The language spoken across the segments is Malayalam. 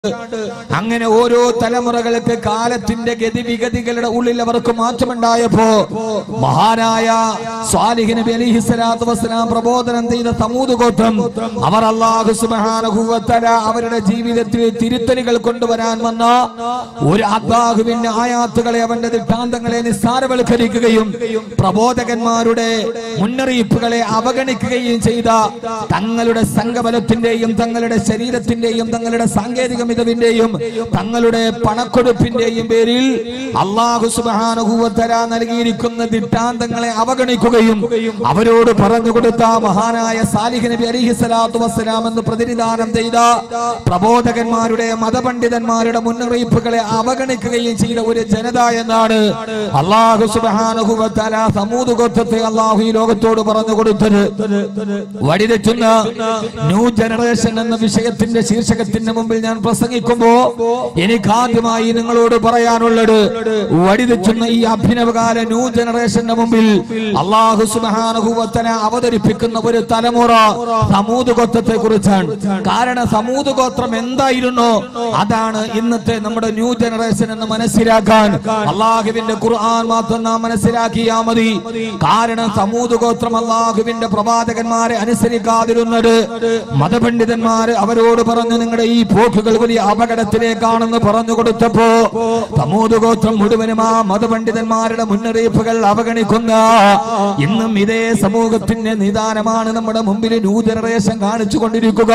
അങ്ങനെ ഓരോ തലമുറകൾക്ക് കാലത്തിന്റെ ഗതിവിഗതികളുടെ ഉള്ളിൽ അവർക്ക് മാറ്റമുണ്ടായപ്പോ മഹാനായ സ്വാലിഹ് നബി അലിഹി സ്വലാത്തു വസ്സലാം പ്രബോധനം ചെയ്ത സമൂത് ഗോത്രം അവർ അള്ളാഹു സുബാനുഭവത്തല അവരുടെ ജീവിതത്തിൽ തിരുത്തലുകൾ കൊണ്ടുവരാൻ വന്ന ഒരു അള്ളാഹുവിന്റെ ആയാത്തുകളെ അവന്റെ ദൃഷ്ടാന്തങ്ങളെ നിസ്സാരവൽക്കരിക്കുകയും പ്രബോധകന്മാരുടെ മുന്നറിയിപ്പുകളെ അവഗണിക്കുകയും ചെയ്ത തങ്ങളുടെ സംഘബലത്തിന്റെയും തങ്ങളുടെ ശരീരത്തിന്റെയും തങ്ങളുടെ സാങ്കേതിക മികവിന്റെയും തങ്ങളുടെ പണക്കൊടുപ്പിന്റെയും പേരിൽ അള്ളാഹു സുബാനുഭൂവത്തര നൽകിയിരിക്കുന്ന ദിട്ടാന്തങ്ങളെ അവഗണിക്കുകയും അവരോട് പറഞ്ഞു കൊടുത്ത മഹാനായ സാലിഹ് നബി അലിഹി സ്വലാത്തു വസ്സലാം എന്ന് പ്രതിനിധാനം ചെയ്ത പ്രബോധകന്മാരുടെ മതപണ്ഡിതന്മാരുടെ മുന്നറിയിപ്പുകളെ അവഗണിക്കുകയും ചെയ്ത ഒരു ജനത എന്നാണ് അള്ളാഹു സുബാനുഭൂവത്തല സമൂത് ഗോത്രത്തെ അള്ളാഹു ഈ ലോകത്തോട് പറഞ്ഞു കൊടുത്തത് വഴിതെറ്റുന്ന ന്യൂ ജനറേഷൻ എന്ന വിഷയത്തിന്റെ ശീർഷകത്തിന്റെ മുമ്പിൽ ഞാൻ പ്രസംഗിക്കുമ്പോ എനിക്ക് ആദ്യമായി നിങ്ങളോട് പറയാനുള്ളത് വഴിതെറ്റുന്ന ഈ അഭിനവകാല ന്യൂ ജനറേഷന്റെ മുമ്പിൽ അള്ളാഹു സുബാനുഭവത്തന അവതരിപ്പിക്കുന്ന ഒരു തലമുറ സമൂത് ഗോത്രത്തെ കുറിച്ചാണ് കാരണം സമൂത് ഗോത്രം എന്തായിരുന്നോ അതാണ് ഇന്നത്തെ നമ്മുടെ ന്യൂ ജനറേഷൻ എന്ന് മനസ്സിലാക്കാൻ അള്ളാഹുവിന്റെ ഖുർആൻ മാത്രം നാം മനസ്സിലാക്കിയാ മതി കാരണം സമൂത് ഗോത്രം അള്ളാഹുവിന്റെ പ്രവാചകന്മാരെ അനുസരിക്കാതിരുന്നത് മതപണ്ഡിതന്മാര് അവരോട് പറഞ്ഞു നിങ്ങളുടെ ഈ പോക്കുകൾ വലിയ അപകടത്തിലേക്കാണെന്ന് പറഞ്ഞു കൊടുത്തപ്പോ സമൂത് ഗോത്രം മുഴുവനും ആ മതപണ്ഡിതന്മാരുടെ മുന്നറിയിപ്പുകൾ അവഗണിക്കുന്ന ഇന്നും ഇതേ സമൂഹത്തിന്റെ നിദാനമാണ് നമ്മുടെ മുമ്പിൽ ന്യൂ ജനറേഷൻ കാണിച്ചു കൊണ്ടിരിക്കുക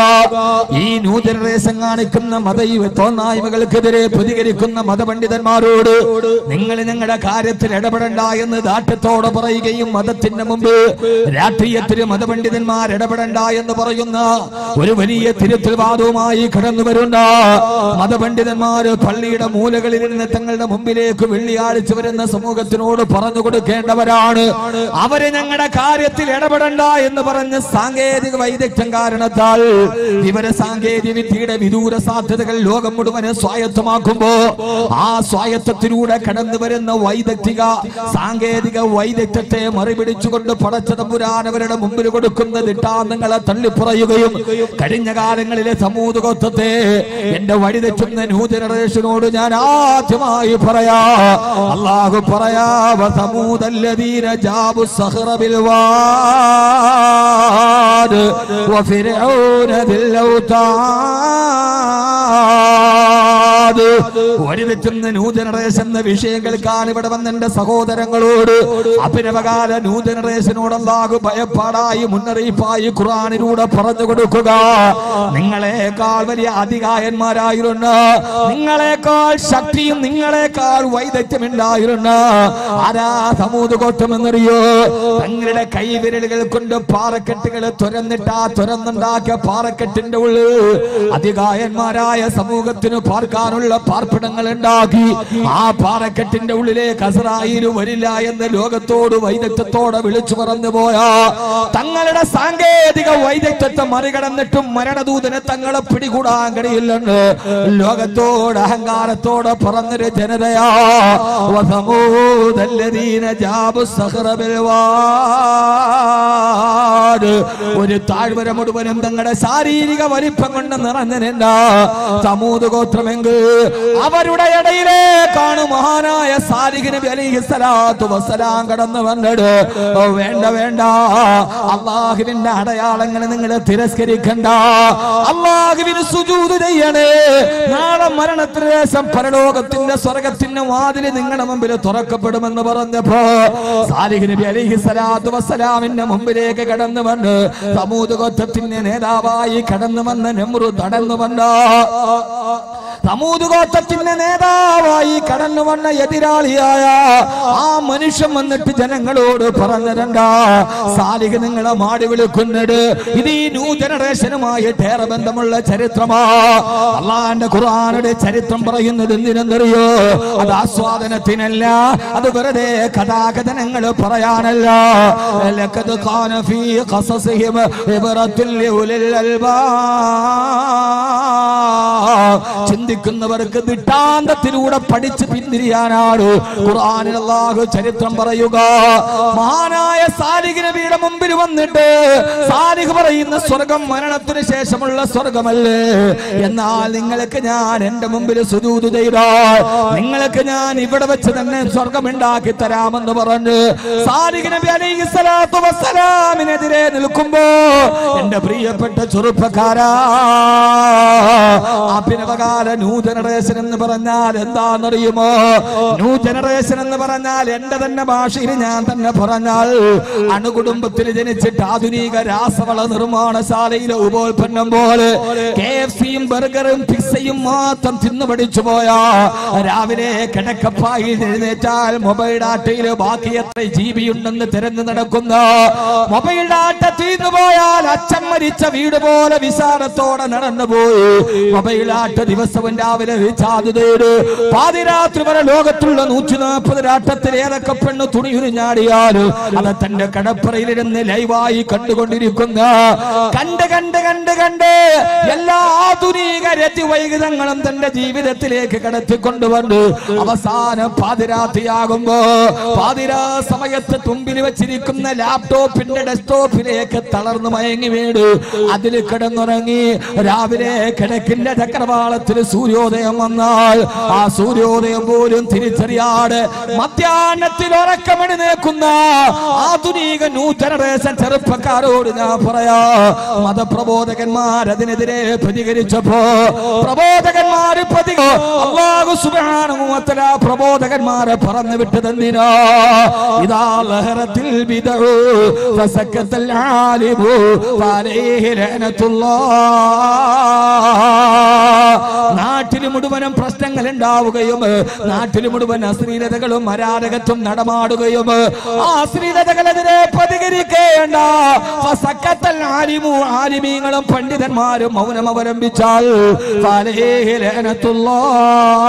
ഈ ന്യൂ ജനറേഷൻ കാണിക്കുന്ന മത തോന്നായ്മകൾക്കെതിരെ പ്രതികരിക്കുന്ന മതപണ്ഡിതന്മാരോട് നിങ്ങൾ ഞങ്ങളുടെ കാര്യത്തിൽ ഇടപെടണ്ട എന്ന് ദാഠ്യത്തോടെ പറയുകയും മതത്തിന്റെ മുമ്പ് രാഷ്ട്രീയത്തിൽ മതപണ്ഡിതന്മാർ ഇടപെടണ്ട എന്ന് പറയുന്ന ഒരു വലിയ തിരുത്തൽവാദവുമായി കടന്നു വരുന്ന മതപണ്ഡിതന്മാര് പള്ളിയുടെ മൂലകളിൽ നിന്ന് തങ്ങളുടെ മുമ്പിലേക്ക് വെള്ളിയാഴ്ച വരുന്ന സമൂഹത്തിനോട് പറഞ്ഞു കൊടുക്കേണ്ടവരാണ് അവര് ഞങ്ങളുടെ കാര്യത്തിൽ ഇടപെടണ്ട എന്ന് പറഞ്ഞ് സാങ്കേതിക വൈദഗ്ധ്യം കാരണത്താൽ വിവര സാങ്കേതിക വിദ്യയുടെ വിദൂര സാധ്യതകൾ ലോകം മുഴുവൻ സ്വായത്തമാക്കുമ്പോ ആ സ്വായത്തത്തിലൂടെ കടന്നു വരുന്ന വൈദഗ്ധിക സാങ്കേതിക വൈദഗ്ധ്യത്തെ മറിപിടിച്ചുകൊണ്ട് പടച്ച തമ്പുരാനവരുടെ മുമ്പിൽ കൊടുക്കുന്ന ദിട്ടാന്തങ്ങളെ തള്ളിപ്പറയുകയും കഴിഞ്ഞ കാലങ്ങളിലെ സമൂഹത്വത്തെ എന്റെ വഴിതെറ്റുന്ന ന്യൂ ജനറേഷനോട് ഞാൻ ആദ്യമായി പറയാ അള്ളാഹു പറയാ വസമൂദല്ലദീന ജാബു സഹറ ബിൽ വാദ് വഫിർഔന ദിൽ ഔതാദ് വഴിതെറ്റുന്ന ന്യൂ ജനറേഷൻ എന്ന വിഷയം കേൾക്കാൻ ഇവിടെ വന്ന എന്റെ സഹോദരങ്ങളോട് അഭിനവകാല ന്യൂ ജനറേഷനോട് അല്ലാഹു ഭയപ്പാടായി മുന്നറിയിപ്പായി ഖുറാനിലൂടെ പറഞ്ഞു കൊടുക്കുക നിങ്ങളെക്കാൾ വലിയ അധികായന്മാരായിരുന്ന നിങ്ങളെക്കാൾ ശക്തിയും നിങ്ങളെക്കാൾ വൈദഗ്ധ്യമുണ്ടായിരുന്ന ആരാ സമൂത് കോട്ടമെന്നറിയോ തങ്ങളുടെ കൈവിരലുകൾ കൊണ്ട് പാറക്കെട്ടുകൾ തുരന്നിട്ട് ആ തുരന്നുണ്ടാക്കിയ പാറക്കെട്ടിന്റെ ഉള്ളിൽ അധികായന്മാരായ സമൂഹത്തിന് പാർക്കാനുള്ള പാർപ്പിടങ്ങൾ ഉണ്ടാക്കി ആ പാറക്കെട്ടിന്റെ ഉള്ളിലേക്ക് അസറായിരു വരില്ല എന്ന് ലോകത്തോട് വൈദഗ്ധ്യത്തോടെ വിളിച്ചു പറഞ്ഞു പോയാ തങ്ങളുടെ സാങ്കേതിക വൈദഗ്ധ്യത്തെ മറികടന്നിട്ടും മരണദൂതനെ തങ്ങളെ പിടികൂടാൻ കഴിയില്ലെന്ന് ലോകത്തോട് അഹങ്കാരത്തോടെ പറഞ്ഞൊരു ജനതയാ വസമൂദല്ലദീന ജാബു സഹറ ബിൽ വാദ്. ഒരു താഴ്വര മുഴുവനും തങ്ങളുടെ ശാരീരിക വലിപ്പം കൊണ്ട് നിറഞ്ഞിരുന്ന സമൂത് ഗോത്രമെങ്കിൽ അവരുടെ ഇടയിലേക്കാണ് മഹാനായ സാലിഹ് നബി അലൈഹി സ്വലാത്തു വസ്സലാം കടന്നു വന്നത് ഓ, വേണ്ട വേണ്ട അള്ളാഹുവിന്റെ അടയാളങ്ങൾ നിങ്ങൾ തിരസ്കരിക്കണ്ട അള്ളാഹുവിന് സുജൂത് ചെയ്യണേ നാളെ മരണത്തിന് ശേഷം പരലോകത്തിന്റെ സ്വർഗത്തിന്റെ വാതില് നിങ്ങളുടെ മുമ്പിൽ തുറക്കപ്പെടുമെന്ന് പറഞ്ഞപ്പോ സാലിഹ് നബി അലൈഹി സ്വലാത്തു വസ്സലാമിന്റെ മുമ്പിലേക്ക് കടന്നു വന്ന് സമൂത് ഗോത്രത്തിന്റെ നേതാവായി കടന്നു വന്ന് നെമ്രു തടന്നു വന്ന സമൂതുഗോത്രത്തിന്റെ നേതാവായി കടന്നു വന്ന എതിരാളിയായ ആ മനുഷ്യൻ വന്നിട്ട് ജനങ്ങളോട് പറഞ്ഞിരണ്ട സാലിഹ് നിങ്ങളെ മാടി വിളിക്കുന്നത് ഇത് ഈ ന്യൂ ജനറേഷനുമായിട്ട് ഏറെ ബന്ധമുള്ള ചരിത്രമാ അള്ളാന്റെ ഖുർആാനുടെ ചരിത്രം പറയുന്നത് എന്തിനെന്നറിയോ അത് ആസ്വാദനത്തിനല്ല അത് വെറുതെ കഥാകഥനങ്ങൾ പറയാനല്ല ലഖദ് ഖാന ഫീ ഖസസിഹിം ഇബ്റത്തുൽ ലിഉലിൽ അൽബാബ് ചിന്തിക്കുന്നവർക്ക് ദിട്ടാന്തത്തിലൂടെ പഠിച്ച് പിന്തിരിയാനാണ് ഖുർആനിൽ അല്ലാഹു ചരിത്രം പറയുക മഹാനായ സാലിഹ് നബിയുടെ മുമ്പിൽ വന്നിട്ട് സാലിഹ് പറയുന്ന സ്വർഗം മരണത്തിന് ശേഷമുള്ള സ്വർഗമല്ലേ എന്നാൽ നിങ്ങൾക്ക് ഞാൻ എന്റെ മുമ്പിൽ സുജൂദ് ചെയ്താൽ നിങ്ങൾക്ക് ഞാൻ ഇവിടെ വെച്ച് തന്നെ സ്വർഗം ഉണ്ടാക്കി തരാമെന്ന് പറഞ്ഞ് സാലിഹ് നബി അലൈഹി സ്വലാത്തു വസ്സലാമിനെതിരെ നിൽക്കുമ്പോ എന്റെ പ്രിയപ്പെട്ട ചെറുപ്പക്കാരാ അഭിനവകാല ന്യൂ ജനറേഷൻ എന്ന് പറഞ്ഞാൽ എന്താണെന്നറിയുമോ ന്യൂ ജനറേഷൻ എന്ന് പറഞ്ഞാൽ എന്റെ തന്നെ ഭാഷയിൽ ഞാൻ തന്നെ പറഞ്ഞാൽ അണുകുടുംബത്തിൽ ജനിച്ചിട്ട് ആധുനിക രാസവള നിർമ്മാണശാലയിലെ ഉപോൽപ്പന്നം പോലെ കെ എഫ് സിയും ബർഗറും പിസ്സയും മാത്രം തിന്നു പഠിച്ചു പോയാ രാവിലെ കിടക്കപ്പായി എഴുന്നേറ്റാൽ മൊബൈൽ ഡാറ്റയിൽ ബാക്കി എത്ര ജി ബി ഉണ്ടെന്ന് തിരഞ്ഞു നടക്കുന്ന മൊബൈൽ ഡാറ്റ തീർന്നു പോയാൽ അച്ഛൻ മരിച്ച വീട് പോലെ വിശാലത്തോടെ നടന്നുപോയി മൊബൈൽ ഡാറ്റ ദിവസവും രാവിലെ റീചാർജ് ചെയ്ത് പാതിരാത്രി വരെ ലോകത്തുള്ള നൂറ്റി നാൽപ്പത് രാട്ടത്തിൽ ഏതൊക്കെ പെണ്ണ് തുണിയുരിഞ്ഞാടിയാലും അത് തന്റെ കടപ്പറയിലിരുന്ന് ലൈവായി കണ്ടുകൊണ്ടിരിക്കുന്ന കണ്ട് കണ്ട് കണ്ട് കണ്ട് എല്ലാ ആധുനിക രതി വൈകിതങ്ങളും തന്റെ ജീവിതത്തിലേക്ക് കടത്തിക്കൊണ്ടുവന്നു അവസാനം പാതിരാത്രിയാകുമ്പോ പാതിരാ സമയത്ത് തുമ്പിൽ വെച്ചിരിക്കുന്ന ലാപ്ടോപ്പിന്റെ ഡെസ്ക്ടോപ്പിലേക്ക് തളർന്നു മയങ്ങി വീട് അതിൽ കിടന്നുറങ്ങി രാവിലെ കിടക്കിന്റെ ചക്രവാളത്തിൽ സൂര്യോദയം വന്നാൽ ആ സൂര്യോദയം പോലും തിരിച്ചറിയാതെ മധ്യാഹ്നത്തിൽ ഉറക്കമെഴുന്നേക്കുന്ന ആധുനിക ന്യൂ ജനറേഷൻ ചെറുപ്പക്കാരോട് ഞാൻ പറയാ മതപ്രബോധകന്മാർ അതിനെതിരെ പ്രതികരിച്ചപ്പോ പ്രബോധകന്മാര് പ്രതി അള്ളാഹു സുബ്ഹാനഹു വ തആല പ്രബോധകന്മാരെ പറഞ്ഞു വിട്ടതെന്തിനാ ഇതാ ലഹറത്തിൽ ബിദഉ ഫസക്കത്തൽ ആലിമു ഫഅലൈഹി ലഅനത്തുല്ലാഹ് നാട്ടിൽ മുഴുവനും പ്രശ്നങ്ങൾ ഉണ്ടാവുകയും നാട്ടിൽ മുഴുവൻ അശ്ലീലതകളും അരാരകത്വം നടമാടുകയും ആ അശ്ലീലതകളെതിരെ പ്രതികരിക്കേണ്ട ഫസക്കത്തൽ ആലിമു ആലിമീങ്ങളും പണ്ഡിതന്മാരും മൗനം അവലംബിച്ചാൽ ഫഅലൈഹി ലഅനത്തുല്ലാഹ്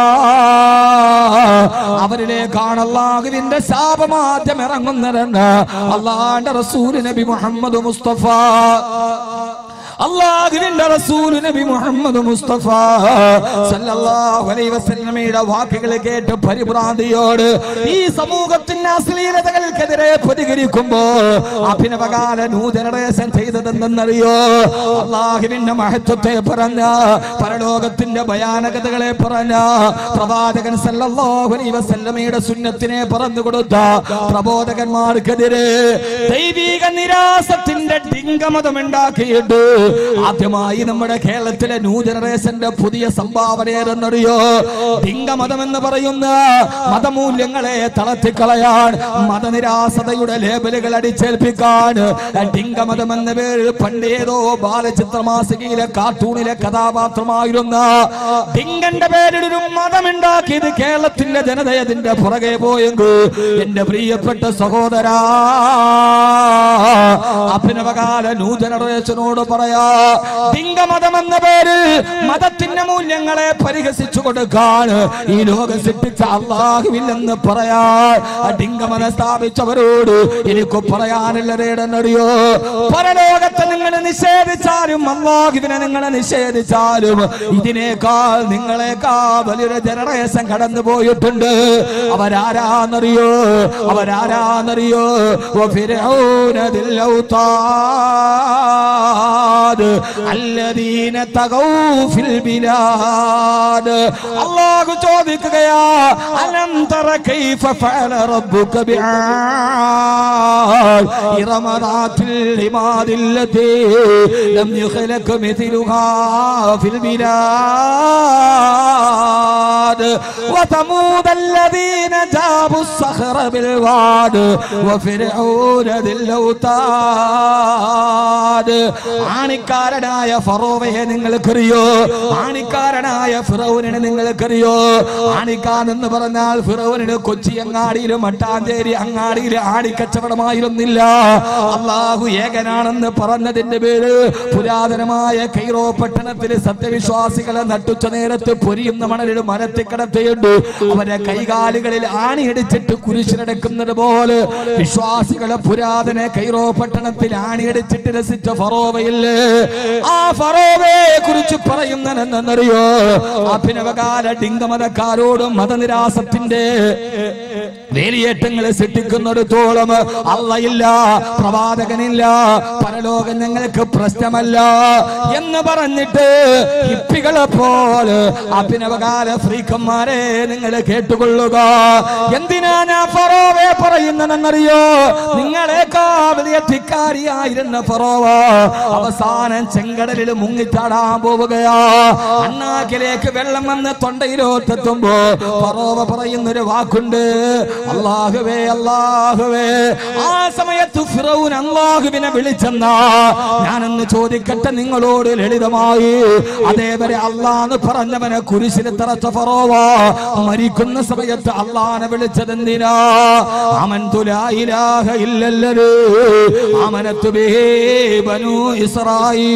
അവരിലേക്കാണ് അള്ളാഹുവിന്റെ ശാപമാദ്യം ഇറങ്ങുന്നതെന്ന് അള്ളാന്റെ റസൂൽ നബി മുഹമ്മദ് മുസ്തഫ അള്ളാഹുവിന്റെ റസൂൽ നബി മുഹമ്മദ് മുസ്തഫ സല്ലല്ലാഹു അലൈഹി വസല്ലമയുടെ വാക്കുകൾ കേട്ട് പരിഭ്രാന്തിയോട് ഈ സമൂഹത്തിന്റെ അശ്ലീലതകൾക്കെതിരെ പ്രതികരിക്കുമ്പോ അഭിനവകാല നൂതനറേഷൻ ചെയ്തതെന്തെന്നറിയോ അള്ളാഹുവിന്റെ മഹത്വത്തെ പറഞ്ഞ പരലോകത്തിന്റെ ഭയാനകതകളെ പറഞ്ഞ പ്രവാചകൻ സല്ലല്ലാഹു അലൈഹി വസല്ലമയുടെ സുന്നത്തിനെ പറഞ്ഞു കൊടുത്ത പ്രബോധകന്മാർക്കെതിരെ ദൈവിക നിരാസത്തിന്റെ ഡിംഗമതം ഉണ്ടാക്കിയിട്ട് ആദ്യമായി നമ്മുടെ കേരളത്തിലെ ന്യൂ ജനറേഷന്റെ പുതിയ സംഭാവന ഏതെന്നറിയോ ഡിംഗമതം എന്ന് പറയുന്ന മതമൂല്യങ്ങളെ തളർത്തിക്കളയാൻ മതനിരാസതയുടെ ലേബലുകൾ അടിച്ചേൽപ്പിക്കാൻ ഡിംഗമതം എന്ന പേരിൽ പണ്ടേതോ ബാലചിത്രമാസികയിലെ കാർട്ടൂണിലെ കഥാപാത്രമായിരുന്ന ഡിങ്കന്റെ പേരിൽ ഒരു മതമുണ്ടാക്കിയത് കേരളത്തിന്റെ ജനത അതിന്റെ പുറകെ പോയെങ്കിൽ എന്റെ പ്രിയപ്പെട്ട സഹോദരാ അഭിനവകാല ന്യൂ ജനറേഷനോട് പറയാ ഡിംഗമതം എന്ന പേരിൽ മതത്തിന്റെ മൂല്യങ്ങളെ പരിഹസിച്ചു കൊടുക്കാൻ ഈ ലോകം സൃഷ്ടിച്ച അള്ളാഹുവില്ലെന്ന് പറയാൻ ആ ഡിംഗമതം സ്ഥാപിച്ചവരോട് എനിക്ക് പറയാനുള്ളതേടെന്നറിയോ പരലോകത്തെ നിങ്ങൾ നിഷേധിച്ചാലും അള്ളാഹുവിനെ നിങ്ങളെ നിഷേധിച്ചാലും ഇതിനേക്കാൾ നിങ്ങളെക്കാൾ വലിയൊരു ജനറേഷൻ കടന്നു പോയിട്ടുണ്ട് അവരാരാന്നറിയോ അവരാരാന്നറിയോ وفرعون ذي الأوطاد الذين طغوا في البلاد الله ചോദിക്കുകയാ അലം തറ കൈഫ ഫഅല റബ്ബുക ബിആദ് ഇറമദാത്തിൽ ലിമാദില്ലതി ലം യുഖലക മിഥിലുഹാ ഫിൽ ബിലാദ് وثمود الذين جابوا الصخر بالواد وفرعون ذي الاوتاد ആണിക്കാരനായ ഫറോവയെ നിങ്ങൾക്കറിയോ ആണിക്കാരനായ ഫിറൌനിനെ നിങ്ങൾക്കറിയോ ആണിക്കാൻ എന്ന് പറഞ്ഞാൽ ഫിറൌനിന് കൊച്ചി അങ്ങാടിയിലും മട്ടാഞ്ചേരി അങ്ങാടിയിൽ ആണിക്കച്ചവടമായിരുന്നില്ല അള്ളാഹു ഏകനാണെന്ന് പറഞ്ഞതിന്റെ പേര് പുരാതനമായ കൈറോ പട്ടണത്തിൽ സത്യവിശ്വാസികളെ നട്ടുച്ച നേരത്ത് പൊരിയുന്ന മണലിൽ മരത്തിൽ കിടത്തിയിട്ട് അവരെ കൈകാലുകളിൽ ആണിയടിച്ചിട്ട് കുരിശിനടക്കുന്നത് പോലെ വിശ്വാസികളെ പുരാതന കൈറോ പട്ടണത്തിൽ ആണിയടിച്ചിട്ട് രസിച്ച ഫറോവയില്ലേ ആ ഫറോവയെ കുറിച്ച് പറയുന്നതെന്നറിയോ അഭിനവകാല ഡിംഗമതക്കാരോടും മതനിരാസത്തിന്റെ വേലിയേറ്റങ്ങളെ സൃഷ്ടിക്കുന്നിടത്തോളം അള്ളയില്ല പ്രവാചകനില്ല പരലോകം ഞങ്ങൾക്ക് പ്രശ്നമല്ല എന്ന് പറഞ്ഞിട്ട് ഹിപ്പികളെ പോലെ അഭിനവകാല ഫ്രീക്കന്മാരെ നിങ്ങൾ കേട്ടുകൊള്ളുക എന്തിനാ ഞാൻ ഫറോവെ പറയുന്നതെന്നറിയോ നിങ്ങളെക്കാ വലിയ ധിക്കാരിയായിരുന്ന ഫറോവ അവസാനം ചെങ്കടലിൽ മുങ്ങിച്ചാടാൻ പോവുകയാ അണ്ണാക്കിലേക്ക് വെള്ളം വന്ന് തൊണ്ടയിലോട്ടെത്തുമ്പോ ഫറോവ പറയുന്നൊരു വാക്കുണ്ട് അള്ളാഹുവേ അള്ളാഹുവേ ആ സമയത്ത് ഫിറൗൻ അള്ളാഹുവിനെ വിളിച്ചെന്നാ ഞാനൊന്ന് ചോദിക്കട്ടെ നിങ്ങളോട് ലളിതമായി അതേവരെ അള്ളാന്ന് പറഞ്ഞവനെ കുരിശിന് തറച്ച ഫറോവ മരിക്കുന്ന സമയത്ത് അള്ളാനെ വിളിച്ചത് എന്തിനാ അമൻ തുലായിലാഹ ഇല്ലല്ലോ അമനത്തു ബേ ബനു ഇസ്രായി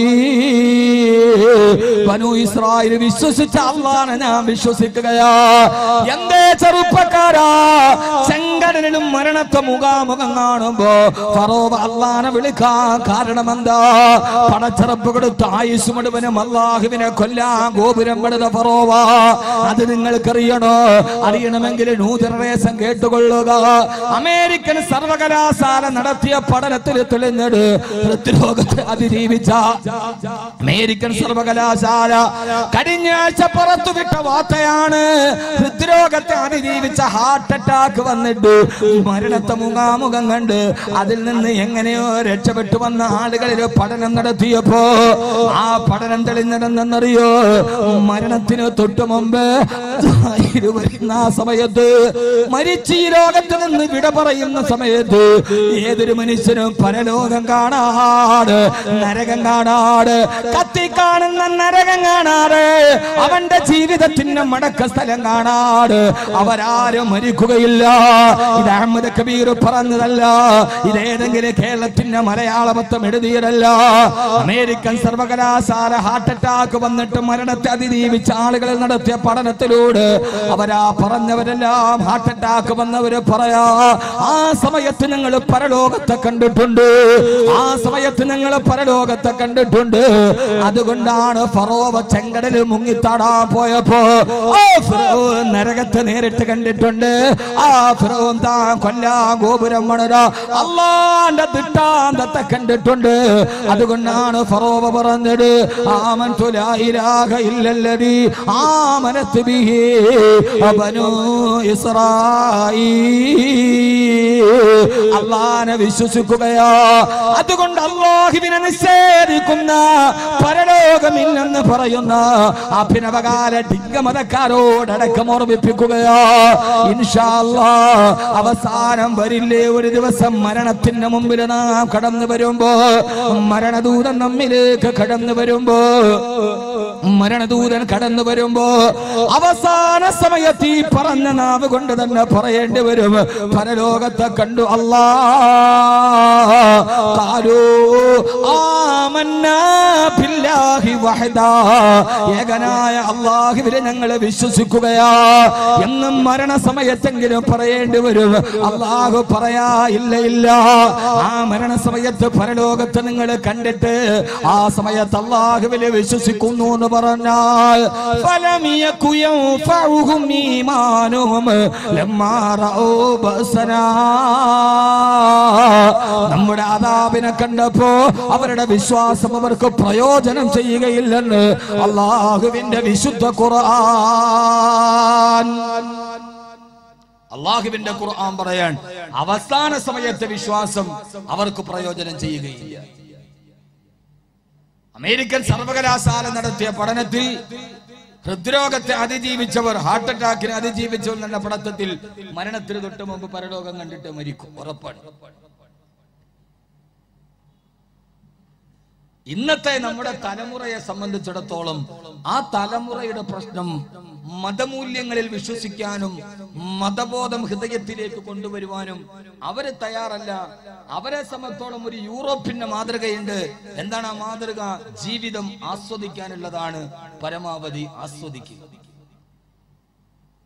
ബനു ഇസ്രായേൽ വിശ്വസിച്ച അള്ളാനെ ഞാൻ വിശ്വസിക്കുകയാ എന്തേ ചെറുപ്പക്കാരാ ചെങ്കടലിലും മരണത്തെ മുഖാമുഖം കാണുമ്പോ ഫറോവ അള്ളാനെ വിളിക്കാൻ കാരണം എന്താ പടച്ചറപ്പ് കൊടുത്ത ആയുസ് മുഴുവനും അള്ളാഹുവിനെ കൊല്ലാൻ ഗോപുരം പടുത ഫറോവ അത് നിങ്ങൾക്കറിയണോ അറിയണമെങ്കിൽ ന്യൂ ജനറേഷൻ കേട്ടുകൊള്ളുക അമേരിക്കൻ സർവകലാശാല നടത്തിയ പഠനത്തിൽ തെളിഞ്ഞത് ഹൃദ്രോഗത്തെ അതിജീവിച്ച അമേരിക്കൻ സർവകലാശാല കഴിഞ്ഞ ആഴ്ച പുറത്തുവിട്ട വാർത്തയാണ് ഹൃദ്രോഗത്തെ അതിജീവിച്ച ഹാർട്ട് അറ്റാക്ക് വന്നിട്ട് മരണത്തെ മുഖാമുഖം കണ്ട് അതിൽ നിന്ന് എങ്ങനെയോ രക്ഷപ്പെട്ടു വന്ന ആളുകളിൽ പഠനം നടത്തിയപ്പോ ആ പഠനം തെളിഞ്ഞതെന്നറിയോ മരണത്തിന് തൊട്ടു മുമ്പ് വരുന്ന ആ സമയത്ത് മരിച്ച് ഈ ലോകത്ത് നിന്ന് വിട പറയുന്ന സമയത്ത് ഏതൊരു മനുഷ്യനും പരലോകം കാണാട് നരകം കാണാട് കത്തി കാണുന്ന നരകം കാണാറ് അവന്റെ ജീവിതത്തിന്റെ മടക്ക സ്ഥലം കാണാട് അവരാരും മരിക്കുകയില്ല ഇത് അഹമ്മദ് കബീർ പറഞ്ഞതല്ല ഇതേതെങ്കിലും കേരളത്തിന്റെ മലയാള മൊത്തം എഴുതിയതല്ല അമേരിക്കൻ സർവകലാശാല ഹാർട്ട് അറ്റാക്ക് വന്നിട്ട് മരണത്തെ അതിജീവിച്ച ആളുകൾ നടത്തിയ പഠനത്തിലൂടെ അവരാ പറഞ്ഞവരെല്ലാം ഹാർട്ട് അറ്റാക്ക് വന്നവര് പറയാ ആ സമയത്ത് ഞങ്ങൾ പരലോകത്തെ കണ്ടിട്ടുണ്ട് ആ സമയത്ത് ഞങ്ങൾ പരലോകത്തെ കണ്ടിട്ടുണ്ട് അതുകൊണ്ടാണ് ഫറോവ ചെങ്കടലിൽ മുങ്ങിത്താടാൻ പോയപ്പോ ആ ഫിറോൻ നരകത്തെ നേരിട്ട് കണ്ടിട്ടുണ്ട് ആ ഫിറോൻ താൻ കൊല്ലാ ഗോപുരം മണര അള്ളാന്റെ ദിട്ടാന്തത്തെ കണ്ടിട്ടുണ്ട് അതുകൊണ്ടാണ് ഫറോവ പറഞ്ഞത് ആമൻ തുലായിലാക ഇല്ലല്ലതി ആമനത്ത് ബിഹി അബനു ഇസ്രായീൽ അള്ളാനെ വിശ്വസിക്കുകയോ അതുകൊണ്ട് അള്ളാഹുവിനെ നിഷേധിക്കുന്ന പരലോകമില്ലെന്ന് പറയുന്ന അഭിനവകാല ഡിംഗമതക്കാരോടടക്കം ഓർമ്മിപ്പിക്കുകയോ ഇൻഷാ അല്ലാ അവസാനം വരില്ലേ ഒരു ദിവസം മരണത്തിന്റെ മുമ്പിൽ നാം കടന്നു വരുമ്പോ മരണദൂതൻ നമ്മിലേക്ക് കടന്നു വരുമ്പോ മരണദൂതൻ കടന്നു വരുമ്പോ അവസാന സമയത്ത് ഈ പറഞ്ഞ നാവ് കൊണ്ട് തന്നെ പറയേണ്ടി വരും പരലോകത്തെ കണ്ടു അല്ലാ കാലോ ആമന്നാ ബില്ലാഹി വഹദാ ഏകനായ അള്ളാഹുവിനെ ഞങ്ങൾ വിശ്വസിക്കുകയാ എന്നും മരണസമയത്തെങ്കിലും പറയേണ്ടി വരും അള്ളാഹു പറയാ ഇല്ല ഇല്ല ആ മരണസമയത്ത് പരലോകത്ത് നിങ്ങൾ കണ്ടിട്ട് ആ സമയത്ത് അള്ളാഹുവിനെ വിശ്വസിക്കുന്നു എന്ന് പറഞ്ഞാൽ ഫലം യകു യൻഫഉഹും ഈമാനുഹും ലമ്മാ റഔ ബഅസനാ. നമ്മുടെ അതാപിനെ കണ്ടപ്പോ അവരുടെ വിശ്വാസം അവർക്ക് പ്രയോജനം ചെയ്യുകയില്ലെന്ന് അള്ളാഹുവിന്റെ വിശുദ്ധ ഖുർആൻ അള്ളാഹുവിന്റെ ഖുർആൻ പറയാൻ അവസാന സമയത്തെ വിശ്വാസം അവർക്ക് പ്രയോജനം ചെയ്യുകയില്ല അമേരിക്കൻ സർവകലാശാല നടത്തിയ പഠനത്തിൽ ഹൃദ്രോഗത്തെ അതിജീവിച്ചവർ ഹാർട്ട് അറ്റാക്കിനെ അതിജീവിച്ചവർ എന്ന പഠനത്തിൽ മരണത്തിന് തൊട്ട് മുമ്പ് പരലോകം കണ്ടിട്ട് മരിക്കും ഉറപ്പാണ് ഇന്നത്തെ നമ്മുടെ തലമുറയെ സംബന്ധിച്ചിടത്തോളം ആ തലമുറയുടെ പ്രശ്നം മതമൂല്യങ്ങളിൽ വിശ്വസിക്കാനും മതബോധം ഹൃദയത്തിലേക്ക് കൊണ്ടുവരുവാനും അവര് തയ്യാറല്ല അവരെ സംബന്ധിച്ചോളം ഒരു യൂറോപ്പിന്റെ മാതൃകയുണ്ട് എന്താണ് ആ മാതൃക ജീവിതം ആസ്വദിക്കാനുള്ളതാണ് പരമാവധി ആസ്വദിക്കുക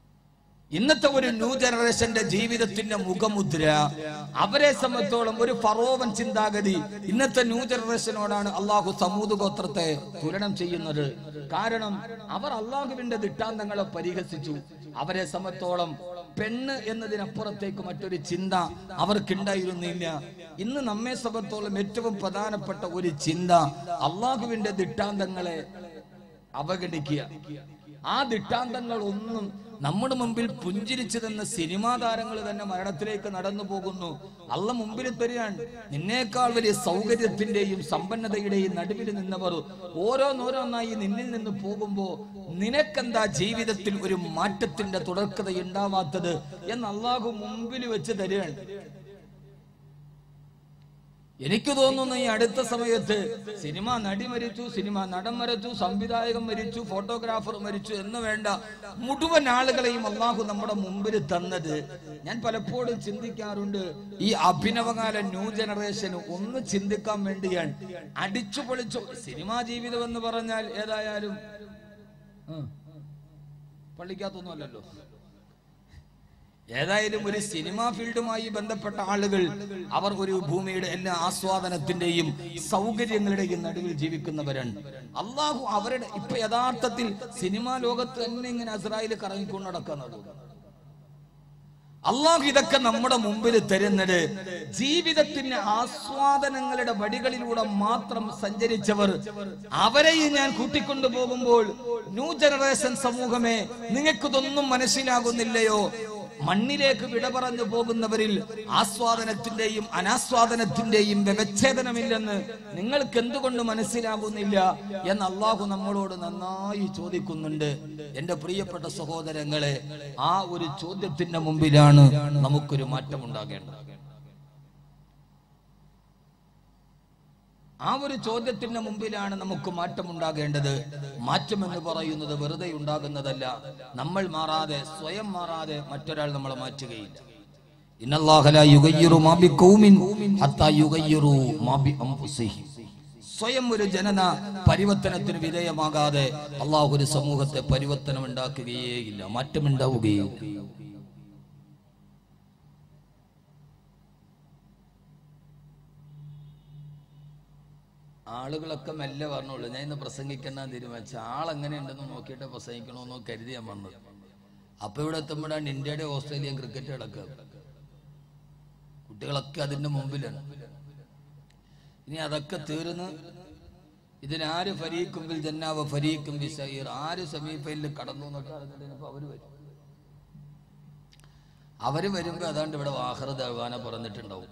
ഇന്നത്തെ ഒരു ന്യൂ ജനറേഷന്റെ ജീവിതത്തിന്റെ മുഖമുദ്ര അവരെ സംബന്ധിച്ചോളം ഒരു ഫറോവൻ ചിന്താഗതി ഇന്നത്തെ ന്യൂ ജനറേഷനോടാണ് അള്ളാഹു സമൂത് ഗോത്രത്തെ തുലനം ചെയ്യുന്നത് കാരണം അവർ അള്ളാഹുവിന്റെ ദിട്ടാന്തങ്ങളെ പരിഹസിച്ചു അവരെ സംബന്ധിച്ചോളം പെണ്ണ് എന്നതിനപ്പുറത്തേക്ക് മറ്റൊരു ചിന്ത അവർക്കുണ്ടായിരുന്നില്ല ഇന്ന് നമ്മെ സംബന്ധിച്ചോളം ഏറ്റവും പ്രധാനപ്പെട്ട ഒരു ചിന്ത അള്ളാഹുവിന്റെ ദിട്ടാന്തങ്ങളെ അവഗണിക്കുക ആ ദിട്ടാന്തങ്ങൾ ഒന്നും നമ്മുടെ മുമ്പിൽ പുഞ്ചിരിച്ചു തന്ന സിനിമാ താരങ്ങൾ തന്നെ മരണത്തിലേക്ക് നടന്നു പോകുന്നു അള്ള മുമ്പിൽ തരികയാണ് നിന്നേക്കാൾ വലിയ സൗകര്യത്തിന്റെയും സമ്പന്നതയുടെയും നടുവിൽ നിന്നവർ ഓരോന്നോരോന്നായി നിന്നിൽ നിന്ന് പോകുമ്പോ നിനക്കെന്താ ജീവിതത്തിൽ ഒരു മാറ്റത്തിന്റെ തുടർക്കത ഉണ്ടാവാത്തത് എന്ന് അള്ളാഹു മുമ്പിൽ വെച്ച് തരികയാണ് എനിക്ക് തോന്നുന്നു ഈ അടുത്ത സമയത്ത് സിനിമ നടി മരിച്ചു സിനിമ നടൻ മരിച്ചു സംവിധായകൻ മരിച്ചു ഫോട്ടോഗ്രാഫർ മരിച്ചു എന്ന് വേണ്ട മുഴുവൻ ആളുകളെയും അള്ളാഹു നമ്മുടെ മുമ്പിൽ തന്നത് ഞാൻ പലപ്പോഴും ചിന്തിക്കാറുണ്ട് ഈ അഭിനവകാല ന്യൂ ജനറേഷന് ഒന്ന് ചിന്തിക്കാൻ വേണ്ടിയാണ് അടിച്ചു പൊളിച്ചു സിനിമാ ജീവിതം എന്ന് പറഞ്ഞാൽ ഏതായാലും ആ, പള്ളിക്കകത്തൊന്നും അല്ലല്ലോ ഏതായാലും ഒരു സിനിമാ ഫീൽഡുമായി ബന്ധപ്പെട്ട ആളുകൾ അവർ ഒരു ഭൂമിയുടെ എല്ലാ ആസ്വാദനത്തിന്റെയും സൗകര്യങ്ങളുടെയും നടുവിൽ ജീവിക്കുന്നവരാണ് അള്ളാഹു അവരുടെ ഇപ്പൊ യഥാർത്ഥത്തിൽ സിനിമാ ലോകത്ത് തന്നെ ഇങ്ങനെ അസ്രായേൽ കറങ്ങിക്കൊണ്ട് നടക്കുന്നത് അള്ളാഹു ഇതൊക്കെ നമ്മുടെ മുമ്പിൽ തരുന്നത് ജീവിതത്തിന്റെ ആസ്വാദനങ്ങളുടെ വഴികളിലൂടെ മാത്രം സഞ്ചരിച്ചവർ അവരെയും ഞാൻ കൂട്ടിക്കൊണ്ടു പോകുമ്പോൾ ന്യൂ ജനറേഷൻ സമൂഹമേ നിങ്ങൾക്കിതൊന്നും മനസ്സിലാകുന്നില്ലയോ മണ്ണിലേക്ക് വിട പറഞ്ഞു പോകുന്നവരിൽ ആസ്വാദനത്തിന്റെയും അനാസ്വാദനത്തിന്റെയും വ്യവച്ഛേദനമില്ലെന്ന് നിങ്ങൾക്ക് എന്തുകൊണ്ട് മനസ്സിലാകുന്നില്ല എന്ന് അള്ളാഹു നമ്മളോട് നന്നായി ചോദിക്കുന്നുണ്ട് എന്റെ പ്രിയപ്പെട്ട സഹോദരങ്ങളെ ആ ഒരു ചോദ്യത്തിന്റെ മുമ്പിലാണ് നമുക്കൊരു മാറ്റം ഉണ്ടാകേണ്ടത് ആ ഒരു ചോദ്യത്തിന്റെ മുമ്പിലാണ് നമുക്ക് മാറ്റം ഉണ്ടാകേണ്ടത് മാറ്റം എന്ന് പറയുന്നത് വെറുതെ ഉണ്ടാകുന്നതല്ല നമ്മൾ മാറാതെ സ്വയം മാറാതെ മറ്റൊരാൾ നമ്മളെ മാറ്റുകയില്ല ഇന്നല്ലാഹ ലാ യുഗയ്യിറു മാ ബിഖൗമിൻ ഹത്താ യുഗയ്യിറു മാ ബി അൻഫുസിഹിം. സ്വയം ഒരു ജനന പരിവർത്തനത്തിന് വിധേയമാകാതെ അള്ളാഹു ഒരു സമൂഹത്തെ പരിവർത്തനം ഉണ്ടാക്കുകയേയില്ല മാറ്റമുണ്ടാവുകയില്ല ആളുകളൊക്കെ മെല്ലെ പറഞ്ഞോളൂ ഞാൻ ഇന്ന് പ്രസംഗിക്കണ്ട തീരുമാനിച്ചു ആളെങ്ങനെ ഉണ്ടെന്ന് നോക്കിയിട്ട് പ്രസംഗിക്കണമെന്നോ കരുതി ഞാൻ വന്നത് അപ്പൊ ഇവിടെ എത്തുമ്പോഴാണ് ഇന്ത്യയുടെ ഓസ്ട്രേലിയൻ ക്രിക്കറ്റ് കിടക്കുക കുട്ടികളൊക്കെ അതിന്റെ മുമ്പിലാണ് ഇനി അതൊക്കെ തീർന്ന് ഇതിനാര് ഫരീക്കുമ്പിൽ ജന്നാവ ഫരീക്കും ബിസൈർ ആര് സെമിഫൈനലിൽ കടന്നു എന്നൊക്കെ അറിഞ്ഞിട്ട് അവര് വരും അവര് വരുമ്പോ അതാണ്ട് ഇവിടെ വാഹർ ദവാന പറഞ്ഞിട്ടുണ്ടാവും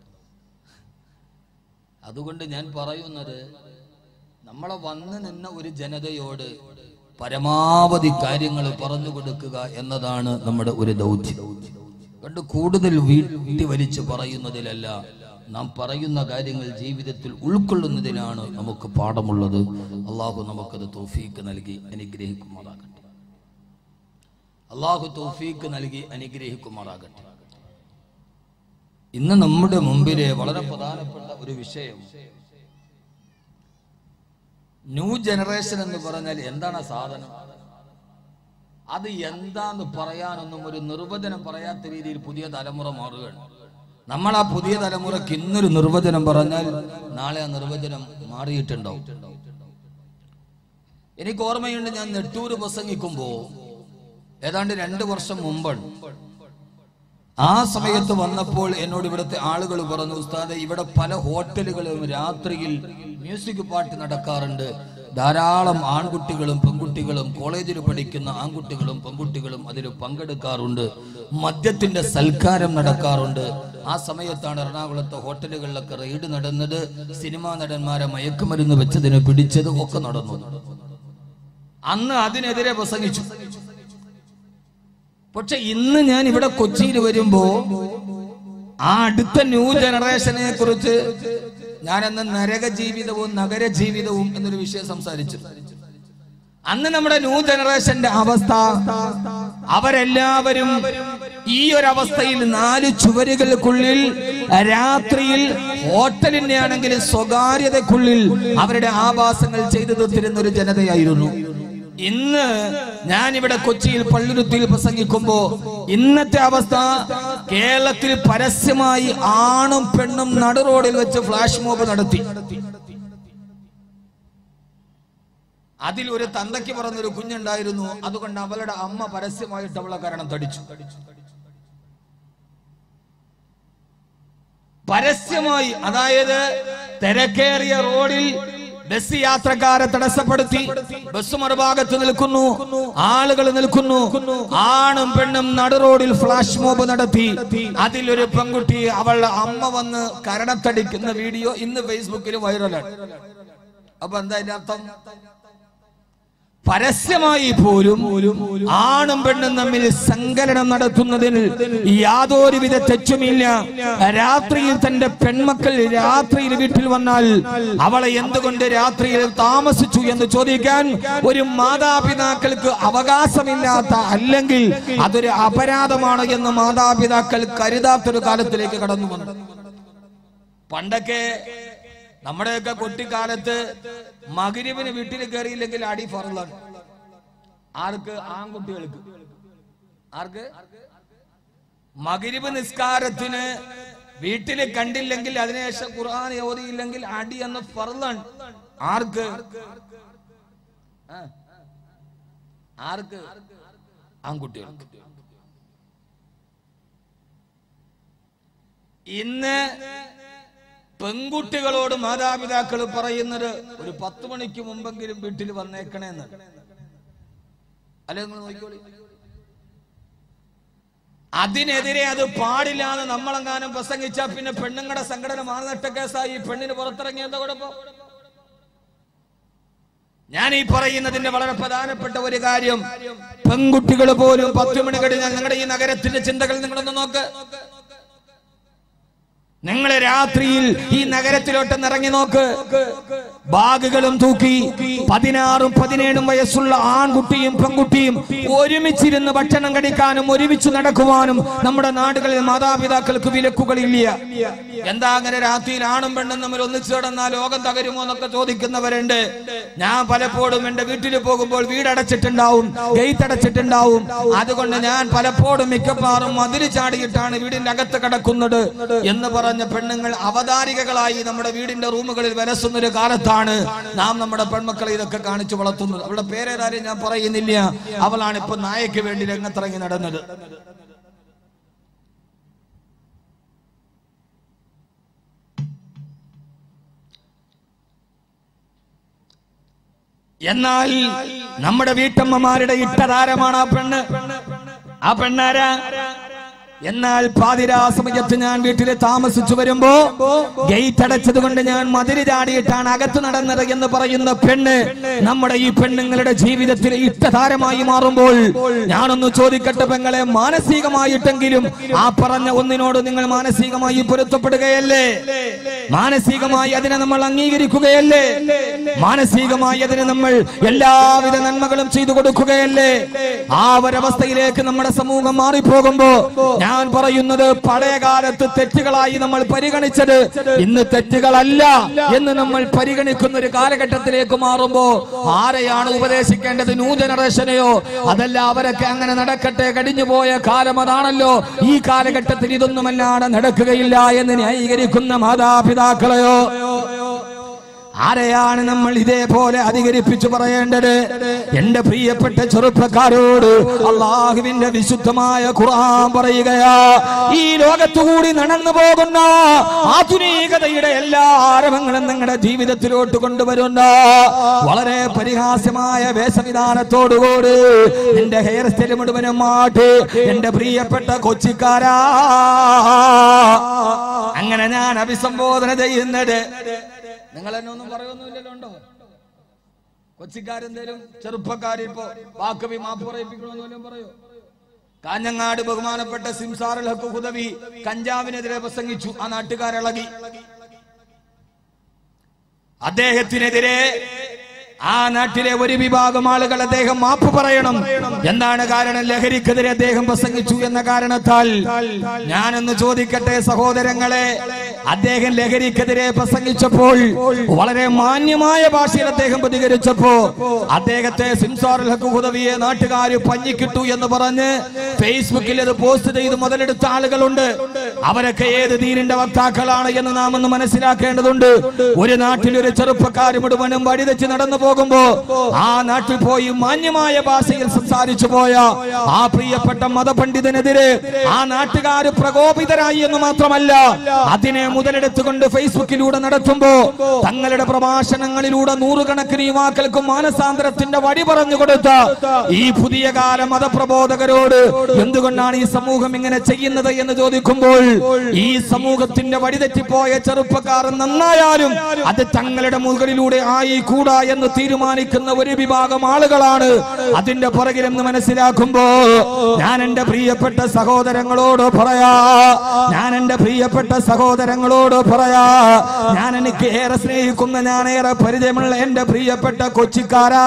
അതുകൊണ്ട് ഞാൻ പറയുന്നത് നമ്മളെ വന്നു നിന്ന ഒരു ജനതയോട് പരമാവധി കാര്യങ്ങൾ പറഞ്ഞു കൊടുക്കുക എന്നതാണ് നമ്മുടെ ഒരു ദൗത്യം കണ്ട് കൂടുതൽ വീട്ടി വലിച്ചു പറയുന്നതിലല്ല നാം പറയുന്ന കാര്യങ്ങൾ ജീവിതത്തിൽ ഉൾക്കൊള്ളുന്നതിനാണ് നമുക്ക് പാഠമുള്ളത് അള്ളാഹു നമുക്കത് തോഫീക്ക് നൽകി അനുഗ്രഹിക്കുമാറാകട്ടെ അള്ളാഹു തോഫീക്ക് നൽകി അനുഗ്രഹിക്കുമാറാകട്ടെ ഇന്ന് നമ്മുടെ മുമ്പിലെ വളരെ പ്രധാനപ്പെട്ട ഒരു വിഷയം ന്യൂ ജനറേഷൻ എന്ന് പറഞ്ഞാൽ എന്താണ് ആ സാധനം അത് എന്താന്ന് പറയാനൊന്നും ഒരു നിർവചനം പറയാത്ത രീതിയിൽ പുതിയ തലമുറ മാറുകയാണ് നമ്മൾ ആ പുതിയ തലമുറയ്ക്ക് ഇന്നൊരു നിർവചനം പറഞ്ഞാൽ നാളെ ആ നിർവചനം മാറിയിട്ടുണ്ടാവും എനിക്ക് ഓർമ്മയുണ്ട് ഞാൻ നെട്ടൂര് പ്രസംഗിക്കുമ്പോ ഏതാണ്ട് രണ്ടു വർഷം മുമ്പാണ് ആ സമയത്ത് വന്നപ്പോൾ എന്നോട് ഇവിടുത്തെ ആളുകൾ പറഞ്ഞു ഉസ്താദെ ഇവിടെ പല ഹോട്ടലുകളും രാത്രിയിൽ മ്യൂസിക് പാട്ട് നടക്കാറുണ്ട് ധാരാളം ആൺകുട്ടികളും പെൺകുട്ടികളും കോളേജിൽ പഠിക്കുന്ന ആൺകുട്ടികളും പെൺകുട്ടികളും അതിൽ പങ്കെടുക്കാറുണ്ട് മദ്യത്തിന്റെ സൽക്കാരം നടക്കാറുണ്ട് ആ സമയത്താണ് എറണാകുളത്തെ ഹോട്ടലുകളിലൊക്കെ റെയ്ഡ് നടന്നത് സിനിമാ നടന്മാരെ മയക്കുമരുന്ന് വെച്ചതിന് പിടിച്ചത് ഒക്കെ നടന്നു അന്ന് അതിനെതിരെ പ്രസംഗിച്ചു പക്ഷെ ഇന്ന് ഞാൻ ഇവിടെ കൊച്ചിയിൽ വരുമ്പോ ആ അടുത്ത ന്യൂ ജനറേഷനെ കുറിച്ച് ഞാൻ അന്ന് നരക ജീവിതവും നഗര ജീവിതവും എന്നൊരു വിഷയം സംസാരിച്ചു അന്ന് നമ്മുടെ ന്യൂ ജനറേഷന്റെ അവസ്ഥ അവരെല്ലാവരും ഈ ഒരു അവസ്ഥയിൽ നാല് ചുവരുകൾക്കുള്ളിൽ രാത്രിയിൽ ഹോട്ടലിന്റെ ആണെങ്കിൽ സ്വകാര്യതക്കുള്ളിൽ അവരുടെ ആവാസങ്ങൾ ചെയ്തു തീർത്തിരുന്ന ഒരു ജനതയായിരുന്നു ഇന്ന് ഞാൻ ഇവിടെ കൊച്ചിയിൽ പള്ളുരുത്തിയിൽ പ്രസംഗിക്കുമ്പോ ഇന്നത്തെ അവസ്ഥ കേരളത്തിൽ പരസ്യമായി ആണും പെണ്ണും നടുറോഡിൽ വെച്ച് ഫ്ലാഷ് മോബ് നടത്തി അതിൽ ഒരു തന്തയ്ക്ക് പറഞ്ഞൊരു കുഞ്ഞുണ്ടായിരുന്നു അതുകൊണ്ട് അവളുടെ അമ്മ പരസ്യമായിട്ട് അവളെ കാരണം തടിച്ചു പരസ്യമായി അതായത് തിരക്കേറിയ റോഡിൽ ബസ് യാത്രക്കാരെ തടസ്സപ്പെടുത്തി ബസ് മറുഭാഗത്ത് നിൽക്കുന്നു ആളുകൾ നിൽക്കുന്നു ആണും പെണ്ണും നടുറോഡിൽ ഫ്ലാഷ് മോബ് നടത്തി അതിലൊരു പെൺകുട്ടി അവളുടെ അമ്മ വന്ന് കരണത്തടിക്കുന്ന വീഡിയോ ഇന്ന് ഫേസ്ബുക്കിൽ വൈറലാണ് അപ്പൊ എന്താ അതിന്റെ അർത്ഥം പരസ്യമായി പോലും ആണും പെണ്ണും തമ്മിൽ സങ്കലനം നടത്തുന്നതിൽ യാതൊരുവിധ തെറ്റുമില്ല രാത്രിയിൽ തന്റെ പെൺമക്കൾ രാത്രിയിൽ വീട്ടിൽ വന്നാൽ അവളെ എന്തുകൊണ്ട് രാത്രിയിൽ താമസിച്ചു എന്ന് ചോദിക്കാൻ ഒരു മാതാപിതാക്കൾക്ക് അവകാശമില്ലാത്ത അല്ലെങ്കിൽ അതൊരു അപരാധമാണ് എന്ന് മാതാപിതാക്കൾ കരുതാത്തൊരു കാലത്തിലേക്ക് കടന്നു വന്നു പണ്ടൊക്കെ നമ്മുടെയൊക്കെ കുട്ടിക്കാലത്ത് മകരിവിന് വീട്ടിൽ കയറിയില്ലെങ്കിൽ അടി ഫറലാണ് ആർക്ക് ആൺകുട്ടികൾക്ക് ആർക്ക് മകരിവ് നിസ്കാരത്തിന് വീട്ടിൽ കണ്ടില്ലെങ്കിൽ അതിനുശേഷം ഖുർആൻ ഓതിയില്ലെങ്കിൽ അടി എന്ന ഫറലാണ് ആർക്ക് ആ. ആർക്ക് ആൺകുട്ടികൾക്ക് ഇന്ന് പെൺകുട്ടികളോട് മാതാപിതാക്കൾ പറയുന്നത് ഒരു പത്ത് മണിക്ക് മുമ്പെങ്കിലും വീട്ടിൽ വന്നേക്കണേന്ന് അല്ലെ നിങ്ങൾ നോക്കിക്കോളി അതിനെതിരെ അത് പാടില്ലാന്ന് നമ്മളെങ്ങാനും പ്രസംഗിച്ചാൽ പിന്നെ പെണ്ണുങ്ങളുടെ സംഘടന മാനനട്ട കേസായി പെണ്ണിന് പുറത്തിറങ്ങിയ എന്താ കുഴപ്പം ഞാൻ ഈ പറയുന്നതിന്റെ വളരെ പ്രധാനപ്പെട്ട ഒരു കാര്യം പെൺകുട്ടികൾ പോലും പത്ത് മണി കഴിഞ്ഞാൽ നിങ്ങളുടെ ഈ നഗരത്തിന്റെ ചിന്തകൾ നിങ്ങളൊന്ന് നോക്ക് നിങ്ങൾ രാത്രിയിൽ ഈ നഗരത്തിലോട്ട് ഇറങ്ങി നോക്ക് ബാഗുകളും തൂക്കി പതിനാറും പതിനേഴും വയസ്സുള്ള ആൺകുട്ടിയും പെൺകുട്ടിയും ഒരുമിച്ചിരുന്ന് ഭക്ഷണം കഴിക്കാനും ഒരുമിച്ച് നടക്കുവാനും നമ്മുടെ നാടുകളിൽ മാതാപിതാക്കൾക്ക് വിലക്കുകളില്ല എന്താ അങ്ങനെ രാത്രിയിൽ ആണും പെണ്ണും തമ്മിൽ ഒന്നിച്ചു കിടന്നാൽ ലോകം തകരുമോ എന്നൊക്കെ ചോദിക്കുന്നവരുണ്ട് ഞാൻ പലപ്പോഴും എന്റെ വീട്ടിൽ പോകുമ്പോൾ വീടടച്ചിട്ടുണ്ടാവും ഗേറ്റ് അടച്ചിട്ടുണ്ടാവും അതുകൊണ്ട് ഞാൻ പലപ്പോഴും മിക്കപ്പാറും മതില് ചാടിയിട്ടാണ് വീടിന്റെ അകത്ത് കിടക്കുന്നത് എന്ന് പറഞ്ഞ പെണ്ണുങ്ങൾ അവതാരികകളായി നമ്മുടെ വീടിന്റെ റൂമുകളിൽ വിലസുന്ന ഒരു കാലത്താണ് നാം നമ്മുടെ പെൺമക്കളെ ഇതൊക്കെ കാണിച്ചു വളർത്തുന്നത് അവളുടെ പേരേതായാലും ഞാൻ പറയുന്നില്ല അവളാണ് ഇപ്പൊ നായക്ക് വേണ്ടി രംഗത്തിറങ്ങി നടന്നത് എന്നാൽ നമ്മുടെ വീട്ടമ്മമാരുടെ ഇട്ടതാരമാണ് ആ പെണ്ണ് ആ പെണ്ണാരാ എന്നാൽ പാതിരാ സമയത്ത് ഞാൻ വീട്ടിൽ താമസിച്ചു വരുമ്പോ ഗേറ്റ് അടച്ചത് കൊണ്ട് ഞാൻ മതിരി ചാടിയിട്ടാണ് അകത്ത് നടന്നത് എന്ന് പറയുന്ന പെണ്ണ് നമ്മുടെ ഈ പെണ്ണുങ്ങളുടെ ജീവിതത്തിൽ ഇഷ്ടതാരമായി മാറുമ്പോൾ ഞാനൊന്ന് ചോദിക്കട്ടെ പെങ്ങളെ മാനസികമായിട്ടെങ്കിലും ആ പറഞ്ഞ ഒന്നിനോട് നിങ്ങൾ മാനസികമായി പൊരുത്തപ്പെടുകയല്ലേ മാനസികമായി അതിനെ നമ്മൾ അംഗീകരിക്കുകയല്ലേ മാനസികമായി അതിന് നമ്മൾ എല്ലാവിധ നന്മകളും ചെയ്തു കൊടുക്കുകയല്ലേ ആ ഒരവസ്ഥയിലേക്ക് നമ്മുടെ സമൂഹം മാറിപ്പോകുമ്പോ ഞാൻ പറയുന്നത് പഴയ കാലത്ത് തെറ്റുകളായി നമ്മൾ പരിഗണിച്ചത് ഇന്ന് തെറ്റുകളല്ല എന്ന് നമ്മൾ പരിഗണിക്കുന്ന ഒരു കാലഘട്ടത്തിലേക്ക് മാറുമ്പോ ആരെയാണ് ഉപദേശിക്കേണ്ടത് ന്യൂ ജനറേഷനെയോ അതല്ല അവരൊക്കെ അങ്ങനെ നടക്കട്ടെ കഴിഞ്ഞുപോയ കാലം അതാണല്ലോ ഈ കാലഘട്ടത്തിൽ ഇതൊന്നുമല്ലാതെ നടക്കുകയില്ല എന്ന് ന്യായീകരിക്കുന്ന മാതാപിതാക്കളെയോ ആരെയാണ് നമ്മൾ ഇതേപോലെ അധികരിപ്പിച്ചു പറയേണ്ടത് എന്റെ പ്രിയപ്പെട്ട ചെറുപ്പക്കാരോട് അള്ളാഹുവിന്റെ വിശുദ്ധമായ ഖുർആൻ പറയുകയാ ഈ ലോകത്തുകൂടി നടന്നു പോകുന്ന ആധുനികതയുടെ എല്ലാ ആരവങ്ങളും നിങ്ങളുടെ ജീവിതത്തിലോട്ട് കൊണ്ടുവരുന്ന വളരെ പരിഹാസ്യമായ വേഷവിധാനത്തോടുകൂടി നിന്റെ ഹെയർ സ്റ്റൈൽ മുഴുവനും മാറ്റി എന്റെ പ്രിയപ്പെട്ട കൊച്ചിക്കാരാ അങ്ങനെ ഞാൻ അഭിസംബോധന ചെയ്യുന്നത് നിങ്ങൾ എന്നെ ഒന്നും പറയൊന്നുമില്ലല്ലോ ഉണ്ടോ കൊച്ചിക്കാരെന്തേലും ചെറുപ്പക്കാരിപ്പോ വാക്കവി മാപ്പ് പറയിപ്പിക്കണമെന്ന് പറയോ കാഞ്ഞങ്ങാട് ബഹുമാനപ്പെട്ട സിംസാറുൽ ഹക്ക് ഹുദവി കഞ്ചാവിനെതിരെ പ്രസംഗിച്ചു ആ നാട്ടുകാരിളകി അദ്ദേഹത്തിനെതിരെ ആ നാട്ടിലെ ഒരു വിഭാഗം ആളുകൾ അദ്ദേഹം മാപ്പ് പറയണം എന്താണ് കാരണം ലഹരിക്കെതിരെ അദ്ദേഹം പ്രസംഗിച്ചു എന്ന കാരണത്താൽ ഞാനൊന്ന് ചോദിക്കട്ടെ സഹോദരങ്ങളെ അദ്ദേഹം ലഹരിക്കെതിരെ പ്രസംഗിച്ചപ്പോൾ വളരെ മാന്യമായ ഭാഷയിൽ അദ്ദേഹം പ്രതികരിച്ചപ്പോ അദ്ദേഹത്തെ സിംസാറുൽ ഹക്ക് ഹുദവിയെ നാട്ടുകാർ പഞ്ഞിക്കിട്ടു എന്ന് പറഞ്ഞ് ഫേസ്ബുക്കിൽ അത് പോസ്റ്റ് ചെയ്ത് മുതലെടുത്ത ആളുകളുണ്ട് അവരൊക്കെ ഏത് ദീനിന്റെ വക്താക്കളാണ് എന്ന് നാം ഒന്ന് മനസ്സിലാക്കേണ്ടതുണ്ട് ഒരു നാട്ടിൽ ഒരു ചെറുപ്പക്കാർ മുഴുവനും വഴിതെച്ച് നടന്നു പോകുമ്പോ ആ നാട്ടിൽ പോയി മാന്യമായ ഭാഷയിൽ സംസാരിച്ചു പോയ ആ പ്രിയപ്പെട്ട മതപണ്ഡിതനെതിരെ ആ നാട്ടുകാർ പ്രകോപിതരായി എന്ന് മാത്രമല്ല അതിനെ മുതലെടുത്തുകൊണ്ട് ഫേസ്ബുക്കിലൂടെ നടത്തുമ്പോ തങ്ങളുടെ പ്രഭാഷണങ്ങളിലൂടെ നൂറുകണക്കിന് യുവാക്കൾക്ക് മാനസാന്തരത്തിന്റെ വഴി പറഞ്ഞു കൊടുത്ത ഈ പുതിയ കാല മതപ്രബോധകരോട് എന്തുകൊണ്ടാണ് ഈ സമൂഹം ഇങ്ങനെ ചെയ്യുന്നത് എന്ന് ചോദിക്കുമ്പോൾ ഈ സമൂഹത്തിന്റെ വഴിതെറ്റിപ്പോയ ചെറുപ്പക്കാർ നന്നായാലും അത് തങ്ങളുടെ മുകളിലൂടെ ആയി കൂടാ എന്ന് തീരുമാനിക്കുന്ന ഒരു വിഭാഗം ആളുകളാണ് അതിന്റെ പുറകിലെന്ന് മനസ്സിലാക്കുമ്പോ ഞാൻ എന്റെ പ്രിയപ്പെട്ട സഹോദരങ്ങളോട് പറയാ ഞാൻ എന്റെ പ്രിയപ്പെട്ട സഹോദരങ്ങളോട് പറയാ ഞാൻ എനിക്ക് ഏറെ സ്നേഹിക്കുന്ന ഞാൻ ഏറെ പരിചയമുള്ള എന്റെ പ്രിയപ്പെട്ട കൊച്ചിക്കാരാ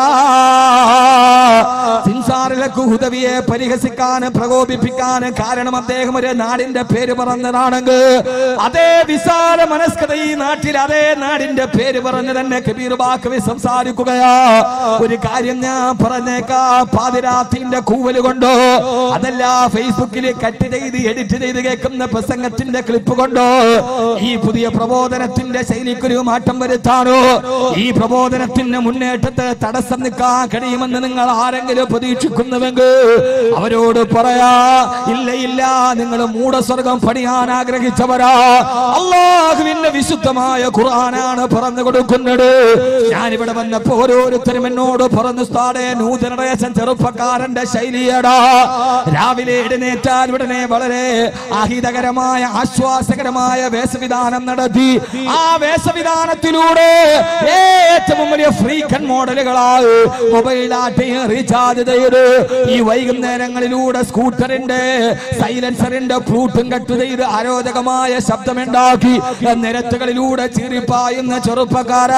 സിൻസാറിലേക്ക് ഹുദവിയെ പരിഹസിക്കാൻ പ്രകോപിപ്പിക്കാൻ കാരണം അദ്ദേഹം ഒരു നാടിന്റെ പേര് പറഞ്ഞതാണെങ്കിൽ അതേ വിശാല മനസ്കത ഈ നാട്ടിൽ അതേ നാടിന്റെ പേര് പറഞ്ഞ് തന്നെ കബീർ ബാക്കവി സംസാരിക്കുകയാ ഒരു കാര്യം ഞാൻ പറഞ്ഞേക്കാ പാതിരാത്തിന്റെ കൂവല് കൊണ്ടോ അതല്ല ഫേസ്ബുക്കിൽ കട്ട് ചെയ്ത് എഡിറ്റ് ചെയ്ത് കേൾക്കുന്ന പ്രസംഗത്തിന്റെ ക്ലിപ്പ് കൊണ്ടോ ഈ പുതിയ പ്രബോധനത്തിന്റെ ശൈലിക്കൊരു മാറ്റം വരുത്താനോ ഈ പ്രബോധനത്തിന്റെ മുന്നേറ്റത്തെ തടസ്സം നിൽക്കാൻ കഴിയുമെന്ന് നിങ്ങൾ ആരെങ്കിലും പ്രതീക്ഷിക്കുന്നുവെങ്കിൽ അവരോട് പറയാ ഇല്ല ഇല്ല നിങ്ങൾ മൂടസ്വർഗം പണിയാൻ ആഗ്രഹിച്ചവരാ അള്ളാഹുവിന്റെ വിശുദ്ധമായ ഖുർആനാണ് പറഞ്ഞു കൊടുക്കുന്നത് ഞാനിവിടെ വന്നപ്പോ ഓരോരുത്തരും എന്നോട് പറഞ്ഞു സ്ഥാടെ ന്യൂ ജനറേഷൻ ചെറുപ്പക്കാരന്റെ ശൈലിയടാ രാവിലെ എഴുന്നേറ്റാൽ ഉടനെ വളരെ അഹിതകരമായ ആശ്വാസകരമായ വേഷവിധാനം നടത്തി ആ വേഷവിധാനത്തിലൂടെ ഏറ്റവും വലിയ ഫ്രീക്കൻ മോഡലുകളായി മൊബൈലാട്ടി റീചാർജ് ചെയ്ത് ഈ വൈകുന്നേരങ്ങളിലൂടെ സ്കൂട്ടറിന്റെ സൈലൻസറിന്റെ ഫ്ലൂട്ടും കട്ട് ചെയ്ത് അരോചകമായ ശബ്ദമുണ്ടാക്കി നിരത്തുകളിലൂടെ ചീറിപ്പായുന്ന ചെറുപ്പക്കാരാ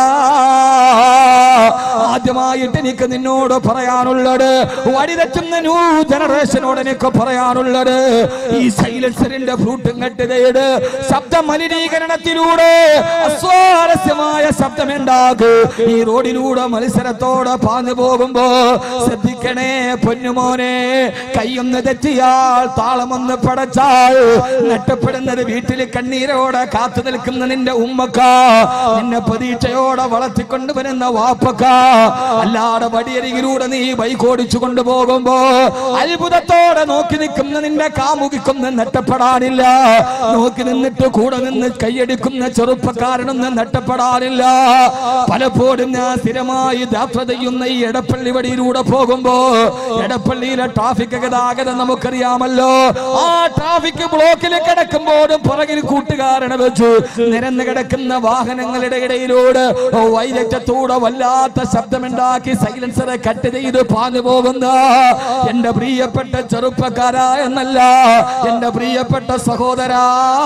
ആദ്യമായിട്ട് എനിക്ക് നിന്നോട് പറയാനുള്ളത് വഴിതെറ്റുന്ന ന്യൂ ജനറേഷനോട് എനിക്ക് പറയാനുള്ളത് ഈ സൈലൻസറിന്റെ ഫ്ലൂട്ടും കട്ട് ചെയ്ത് ശബ്ദ മലിനീകരണത്തിലൂടെ അസ്വാരസ്യമായ ശബ്ദമുണ്ടാക്കി ഈ റോഡിലൂടെ മത്സരത്തോടെ പാഞ്ഞു പോകുമ്പോ ശ്രദ്ധിക്കണേ പൊന്നുമോനെ കൈയൊന്ന് തെറ്റിയാൽ താളമൊന്ന് പടച്ചാൽ നഷ്ടപ്പെടുന്നത് വീട്ടിൽ കണ്ണീരോടെ കാത്തു നിൽക്കുന്ന നിന്റെ ഉമ്മക്ക നിന്നെ പ്രതീക്ഷയോടെ വളർത്തിക്കൊണ്ടുവരുന്ന വാപ്പക്ക അല്ലാതെ വടിയരികിലൂടെ നീ ബൈക്ക് ഓടിച്ചു കൊണ്ടുപോകുമ്പോ അത്ഭുതത്തോടെ നോക്കി നിൽക്കുന്ന നിന്റെ കാമുകിക്കൊന്നും നഷ്ടപ്പെടാനില്ല നോക്കി നിന്നിട്ട് കൂടെ നിന്ന് കൈയടിക്കുന്ന ചെറുപ്പക്കാരനൊന്നും നഷ്ടപ്പെടാനില്ല പലപ്പോഴും ഞാൻ സ്ഥിരമായി യാത്ര ചെയ്യുന്ന ഈ എടപ്പള്ളി വഴിയിലൂടെ പോകുമ്പോ എടപ്പള്ളിയിലെ ട്രാഫിക് ഗതാഗതം നമുക്കറിയാമല്ലോ ആ ട്രാഫിക് ബ്ലോക്കിൽ കിടക്കുമ്പോഴും പുറകിൽ കൂട്ടുകാരനെ വെച്ച് നിരന്ന് കിടക്കുന്ന വാഹനങ്ങളുടെ ഇടയിലൂടെ വൈരറ്റത്തൂടെ വല്ലാത്ത ശബ്ദമുണ്ടാക്കി സൈലൻസറെ കട്ട് ചെയ്ത് പാഞ്ഞു പോകുന്ന എന്റെ പ്രിയപ്പെട്ട ചെറുപ്പക്കാരാ എന്നല്ല എന്റെ പ്രിയപ്പെട്ട സഹോദരാ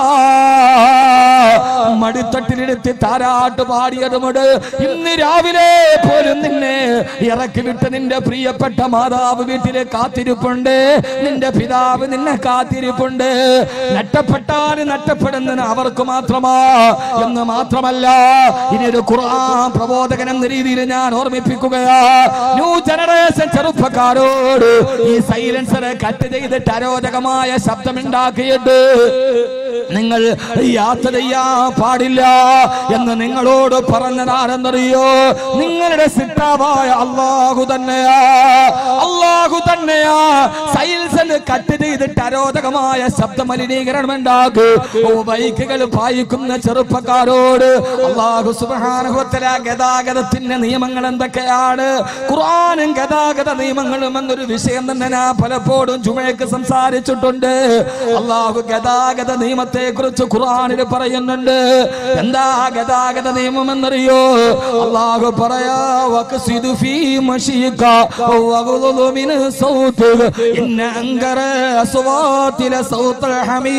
മടിത്തട്ടിലെടുത്ത് താരാട്ട് പാടിയതുമുണ്ട് ഇന്ന് രാവിലെ പോലും നിന്നെ ഇറക്കി വിട്ട് നിന്റെ പ്രിയപ്പെട്ട മാതാവ് വീട്ടിലെ കാത്തിരിപ്പുണ്ട് നിന്റെ പിതാവ് നിന്നെ കാത്തിരിപ്പുണ്ട് നഷ്ടപ്പെട്ടാൽ നഷ്ടപ്പെടുന്നത് അവർക്ക് മാത്രമാ എന്ന് മാത്രമല്ല ഇനി ഒരു ഖുർആൻ പ്രബോധകൻ എന്ന രീതിയിൽ ഞാൻ ഓർമ്മിപ്പിക്കുകയാ ന്യൂ ജനറേഷൻ ചെറുപ്പക്കാരോട് ഈ സൈലൻസറെ കട്ട് ചെയ്തിട്ട് അരോചകമായ ശബ്ദമുണ്ടാക്കിയിട്ട് നിങ്ങൾ യാത്ര ചെയ്യാൻ പാടില്ല എന്ന് നിങ്ങളോട് പറഞ്ഞതാരെന്നറിയോ നിങ്ങളുടെ സിട്ടാവായ അള്ളാഹു തന്നെയാ അള്ളാഹു തന്നെയാ സൈൽസിന് കട്ട് ചെയ്തിട്ട് അരോധകമായ ശബ്ദ മലിനീകരണം ഉണ്ടാക്കു ബൈക്കുകൾ പായിക്കുന്ന ചെറുപ്പക്കാരോട് അള്ളാഹു സുബാനുഭവത്തില ഗതാഗതത്തിന്റെ നിയമങ്ങൾ എന്തൊക്കെയാണ് ഖുർആാനും ഗതാഗത നിയമങ്ങളും എന്നൊരു വിഷയം തന്നെ ഞാൻ പലപ്പോഴും ചുമയ്ക്ക് സംസാരിച്ചിട്ടുണ്ട് അള്ളാഹു ഗതാഗത നിയമത്തെ കുറിച്ച് ഖുർആാനിൽ പറയുന്നുണ്ട് എന്താ ഗതാഗത നിയമം എന്നറിയോ അള്ളാഹു പറയാ വഖ്സിദ് ഫീ മശീക വഗ്ളുദു മിൻ സൗതിക ഇന്ന അൻകറ അസ്വാതില സൗത്തുൽ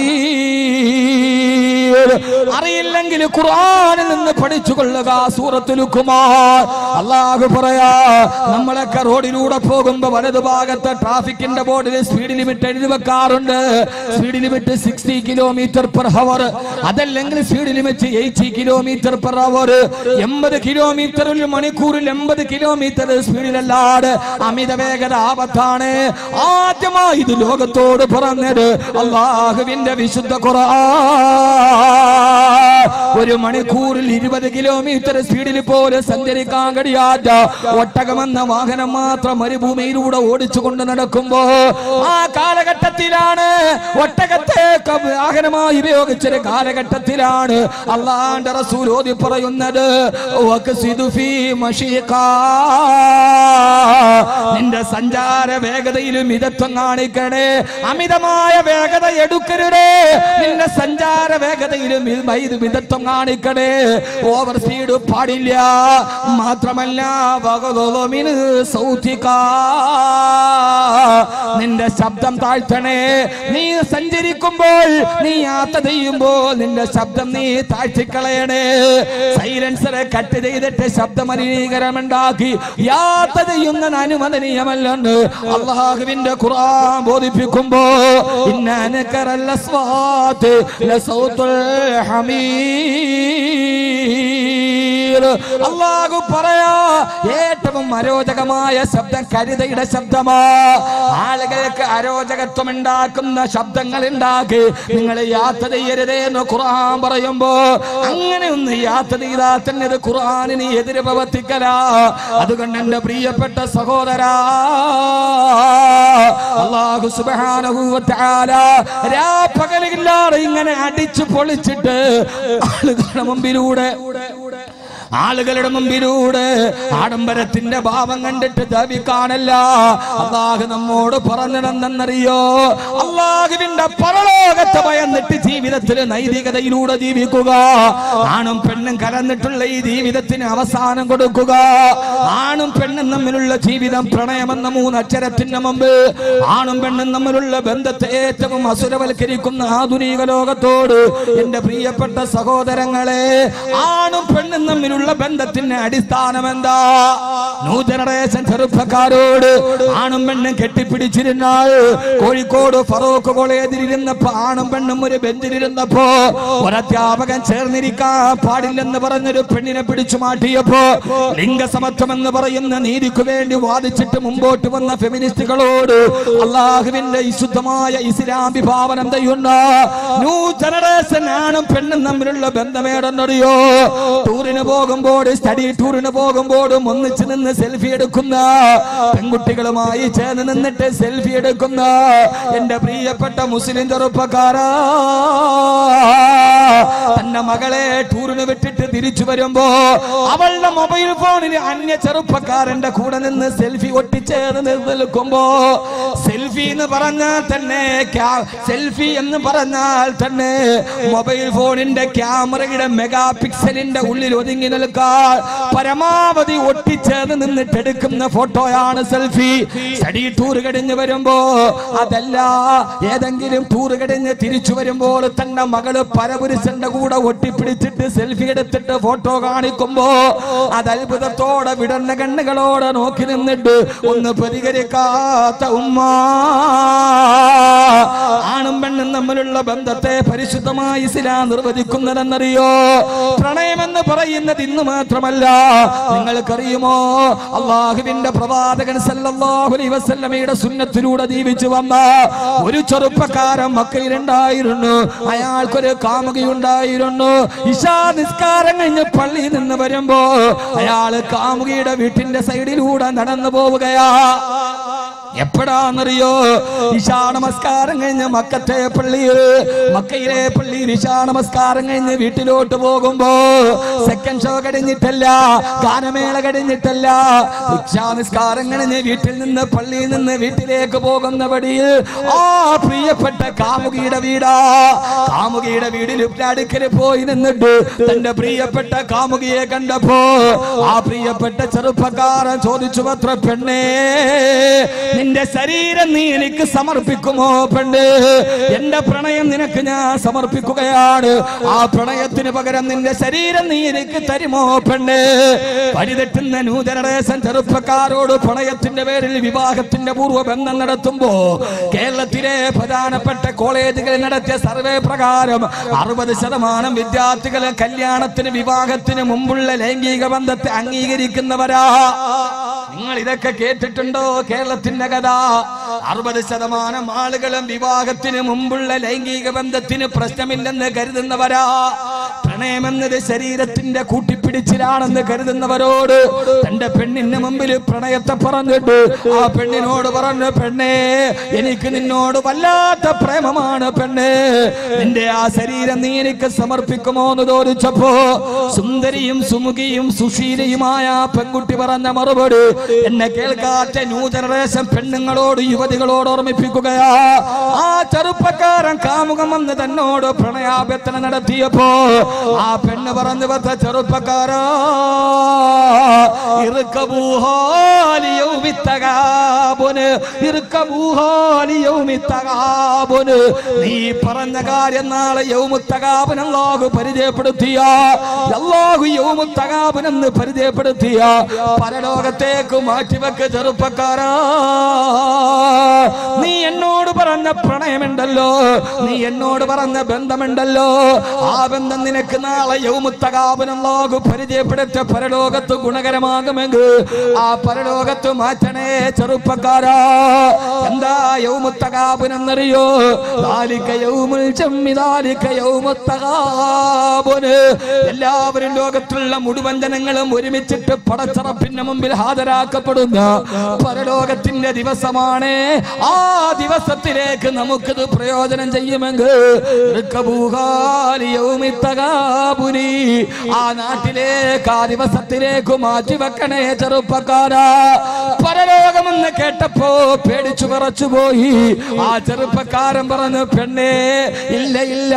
ഹമീർ അറിയില്ലെങ്കിൽ ഖുർആനിൽ നിന്ന് പഠിച്ചു കൊള്ളുക സൂറത്തുൽ ലുഖ്മാൻ അള്ളാഹു പറയാ നമ്മളൊക്കെ റോഡിലൂടെ പോകുമ്പോ വലതു ഭാഗത്ത് ട്രാഫിക്കിന്റെ ബോർഡിൽ സ്പീഡ് ലിമിറ്റ് എഴുതി വെക്കാറുണ്ട് speed limit sixty kilometre kilometre per hour അതല്ലെങ്കിൽ സ്പീഡിൽ വെച്ച് എയ്റ്റി കിലോമീറ്റർ പെർ അവർ എൺപത് കിലോമീറ്റർ ഒരു മണിക്കൂറിൽ എൺപത് കിലോമീറ്റർ സ്പീഡിലല്ലാട് അമിത വേഗത ആപത്താണ് ആദ്യമായി ഇത് ലോകത്തോട് പറഞ്ഞത് അള്ളാഹുവിന്റെ വിശുദ്ധ ഖുർആൻ ഒരു മണിക്കൂറിൽ ഇരുപത് കിലോമീറ്റർ സ്പീഡിൽ പോലെ സഞ്ചരിക്കാൻ കഴിയാത്ത ഒട്ടകമെന്ന വാഹനം മാത്രം മരുഭൂമിയിലൂടെ ഓടിച്ചുകൊണ്ട് നടക്കുമ്പോ ആ കാലഘട്ടത്തിലാണ് ഒട്ടകത്തെ ക- വാഹനമായി ഉപയോഗിച്ചൊരു കാലഘട്ടത്തിലാണ് അള്ളാന്റെ റസൂൽ ഓതി പറയുന്നത് വക്സിദു ഫീ മശീഖാ. നിന്റെ സഞ്ചാര വേഗതയിലും മിതത്വം കാണിക്കണേ അമിതമായ വേഗത എടുക്കരുതേ നിന്റെ സഞ്ചാര വേഗതയിലും മി- മൈ- മിതത്വം കാണിക്കണേ ഓവർ സ്പീഡ് പാടില്ല മാത്രമല്ല വകതൊമിന് സൗധികാ. നിന്റെ ശബ്ദം താഴ്ത്തണേ നീ സഞ്ചരിക്കുമ്പോൾ നീ യാത്ര ചെയ്യുമ്പോൾ നിന്റെ ശബ്ദം നീ താഴ്ത്തിക്കളയണേ സൈലൻസറെ കട്ട് ചെയ്തിട്ട് ശബ്ദ മലിനീകരണമുണ്ടാക്കി യാത്ര ചെയ്യുന്ന അനുവദനീയമല്ലെന്ന് അള്ളാഹുവിന്റെ ഖുർആൻ ബോധിപ്പിക്കുമ്പോ ഇന്നനക്കറല്ല സ്വാത്ത് ലസൗത്തുൽ ഹമീർ അള്ളാഹു പറയാ ഏറ്റവും അരോചകമായ ശബ്ദം കരുതയുടെ ശബ്ദമാ ആളുകൾക്ക് അരോചകത്വം ഉണ്ടാക്കുന്ന ശബ്ദങ്ങൾ ഉണ്ടാക്കി നിങ്ങൾ യാത്ര ചെയ്യരുതേ എന്ന് ഖുർആൻ പറയുമ്പോ അങ്ങനെ ഒന്ന് യാത്ര ചെയ്താൽ തന്നെ ഇത് ഖുർആനിന് എതിര് പ്രവർത്തിക്കലാ അതുകൊണ്ട് എന്റെ പ്രിയപ്പെട്ട സഹോദരാ അള്ളാഹു സുബ്ഹാനഹു വ തആല രാപ്പകലില്ലാതെ ഇങ്ങനെ അടിച്ചു പൊളിച്ചിട്ട് ആളുകളുടെ മുമ്പിലൂടെ ആളുകളുടെ മുമ്പിലൂടെ ആഡംബരത്തിന്റെ ഭാവം കണ്ടിട്ട് ദവിക്കാനല്ല അള്ളാഹു നമ്മോട് പറഞ്ഞതെന്നറിയോ അള്ളാഹുവിന്റെ പരലോകത്തെ ഭയന്നിട്ട് ജീവിതത്തിൽ നൈതികതയിലൂടെ ജീവിക്കുക ആണും പെണ്ണും കലർന്നിട്ടുള്ള ഈ ജീവിതത്തിന് അവസാനം കൊടുക്കുക ആണും പെണ്ണും തമ്മിലുള്ള ജീവിതം പ്രണയമെന്ന മൂന്നക്ഷരത്തിന് മുമ്പ് ആണും പെണ്ണും തമ്മിലുള്ള ബന്ധത്തെ ഏറ്റവും അസുരവൽക്കരിക്കുന്ന ആധുനിക ലോകത്തോട് എന്റെ പ്രിയപ്പെട്ട സഹോദരങ്ങളെ ആണും പെണ്ണും തമ്മിലുള്ള ബന്ധത്തിന്റെ അടിസ്ഥാനം എന്താ ന്യൂ ജനറേഷൻ ചെറുപ്പക്കാരോട് ആണും പെണ്ണും കെട്ടിപ്പിടിച്ചിരുന്നാൽ കോഴിക്കോട് ഫറൂഖ് കോളേജിൽ ഇരുന്നപ്പോ ആണും പെണ്ണും ഒരു ബെഞ്ചിലിരുന്നപ്പോ ഒരധ്യാപകൻ ചേർന്നിരിക്കാൻ പാടില്ലെന്ന് പറഞ്ഞൊരു പെണ്ണിനെ പിടിച്ചു മാറ്റിയപ്പോ ലിംഗസമത്വം എന്ന് പറയുന്ന നീതിക്ക് വേണ്ടി വാദിച്ചിട്ട് മുമ്പോട്ട് വന്ന ഫെമിനിസ്റ്റുകളോട് അള്ളാഹുവിന്റെ വിശുദ്ധമായ ഇസ്ലാം വിഭാവനം ചെയ്യുന്ന ന്യൂ ജനറേഷൻ ആണും പെണ്ണും തമ്മിലുള്ള ബന്ധമേടെന്നറിയോ ടൂറിന് പോകുമ്പോൾ സ്റ്റഡി ടൂറിന് പോകുമ്പോഴും ഒന്നിച്ച് നിന്ന് സെൽഫി എടുക്കുന്ന പെൺകുട്ടികളുമായി ചേർന്ന് നിന്നിട്ട് സെൽഫി എടുക്കുന്ന എന്റെ പ്രിയപ്പെട്ട മുസ്ലിം ചെറുപ്പക്കാരാ തന്റെ മകളെ ടൂറിന് വിട്ടിട്ട് തിരിച്ചു വരുമ്പോ അവളുടെ മൊബൈൽ ഫോണിൽ അന്യ ചെറുപ്പക്കാരന്റെ കൂടെ നിന്ന് സെൽഫി ഒട്ടിച്ചേർന്ന് നിൽക്കുമ്പോ സെൽഫി എന്ന് പറഞ്ഞാൽ തന്നെ സെൽഫി എന്ന് പറഞ്ഞാൽ തന്നെ മൊബൈൽ ഫോണിന്റെ ക്യാമറയുടെ മെഗാ പിക്സലിന്റെ ഉള്ളിൽ ഒതുങ്ങി നിൽക്കാൻ പരമാവധി ഒട്ടിച്ചേർന്ന് നിന്നിട്ട് എടുക്കുന്ന ഫോട്ടോയാണ് സെൽഫി സ്റ്റഡി ടൂർ കഴിഞ്ഞ് വരുമ്പോ അതല്ല ഏതെങ്കിലും ടൂർ കഴിഞ്ഞ് തിരിച്ചു വരുമ്പോൾ തന്റെ മകള് പരപുരുഷന്റെ കൂടെ ഒട്ടിപ്പിടിച്ചിട്ട് സെൽഫി എടുത്തിട്ട് ഫോട്ടോ കാണിക്കുമ്പോ അത് അത്ഭുതത്തോടെ വിടർന്ന കണ്ണുകളോടെ നോക്കി നിന്നിട്ട് ഒന്ന് പ്രതികരിക്കാത്ത ഉമ്മ ആണും പെണ്ണും തമ്മിലുള്ള ബന്ധത്തെ പരിശുദ്ധമായി ഇസ്ലാം നിർവചിക്കുന്നതെന്നറിയോ പ്രണയമെന്ന് പറയുന്നത് ഇന്ന് മാത്രമല്ല നിങ്ങൾക്കറിയുമോ അള്ളാഹുവിന്റെ പ്രവാചകൻ സല്ലല്ലാഹു അലൈഹി വസല്ലമയുടെ സുന്നത്തിലൂടെ ജീവിച്ചു വന്ന ഒരു ചെറുപ്പക്കാരൻ മക്കയിലുണ്ടായിരുന്നു അയാൾക്കൊരു കാമുകിയുണ്ടായിരുന്നു ഇശാ നിസ്കാരം കഴിഞ്ഞ് പള്ളിയിൽ നിന്ന് വരുമ്പോ അയാള് കാമുകിയുടെ വീട്ടിന്റെ സൈഡിലൂടെ നടന്നു പോവുകയാ എപ്പോഴാന്നറിയോ ഇശാ നമസ്കാരം കഴിഞ്ഞ് മക്കത്തെ പള്ളിയിൽ മക്കയിലെ പള്ളിയിൽ ഇശാ നമസ്കാരം കഴിഞ്ഞ് വീട്ടിലോട്ട് പോകുമ്പോ സെക്കൻഡ് ഷോ കഴിഞ്ഞിട്ടല്ല ഗാനമേള കഴിഞ്ഞിട്ടല്ല ഇശാ നിസ്കാരം കഴിഞ്ഞ് വീട്ടിൽ നിന്ന് പള്ളിയിൽ നിന്ന് വീട്ടിലേക്ക് പോകുന്ന വഴിയിൽ ആ പ്രിയപ്പെട്ട കാമുകിയുടെ വീടാ കാമുകിയുടെ വീടിൽ അടുക്കൽ പോയി നിന്നിട്ട് തന്റെ പ്രിയപ്പെട്ട കാമുകിയെ കണ്ടപ്പോ ആ പ്രിയപ്പെട്ട ചെറുപ്പക്കാരൻ ചോദിച്ചു അത്ര പെണ്ണേ നിന്റെ ശരീരം നീ എനിക്ക് സമർപ്പിക്കുമോ പെണ്ണ് എന്റെ പ്രണയം നിനക്ക് ഞാൻ സമർപ്പിക്കുകയാണ് ആ പ്രണയത്തിന് പകരം നിന്റെ ശരീരം നീ എനിക്ക് തരുമോ പെണ്ണ് വഴിതെറ്റുന്ന നൂതനദേശം ചെറുപ്പക്കാരോട് പ്രണയത്തിന്റെ പേരിൽ വിവാഹത്തിന്റെ പൂർവ്വ ബന്ധം നടത്തുമ്പോ കേരളത്തിലെ പ്രധാനപ്പെട്ട കോളേജുകളിൽ നടത്തിയ സർവേ പ്രകാരം അറുപത് ശതമാനം വിദ്യാർത്ഥികൾ കല്യാണത്തിന് വിവാഹത്തിന് മുമ്പുള്ള ലൈംഗിക ബന്ധത്തെ അംഗീകരിക്കുന്നവരാ നിങ്ങൾ ഇതൊക്കെ കേട്ടിട്ടുണ്ടോ കേരളത്തിന്റെ കഥ അറുപത് ശതമാനം ആളുകളും വിവാഹത്തിന് മുമ്പുള്ള ലൈംഗിക ബന്ധത്തിന് പ്രശ്നമില്ലെന്ന് കരുതുന്നവരാ പ്രണയമെന്നത് ശരീരത്തിന്റെ കൂട്ടിപ്പിടിച്ചിലാണെന്ന് കരുതുന്നവരോട് തന്റെ പെണ്ണിന് മുമ്പിൽ പ്രണയത്തെ പറഞ്ഞിട്ട് ആ പെണ്ണിനോട് പറഞ്ഞു പെണ്ണേ എനിക്ക് നിന്നോട് വല്ലാത്ത പ്രേമമാണ് പെണ്ണേ നിന്റെ ആ ശരീരം നീ എനിക്ക് സമർപ്പിക്കുമോ എന്ന് ചോദിച്ചപ്പോ സുന്ദരിയും സുമുഖിയും സുശീലയുമായ ആ പെൺകുട്ടി പറഞ്ഞ മറുപടി എന്നെ കേൾക്കാത്ത ന്യൂ ജനറേഷൻ പെണ്ണുങ്ങളോട് യുവതികളോട് ഓർമ്മിപ്പിക്കുകയാ ആ ചെറുപ്പക്കാരൻ കാമുകം വന്ന് തന്നോട് പ്രണയാഭ്യർത്ഥന നടത്തിയപ്പോ ആ പെണ്ണ് പറഞ്ഞു വന്ന ചെറുപ്പക്കാരാ ഇറുക്കബൂഹാലിയൗമിത്തകാബുന് ഇറുക്കബൂഹാലിയൗമിത്തകാബുന് നീ പറഞ്ഞ കാര്യം നാളെ യൗമുത്തകാബൻ അല്ലാഹു പരിചയപ്പെടുത്തിയ അല്ലാഹു യൗമുത്തകാബൻ എന്ന് പരിചയപ്പെടുത്തിയ പരലോകത്തേക്ക് മാറ്റിവെക്ക് ചെറുപ്പക്കാരാ നീ എന്നോട് പറഞ്ഞ പ്രണയമുണ്ടല്ലോ നീ എന്നോട് പറഞ്ഞ ബന്ധമുണ്ടല്ലോ ആ ബന്ധം നിനക്ക് നാളെ യൗമുത്തകാപനല്ലാകു പരിചയപ്പെടുത്ത പരലോകത്ത് ഗുണകരമാകുമെങ്കിൽ ആ പരലോകത്ത് മാറ്റണേ ചെറുപ്പക്കാരാ എന്താ യൗമുത്തകാപനെന്നറിയോ ദാലിക യൗമുൽ ജമ്മി ദാലിക യൗമുത്തകാപന് എല്ലാവരും ലോകത്തുള്ള മുഴുവൻ ജനങ്ങളും ഒരുമിച്ചിട്ട് പടച്ചറപ്പിന്റെ മുമ്പിൽ ഹാജരാക്കപ്പെടുന്ന പരലോകത്തിന്റെ ദിവസമാണ് ആ ദിവസത്തിലേക്ക് നമുക്കിത് പ്രയോജനം ചെയ്യുമെങ്കിൽ ഋക്കഭൂകാലി യൗമിത്തകാപുനി. ആ നാട്ടിലേക്ക് ആ ദിവസത്തിലേക്ക് മാറ്റി വെക്കണേ ചെറുപ്പക്കാരാ പരലോകമെന്ന് കേട്ടപ്പോ പേടിച്ചു പറച്ചു പോയി ആ ചെറുപ്പക്കാരൻ പറഞ്ഞു പെണ്ണേ ഇല്ല ഇല്ല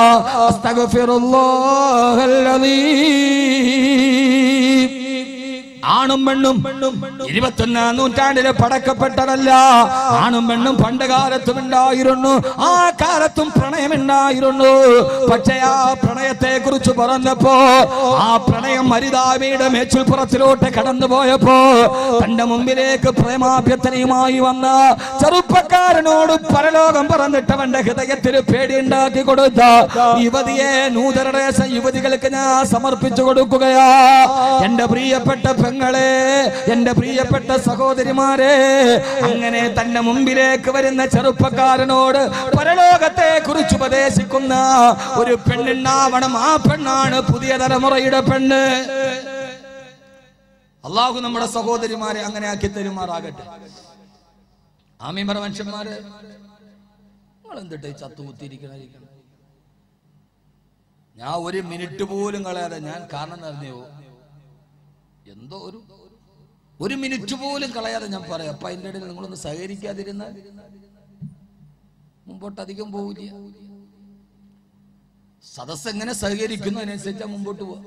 അസ്തഗ്ഫിറുല്ലാഹല്ലദീ ആണും പെണ്ണും ഇരുപത്തൊന്നാം നൂറ്റാണ്ടില് പടക്കപ്പെട്ടതല്ല ആണും പെണ്ണും പണ്ട് കാലത്തും ഉണ്ടായിരുന്നു ആ കാലത്തും പ്രണയമുണ്ടായിരുന്നു പക്ഷേ ആ പ്രണയത്തെ കുറിച്ച് പറഞ്ഞപ്പോ ആ പ്രണയം മരിതാവിയുടെ മേച്ചുൽപ്പുറത്തിലോട്ട് കടന്നു പോയപ്പോ തന്റെ മുമ്പിലേക്ക് പ്രേമാഭ്യർത്ഥനയുമായി വന്ന ചെറുപ്പക്കാരനോട് പരലോകം പറഞ്ഞിട്ട് അവന്റെ ഹൃദയത്തിൽ പേടിയുണ്ടാക്കി കൊടുത്ത യുവതിയെ നൂതനദേശ യുവതികൾക്ക് ഞാൻ സമർപ്പിച്ചു കൊടുക്കുകയാ എന്റെ പ്രിയപ്പെട്ട പെങ്ങളെ എന്റെ പ്രിയപ്പെട്ട സഹോദരിമാരെ അങ്ങനെ തന്റെ മുമ്പിലേക്ക് വരുന്ന ചെറുപ്പക്കാരനോട് പരലോകത്തെ കുറിച്ച് ഉപദേശിക്കുന്ന ഒരു പെണ്ണുണ്ടാവണം ആ പെണ്ണാണ് പുതിയ തലമുറയുടെ പെണ്ണ് അള്ളാഹു നമ്മുടെ സഹോദരിമാരെ അങ്ങനെ ആക്കി തരുമാറാകട്ടെ ആമീമറ മനുഷ്യന്മാര് നിങ്ങൾ എന്തിട്ട് ഈ ചത്തുകുത്തിയിരിക്കണായിരിക്കണം ഞാൻ ഒരു മിനിറ്റ് പോലും കളയാതെ ഞാൻ കാരണം അറിഞ്ഞോ എന്തോ ഒരു ഒരു മിനിറ്റ് പോലും കളയാതെ ഞാൻ പറയാം അപ്പൊ അതിന്റെ ഇടയിൽ നിങ്ങളൊന്ന് സഹകരിക്കാതിരുന്നാൽ മുമ്പോട്ട് അധികം പോവില്ല സദസ് എങ്ങനെ സഹകരിക്കുന്നു അതിനനുസരിച്ചാ മുമ്പോട്ട് പോവാ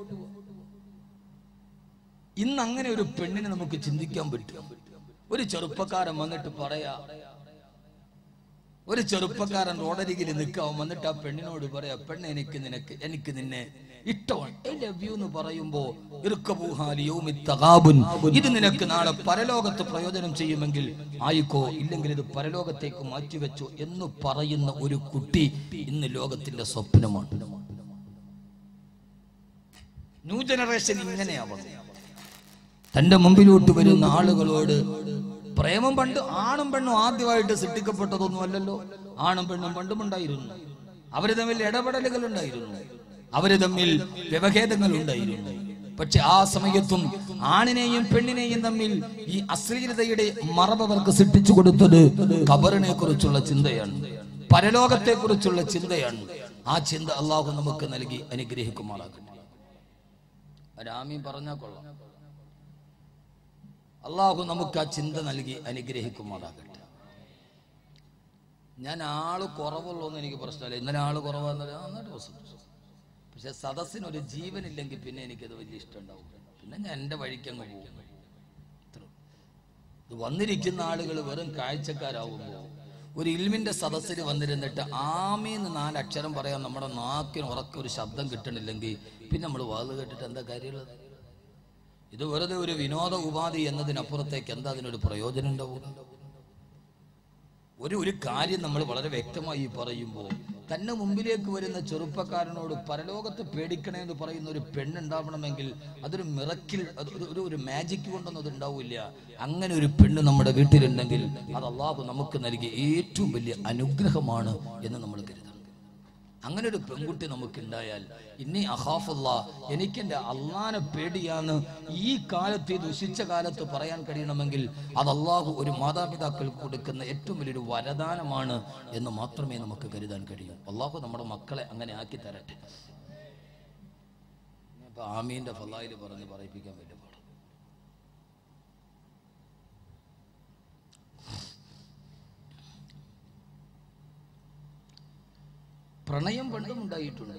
ഇന്ന് അങ്ങനെ ഒരു പെണ്ണിനെ നമുക്ക് ചിന്തിക്കാൻ പറ്റും ഒരു ചെറുപ്പക്കാരൻ വന്നിട്ട് പറയാ ഒരു ചെറുപ്പക്കാരൻ റോഡരികിൽ നിൽക്കാവും വന്നിട്ട് ആ പെണ്ണിനോട് പറയാ പെണ്ണ് എനിക്ക് നിനക്ക് എനിക്ക് നിന്നെ ഇഷ്ടമാണ് ഐ ലവ് യു എന്ന് പറയുമ്പോ ഇറുക്കബൂഹാലി യൗമി തഗാബുൻ. ഇത് നിനക്ക് നാളെ പരലോകത്ത് പ്രയോജനം ചെയ്യുമെങ്കിൽ ആയിക്കോ ഇല്ലെങ്കിൽ ഇത് പരലോകത്തേക്ക് മാറ്റിവെച്ചോ എന്ന് പറയുന്ന ഒരു കുട്ടി ഇന്ന് ലോകത്തിന്റെ സ്വപ്നമാണ് ന്യൂ ജനറേഷൻ ഇങ്ങനെയാവണം തന്റെ മുമ്പിലോട്ട് വരുന്ന ആളുകളോട് പ്രേമം പണ്ട് ആണും പെണ്ണും ആദ്യമായിട്ട് സൃഷ്ടിക്കപ്പെട്ടതൊന്നും അല്ലല്ലോ ആണും പെണ്ണും പണ്ടും ഉണ്ടായിരുന്നു അവര് തമ്മിൽ ഇടപെടലുകൾ ഉണ്ടായിരുന്നു അവര് തമ്മിൽ വ്യവഭേദങ്ങൾ ഉണ്ടായിരുന്നു പക്ഷെ ആ സമയത്തും ആണിനെയും പെണ്ണിനെയും തമ്മിൽ ഈ അശ്ലീലതയുടെ മറവ് അവർക്ക് സൃഷ്ടിച്ചു കൊടുത്തത് ഖബറിനെ കുറിച്ചുള്ള ചിന്തയാണ് പരലോകത്തെ കുറിച്ചുള്ള ചിന്തയാണ് ആ ചിന്ത അള്ളാഹു നമുക്ക് നൽകി അനുഗ്രഹിക്കുമാറാകട്ടെ രാമി പറഞ്ഞാൽ കൊള്ളാം അള്ളാഹു നമുക്ക് ആ ചിന്ത നൽകി അനുഗ്രഹിക്കുമാറാകട്ടെ ഞാൻ ആള് കുറവുള്ളൂന്ന് എനിക്ക് പ്രശ്നമില്ല ഇന്നലെ ആള് കുറവാന്ന് ദിവസം പക്ഷെ സദസ്സിന് ഒരു ജീവനില്ലെങ്കിൽ പിന്നെ എനിക്കത് വലിയ ഇഷ്ടം ഉണ്ടാവും പിന്നെ ഞാൻ എൻ്റെ വഴിക്ക് അങ്ങ് പോകും ഇത്രേ ഉള്ളൂ. ഇത് വന്നിരിക്കുന്ന ആളുകൾ വെറും കാഴ്ചക്കാരാവുമ്പോൾ ഒരു ഇൽമിന്റെ സദസ്സിൽ വന്നിരുന്നിട്ട് ആമീന്ന് നാലക്ഷരം പറയാൻ നമ്മുടെ നാക്കിന് ഉറക്ക ഒരു ശബ്ദം കിട്ടണില്ലെങ്കിൽ പിന്നെ നമ്മൾ വാത് കേട്ടിട്ട് എന്താ കാര്യമുള്ളത് ഇത് വെറുതെ ഒരു വിനോദ ഉപാധി എന്നതിനപ്പുറത്തേക്ക് എന്താ അതിനൊരു പ്രയോജനം ഉണ്ടാവും ഒരു ഒരു കാര്യം നമ്മൾ വളരെ വ്യക്തമായി പറയുമ്പോൾ തന്നെ മുമ്പിലേക്ക് വരുന്ന ചെറുപ്പക്കാരനോട് പരലോകത്തെ പേടിക്കണേ എന്ന് പറയുന്ന ഒരു പെണ്ണുണ്ടാവണമെങ്കിൽ അതൊരു മിറക്കിൽ അത് ഒരു- ഒരു ഒരു മാജിക് കൊണ്ടൊന്നും അത് ഉണ്ടാവില്ല അങ്ങനെ ഒരു പെണ്ണ് നമ്മുടെ വീട്ടിലുണ്ടെങ്കിൽ അത് അള്ളാഹു നമുക്ക് നൽകിയ ഏറ്റവും വലിയ അനുഗ്രഹമാണ് എന്ന് നമ്മൾ കരുതണം അങ്ങനെ ഒരു പെൺകുട്ടി നമുക്കുണ്ടായാൽ ഇനി അഹാഫുള്ള എനിക്കെന്റെ അള്ളാനെ പേടിയാന്ന് ഈ കാലത്ത് ഈ ദുഷിച്ച കാലത്ത് പറയാൻ കഴിയണമെങ്കിൽ അത് അള്ളാഹു ഒരു മാതാപിതാക്കൾ കൊടുക്കുന്ന ഏറ്റവും വലിയൊരു വരദാനമാണ് എന്ന് മാത്രമേ നമുക്ക് കരുതാൻ കഴിയൂ അള്ളാഹു നമ്മുടെ മക്കളെ അങ്ങനെ ആക്കി തരട്ടെ ഇപ്പൊ ആമീന്റെ ഫലായിൽ പറഞ്ഞ് പറയിപ്പിക്കാൻ വലിയ പാടാണ് പ്രണയം പണ്ടും ഉണ്ടായിട്ടുണ്ട്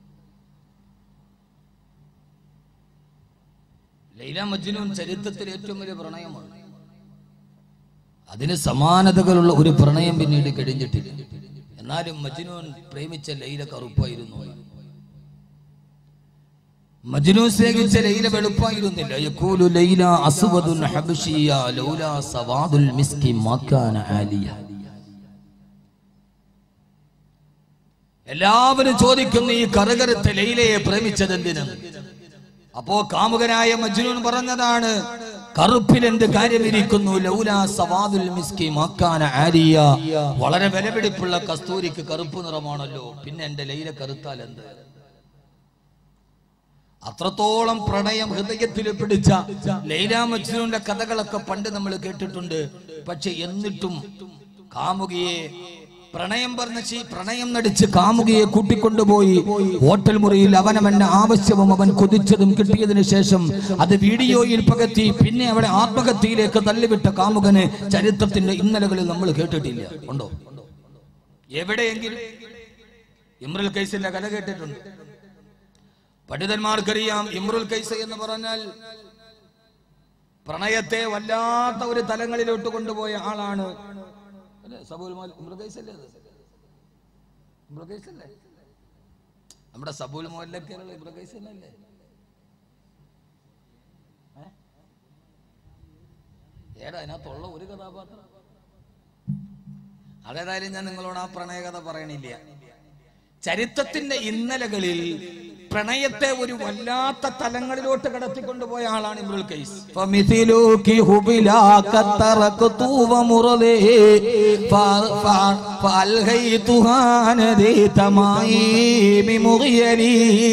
ലൈല മജ്നൂൻ ചരിത്രത്തിൽ ഏറ്റവും വലിയ പ്രണയമാണ് അതിന് സമാനതകളുള്ള ഒരു പ്രണയം പിന്നീട് കഴിഞ്ഞിട്ടില്ല എന്നാലും മജ്നൂൻ പ്രേമിച്ച ലൈല കറുപ്പായിരുന്നു മജ്നൂൻ സ്നേഹിച്ച ലൈല വെളുപ്പായിരുന്നില്ല യഖൂലു ലൈല അസ്വദുൻ ഹബ്ശിയ ലൗലാ സവാദുൽ മിസ്കി മാക്കാന ആലിയ എല്ലാവരും ചോദിക്കുന്നു ഈ കറുകറുത്ത ലൈലയെ പ്രേമിച്ചത് എന്തിന് അപ്പോ കാമുകനായ മജ്നൂൻ പറഞ്ഞതാണ് കറുപ്പിൽ എന്ത് കാര്യമിരിക്കുന്നു ലൗലാ സവാദുൽ മിസ്കി മാക്കാന ആരിയ വളരെ വിലപിടിപ്പുള്ള കസ്തൂരിക്ക് കറുപ്പ് നിറമാണല്ലോ പിന്നെ എന്റെ ലൈല കറുത്താൽ എന്ത് അത്രത്തോളം പ്രണയം ഹൃദയത്തിൽ പിടിച്ച ലൈല മജ്നൂന്റെ കഥകളൊക്കെ പണ്ട് നമ്മൾ കേട്ടിട്ടുണ്ട് പക്ഷെ എന്നിട്ടും കാമുകിയെ പ്രണയം പറഞ്ഞ ചീ പ്രണയം നടിച്ച് കാമുകിയെ കൂട്ടിക്കൊണ്ടുപോയി ഹോട്ടൽ മുറിയിൽ അവനവന്റെ ആവശ്യവും അവൻ കൊതിച്ചതും കിട്ടിയതിനു ശേഷം അത് വീഡിയോയിൽ പകർത്തി പിന്നെ അവിടെ ആത്മഹത്യയിലേക്ക് തള്ളിവിട്ട കാമുകന് ചരിത്രത്തിന്റെ ഇന്നലകളിൽ നമ്മൾ കേട്ടിട്ടില്ല ഉണ്ടോ എവിടെയെങ്കിലും ഇമ്രുൽ കൈസിന്റെ കഥ കേട്ടിട്ടുണ്ട് പണ്ഡിതന്മാർക്കറിയാം ഇമ്രുൽ കൈസ എന്ന് പറഞ്ഞാൽ പ്രണയത്തെ വല്ലാത്ത ഒരു തലങ്ങളിലോട്ട് കൊണ്ടുപോയ ആളാണ് അല്ലേ സബൂൽ മോൽ ഇമ്രുൽ കൈസ് അല്ലേ അത് ഇമ്രുൽ കൈസ് അല്ലേ നമ്മുടെ സബൂൽ മോലിലൊക്കെയുള്ള ഇമ്രുൽ കൈസ് അല്ലേ ഏ? ഏടാ അതിനകത്തുള്ള ഒരു കഥാപാത്രം അതേതായാലും ഞാൻ നിങ്ങളോട് ആ പ്രണയകഥ പറയണില്ല ചരിത്രത്തിന്റെ ഇന്നലകളിൽ പ്രണയത്തെ ഒരു വല്ലാത്ത തലങ്ങളിലോട്ട് കടത്തിക്കൊണ്ടുപോയ ആളാണ് ഇമ്രുൽ കൈസ് فمثلك هبلاك تركت ومرضي ف- ف- فألغيتها ندي تمايم مغيلي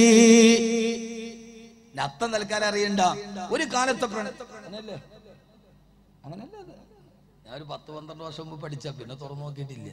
ഇതിന്റെ അർത്ഥം നൽകാൻ അറിയണ്ട ഒരു കാലത്തെ പ്രണയം അങ്ങനല്ലേ അങ്ങനല്ലേ അത് ഞാൻ ഒരു പത്ത് പന്ത്രണ്ട് വർഷം മുമ്പ് പഠിച്ച പിന്നെ തുറന്നു നോക്കിയിട്ടില്ല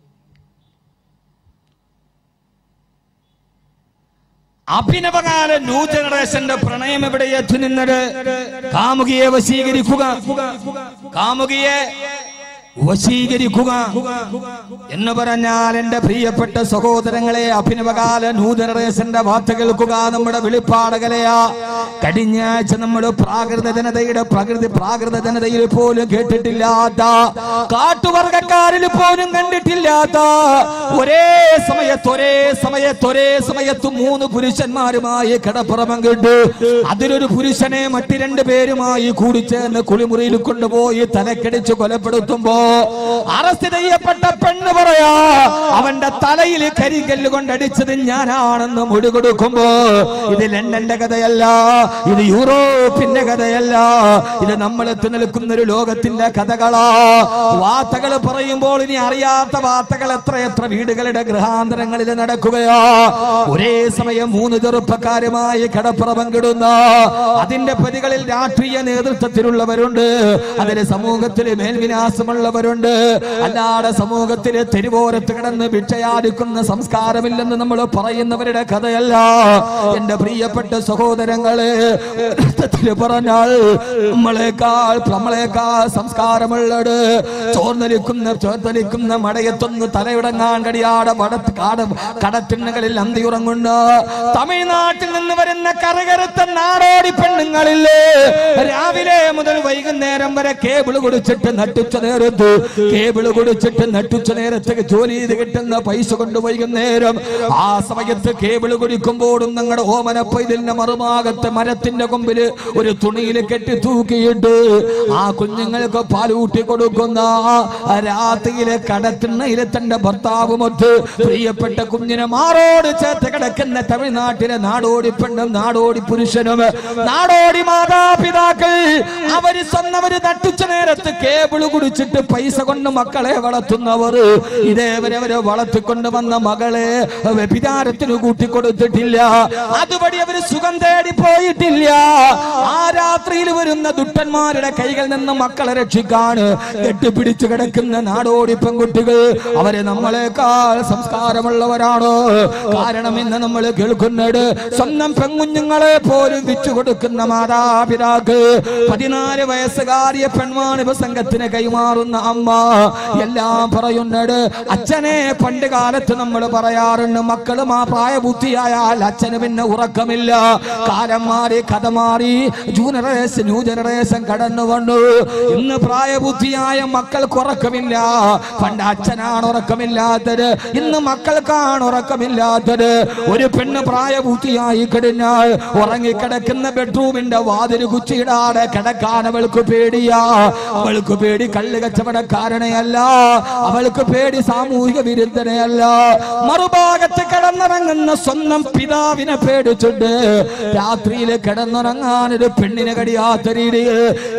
അഭിനവകാല ന്യൂ ജനറേഷന്റെ പ്രണയം എവിടെ എത്തി നിന്നത് കാമുകിയെ വശീകരിക്കുക കാമുകിയെ വശീകരിക്കുക എന്ന് പറഞ്ഞാൽ എന്റെ പ്രിയപ്പെട്ട സഹോദരങ്ങളെ അഭിനവകാല ന്യൂ ജനറേഷന്റെ വാർത്ത കേൾക്കുക നമ്മുടെ വെളിപ്പാടുകളെയാ കഴിഞ്ഞ ആഴ്ച നമ്മൾ പ്രാകൃത ജനതയുടെ പ്രകൃതി പ്രാകൃത ജനതയിൽ പോലും കേട്ടിട്ടില്ലാത്ത കാട്ടുവർഗക്കാരിൽ പോലും കണ്ടിട്ടില്ലാത്ത ഒരേ സമയത്ത് ഒരേ സമയത്ത് ഒരേ സമയത്ത് മൂന്ന് പുരുഷന്മാരുമായി കിടപ്പുറമം കിട്ടു അതിലൊരു പുരുഷനെ മറ്റു രണ്ട് പേരുമായി കൂടിച്ചേർന്ന് കുളിമുറിയിൽ കൊണ്ടുപോയി തലക്കടിച്ച് കൊലപ്പെടുത്തുമ്പോ അറസ്റ്റ് ചെയ്യപ്പെട്ട പെണ്ണ് പറയാ അവന്റെ തലയിൽ കരികല്ല് കൊണ്ടടിച്ചത് ഞാനാണെന്ന് മുടി കൊടുക്കുമ്പോ ഇത് ലണ്ടന്റെ കഥയല്ല ഇത് യൂറോപ്പിന്റെ കഥയല്ല ഇത് നമ്മൾ എത്തി നിൽക്കുന്ന ഒരു ലോകത്തിന്റെ കഥകളാ വാർത്തകൾ പറയുമ്പോൾ ഇനി അറിയാത്ത വാർത്തകൾ എത്ര എത്ര വീടുകളുടെ ഗൃഹാന്തരങ്ങളിൽ നടക്കുകയാ ഒരേ സമയം മൂന്ന് ചെറുപ്പക്കാരുമായി കടപ്പുറ പങ്കിടുന്ന അതിന്റെ പ്രതികളിൽ രാഷ്ട്രീയ നേതൃത്വത്തിലുള്ളവരുണ്ട് അതിന് സമൂഹത്തിൽ മേൽവിലാസമുള്ളവരുണ്ട് അല്ലാതെ സമൂഹത്തിലെ തെരുവോരത്ത് കിടന്ന് ഭിക്ഷ ഭിക്ഷയാടിക്കുന്ന സംസ്കാരമില്ലെന്ന് നമ്മൾ പറയുന്നവരുടെ കഥയല്ല എന്റെ പ്രിയപ്പെട്ട സഹോദരങ്ങളെ ഒരർത്ഥത്തില് പറഞ്ഞാൽ നമ്മളെക്കാൾ നമ്മളെക്കാൾ സംസ്കാരമുള്ളത് ചോർന്നലിക്കുന്ന ചോർന്നലിക്കുന്ന മടയത്തൊന്ന് തലയിടങ്ങാൻ കഴിയാതെ വടത്ത് കാട കടത്തിണ്ണകളിൽ അന്തിയുറങ്ങുന്ന തമിഴ്നാട്ടിൽ നിന്ന് വരുന്ന കറുകറുത്ത നാടോടി പെണ്ണുങ്ങളില്ലേ രാവിലെ മുതൽ വൈകുന്നേരം വരെ കേബിൾ കുടിച്ചിട്ട് നട്ടുച്ച നേരത്ത് കേബിൾ കുടിച്ചിട്ട് നട്ടുച്ച നേരത്ത് ജോലി ചെയ്ത് കിട്ടുന്ന പൈസ കൊണ്ട് വൈകുന്നേരം ആ സമയത്ത് കേബിൾ കുടിക്കുമ്പോഴും നിങ്ങളുടെ ഓമനപ്പ ഇതിന്റെ മറുഭാഗത്ത് മരത്തിന്റെ കൊമ്പില് ഒരു തുണിയിൽ കെട്ടി തൂക്കിയിട്ട് ആ കുഞ്ഞുങ്ങൾക്ക് പാലൂട്ടി കൊടുക്കുന്ന ആ രാത്രിയിലെ കടത്തിണ്ണയിലെ തന്റെ ഭർത്താവുമൊത്ത് പ്രിയപ്പെട്ട കുഞ്ഞിനെ മാറോട് ചേർത്ത് കിടക്കുന്ന തമിഴ്നാട്ടിലെ നാടോടി പെണ്ണും നാടോടി പുരുഷനും നാടോടി മാതാപിതാക്കൾ അവര് സ്വന്തവര് തട്ടുച്ച നേരത്ത് കേബിള് കുടിച്ചിട്ട് പൈസ കൊണ്ട് മക്കളെ വളർത്തുന്നവർ ഇതേവരെ അവരെ വളർത്തിക്കൊണ്ട് വന്ന മകളെ വ്യഭിചാരത്തിന് കൂട്ടിക്കൊടുത്തിട്ടില്ല അതുവഴി അവര് സുഖം തേടി പോയിട്ടില്ല ആ രാത്രിയിൽ വരുന്ന ദുഷ്ടന്മാരുടെ കൈകളിൽ നിന്ന് മക്കളെ രക്ഷിക്കാണ് കെട്ടിപ്പിടിച്ചു കിടക്കുന്ന നാടോടി പെൺകുട്ടികൾ അവരെ നമ്മളെക്കാൾ സംസ്കാരമുള്ളവരാണ് കാരണം ഇന്ന് നമ്മൾ കേൾക്കുന്നത് സ്വന്തം പെൺകുഞ്ഞുങ്ങളെ പോലും വിച്ചു കൊടുക്കുന്ന മാതാപിതാക്കൾ പതിനാല് വയസ്സുകാരിയ പെൺവാണിഭ സംഘത്തിന് കൈമാറുന്ന അമ്മ എല്ലാം പറയുന്നത് അച്ഛനെ പണ്ട് കാലത്ത് നമ്മൾ പറയാറുണ്ട് മക്കളും ആ പ്രായബുദ്ധിയായാൽ അച്ഛന് പിന്നെ ഉറക്കമില്ല കാലം മാറി കഥ മാറി ജൂനിയറേഷൻ ന്യൂ ജനറേഷൻ കടന്നു വന്നു ഇന്ന് പ്രായബുദ്ധിയായ മക്കൾക്ക് ഉറക്കമില്ല പണ്ട് അച്ഛനാണ് ഉറക്കമില്ലാത്തത് ഇന്ന് മക്കൾക്കാണ് ഉറക്കമില്ലാത്തത് ഒരു പെണ്ണ് പ്രായബുദ്ധിയായി കഴിഞ്ഞാൽ ഉറങ്ങിക്കിടക്കുന്ന ബെഡ്റൂമിന്റെ വാതില് കുച്ചിയിടാതെ കിടക്കാൻ അവൾക്ക് പേടിയാ അവൾക്ക് പേടി കള്ള് കച്ചവടക്കാരനെയല്ല അവൾക്ക് പേടി സാമൂഹിക വിരുദ്ധനെയല്ല മറുഭാഗത്ത് കിടന്നിറങ്ങുന്ന സ്വന്തം പിതാവിനെ പേടിച്ചുണ്ട് രാത്രിയിൽ കിടന്നുറങ്ങാൻ ഒരു പെണ്ണിനെ കടിയാത്ത രീതിയിൽ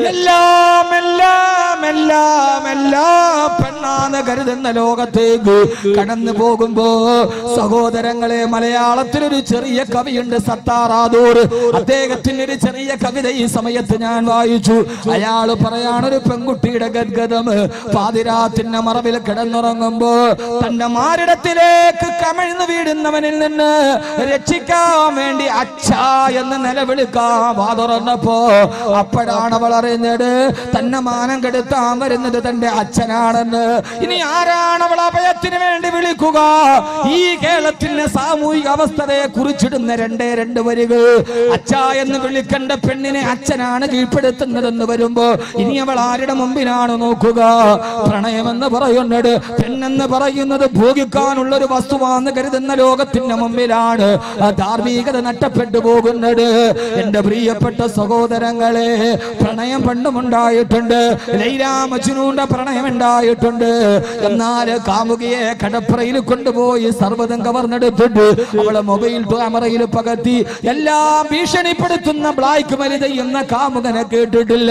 എല്ലാം എല്ലാം എല്ലാം എല്ലാം പെണ്ണാന്ന് കരുതുന്ന ലോകത്തേക്ക് കടന്നു പോകുമ്പോ സഹോദരങ്ങളെ മലയാളത്തിലൊരു ചെറിയ കവിയുണ്ട് സത്താറാദൂർ അദ്ദേഹത്തിന് ഒരു ചെറിയ കവിത ഈ സമയത്ത് ഞാൻ വായിച്ചു അയാൾ പറയാണ് ഒരു പെൺകുട്ടിയുടെ ഗദ്ഗതം പാതിരാത്തിന്റെ മറവിൽ കിടന്നുറങ്ങുമ്പോ തന്റെ മാരിടത്തിലേക്ക് കമിഴ്ന്നു വീടുന്നവനിൽ നിന്ന് രക്ഷിക്കാൻ വേണ്ടി അച്ഛ എന്ന് നിലവിളിക്കാൻ വാതുറന്നപ്പോ അപ്പോഴാണ് അവൾ അറിഞ്ഞത് തന്നെ മാനം കെടുത്താൻ വരുന്നത് തന്റെ അച്ഛനാണെന്ന് ഇനി ആരാണ് അവൾ അഭയത്തിന് വേണ്ടി വിളിക്കുക ഈ കേരളത്തിന്റെ സാമൂഹിക അവസ്ഥയെ കുറിച്ചിടുന്ന രണ്ടേ രണ്ട് വരികൾ അച്ഛ എന്ന് വിളിക്കേണ്ട പെണ്ണിനെ അച്ഛനാണ് കീഴ്പ്പെടുത്തുന്നതെന്ന് വരുമ്പോ ഇനി അവൾ ആരുടെ മുമ്പിലാണ് നോക്കുക പ്രണയമെന്ന് പറയുന്നത് പെണ്ണെന്ന് പറയുന്നത് ഭോഗിക്കാനുള്ള ഒരു വസ്തുവാന്ന് കരുതുന്ന ലോകത്തിന്റെ മുമ്പിലാണ് ആ ധാർമ്മികത നഷ്ടപ്പെട്ടു പോകുന്നത് എന്റെ പ്രിയപ്പെട്ട സഹോദരങ്ങളെ പ്രണയം പണ്ടുമുണ്ടായിട്ടുണ്ട് ലൈലാ മജ്നൂന്റെ പ്രണയം ഉണ്ടായിട്ടുണ്ട് എന്നാൽ കാമുകിയെ കടപ്പുറയിൽ കൊണ്ടുപോയി സർവ്വതം കവർന്നെടുത്തിട്ട് അവളെ മൊബൈൽ ക്യാമറയിൽ പകർത്തി എല്ലാം ഭീഷണിപ്പെടുത്തുന്ന ബ്ലാക്ക് മരി ചെയ്യുന്ന കാമുകനെ കേട്ടിട്ടില്ല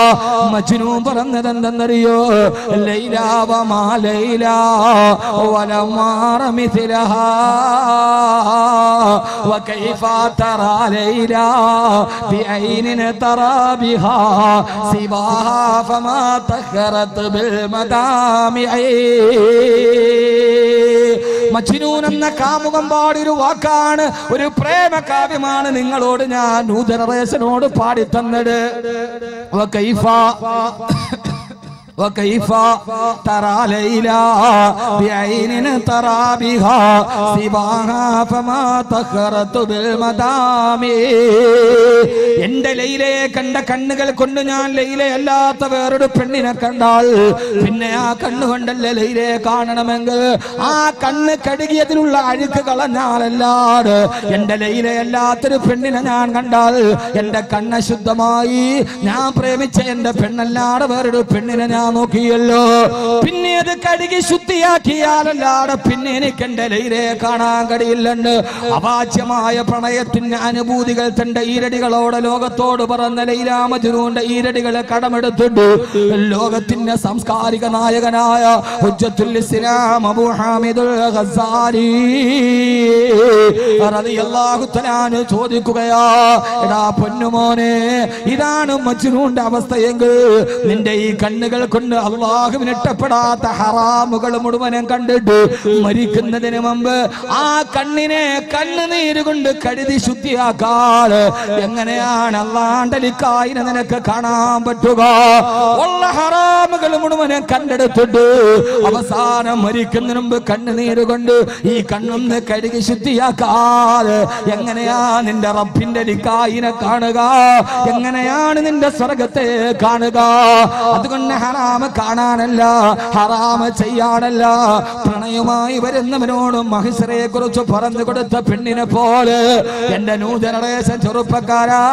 മജ്നൂ പറഞ്ഞതെന്തെന്നറിയോ ലൈലാവമാ ലൈല വലമാറ മിഥിലഹാ وكيف ترى ليلى بعين ترى بها سواها فما تخرت بالمدامع മജ്നൂൻ എന്ന കാമുകം പാടിയൊരു വാക്കാണ് ഒരു പ്രേമ കാവ്യമാണ് നിങ്ങളോട് ഞാൻ ന്യൂ ജനറേഷനോട് പാടിത്തന്നത് വകൈഫ وكيف ترى ليلى بعين ترى بها سواها فما تخرت بالمدامع എന്റെ ലൈലയെ കണ്ട കണ്ണുകൾ കൊണ്ട് ഞാൻ ലൈലയല്ലാത്ത വേറൊരു പെണ്ണിനെ കണ്ടാൽ പിന്നെ ആ കണ്ണുകൊണ്ടല്ലേ ലൈലയെ കാണണമെങ്കിൽ ആ കണ്ണ് കഴുകിയതിലുള്ള അഴുക്ക് കളഞ്ഞാലല്ലാതെ എന്റെ ലൈലയല്ലാത്തൊരു പെണ്ണിനെ ഞാൻ കണ്ടാൽ എന്റെ കണ്ണ് ശുദ്ധമായി ഞാൻ പ്രേമിച്ച എന്റെ പെണ്ണല്ലാതെ വേറൊരു പെണ്ണിനെ ഞാൻ നോക്കിയല്ലോ പിന്നെ അത് കഴുകി ശുദ്ധിയാക്കിയാലല്ലാതെ പിന്നെ എനിക്ക് എന്റെ ലൈലയെ കാണാൻ കഴിയില്ലെന്ന് അവാച്യമായ പ്രണയത്തിന്റെ അനുഭൂതികൾ തന്റെ ഈരടികളോടെ ലോകത്തോട് പറഞ്ഞ ലൈലാ മജ്നൂന്റെ ഈരടികളെ കടമെടുത്തിട്ട് ലോകത്തിന്റെ സാംസ്കാരിക നായകനായ ഹുജ്ജത്തുൽ ഇസ്ലാം അബൂ ഹാമിദുൽ ഗസാരി റളിയല്ലാഹു തആല അൻഹു ചോദിക്കുകയാ എടാ പൊന്നുമോനെ ഇതാണ് മജ്നൂന്റെ അവസ്ഥയെങ്കിൽ നിന്റെ ഈ കണ്ണുകൾ കൊണ്ട് കൊണ്ട് അള്ളാഹുവിന് ഇഷ്ടപ്പെടാത്ത ഹറാമുകൾ മുഴുവനും കണ്ടിട്ട് മരിക്കുന്നതിന് മുമ്പ് ആ കണ്ണിനെ കണ്ണുനീര് കൊണ്ട് കഴുതി ശുദ്ധിയാക്കാറ് എങ്ങനെയാണ് അള്ളാണ്ടലിക്കായിനെ നിനക്ക് കാണാൻ പറ്റുക ഉള്ള ഹറാമുകൾ മുഴുവനും കണ്ടെടുത്തിട്ട് അവസാനം മരിക്കുന്നതിന് മുമ്പ് കണ്ണുനീര് കൊണ്ട് ഈ കണ്ണൊന്ന് കഴുകി ശുദ്ധിയാക്കാറ് എങ്ങനെയാ നിന്റെ റബ്ബിന്റെ ലിക്കായിനെ കാണുക എങ്ങനെയാണ് നിന്റെ സ്വർഗത്തെ കാണുക അതുകൊണ്ട് ഹറാമ് കാണാനല്ല ഹറാമ് ചെയ്യാനല്ല പ്രണയമായി വരുന്നവനോട് മഹിസറെ കുറിച്ച് പറഞ്ഞു കൊടുത്ത പെണ്ണിനെ പോലെ എന്റെ ന്യൂ ജനറേഷൻ ചെറുപ്പക്കാരാ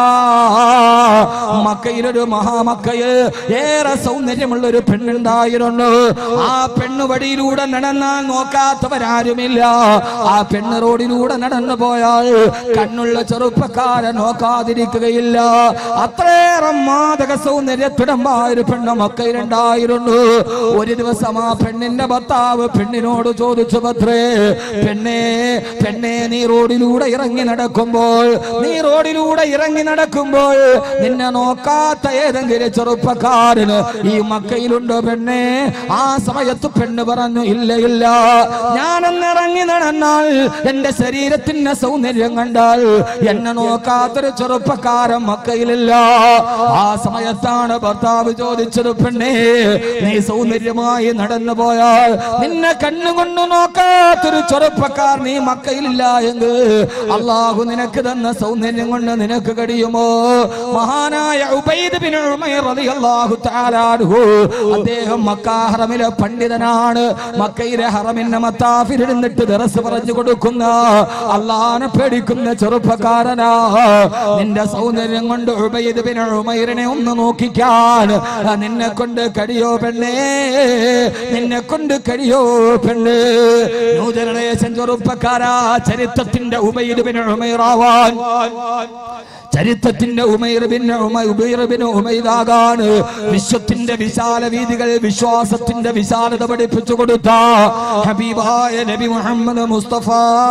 മക്കയിലൊരു മഹാമക്കയിൽ ഏറെ സൗന്ദര്യമുള്ള ഒരു പെണ്ണുണ്ടായിരുന്നു ആ പെണ്ണ് വഴിയിലൂടെ നടന്നാൽ നോക്കാത്തവരാരുമില്ല ആ പെണ്ണ് റോഡിലൂടെ നടന്നു പോയാൽ കണ്ണുള്ള ചെറുപ്പക്കാരെ നോക്കാതിരിക്കുകയില്ല അത്രയേറെ മാതക സൗന്ദര്യത്തിടമായ ഒരു പെണ്ണ് മക്കയിലുണ്ടായിരുന്നു ഒരു ദിവസം ആ പെണ്ണിന്റെ ഭർത്താവ് പെണ്ണിനോട് ചോദിച്ചു പത്രേ പെണ്ണേ പെണ്ണേ നീ റോഡിലൂടെ ഇറങ്ങി നടക്കുമ്പോൾ നീ റോഡിലൂടെ ഇറങ്ങി നടക്കുമ്പോൾ നിന്നെ നോക്കാത്ത ഏതെങ്കിലും ചെറുപ്പക്കാരന് ഈ മക്കയിലുണ്ടോ പെണ്ണേ ആ സമയത്ത് പെണ്ണ് പറഞ്ഞു ഇല്ല ഇല്ല ഞാനൊന്ന് ഇറങ്ങി നടന്നാൽ എന്റെ ശരീരത്തിന്റെ സൗന്ദര്യം കണ്ടാൽ എന്നെ നോക്കാത്തൊരു ചെറുപ്പക്കാരൻ മക്കയിലില്ല ആ സമയത്താണ് ഭർത്താവ് ചോദിച്ചത് പെണ്ണേ നീ സൗന്ദര്യമായി നടന്നു പോയാൽ നിന്നെ കണ്ണുകൊണ്ട് നോക്കാത്തൊരു ചെറുപ്പക്കാർ നീ മക്കയിലില്ല എങ്കിൽ അള്ളാഹു നിനക്ക് തന്ന സൗന്ദര്യം കൊണ്ട് നിനക്ക് കഴിയുമോ മഹാനായ ഉബൈദ് ബിൻ ഉമൈർ റളിയല്ലാഹു തആല അൻഹു അദ്ദേഹം മക്കാ ഹറമിലെ പണ്ഡിതനാണ് മക്കയിലെ ഹറമിന്റെ മത്താഫിൽ ഇരുന്നിട്ട് ദറസ് പറഞ്ഞു കൊടുക്കുന്ന അള്ളാനെ പേടിക്കുന്ന ചെറുപ്പക്കാരനാ നിന്റെ സൗന്ദര്യം കൊണ്ട് ഉബൈദ് ബിൻ ഉമൈറിനെ ഒന്ന് നോക്കിക്കാൻ നിന്നെ കൊണ്ട് കഴിയോ പെണ്ണേ നിന്നെ കൊണ്ട് കഴിയോ പെണ്ണ് ന്യൂ ജനറേഷൻ ചെറുപ്പക്കാരാ ചരിത്രത്തിന്റെ ഉബൈദ് ബിൻ ഉമൈറാവാൻ ചരിത്രത്തിന്റെ ഉമൈർബിന് ഉമൈർബിന് ഉമൈദാകാണ് വിശ്വത്തിന്റെ വിശാല വീതികൾ വിശ്വാസത്തിന്റെ വിശാലത പഠിപ്പിച്ചു കൊടുത്ത ഹബീബായ നബി മുഹമ്മദ് മുസ്തഫ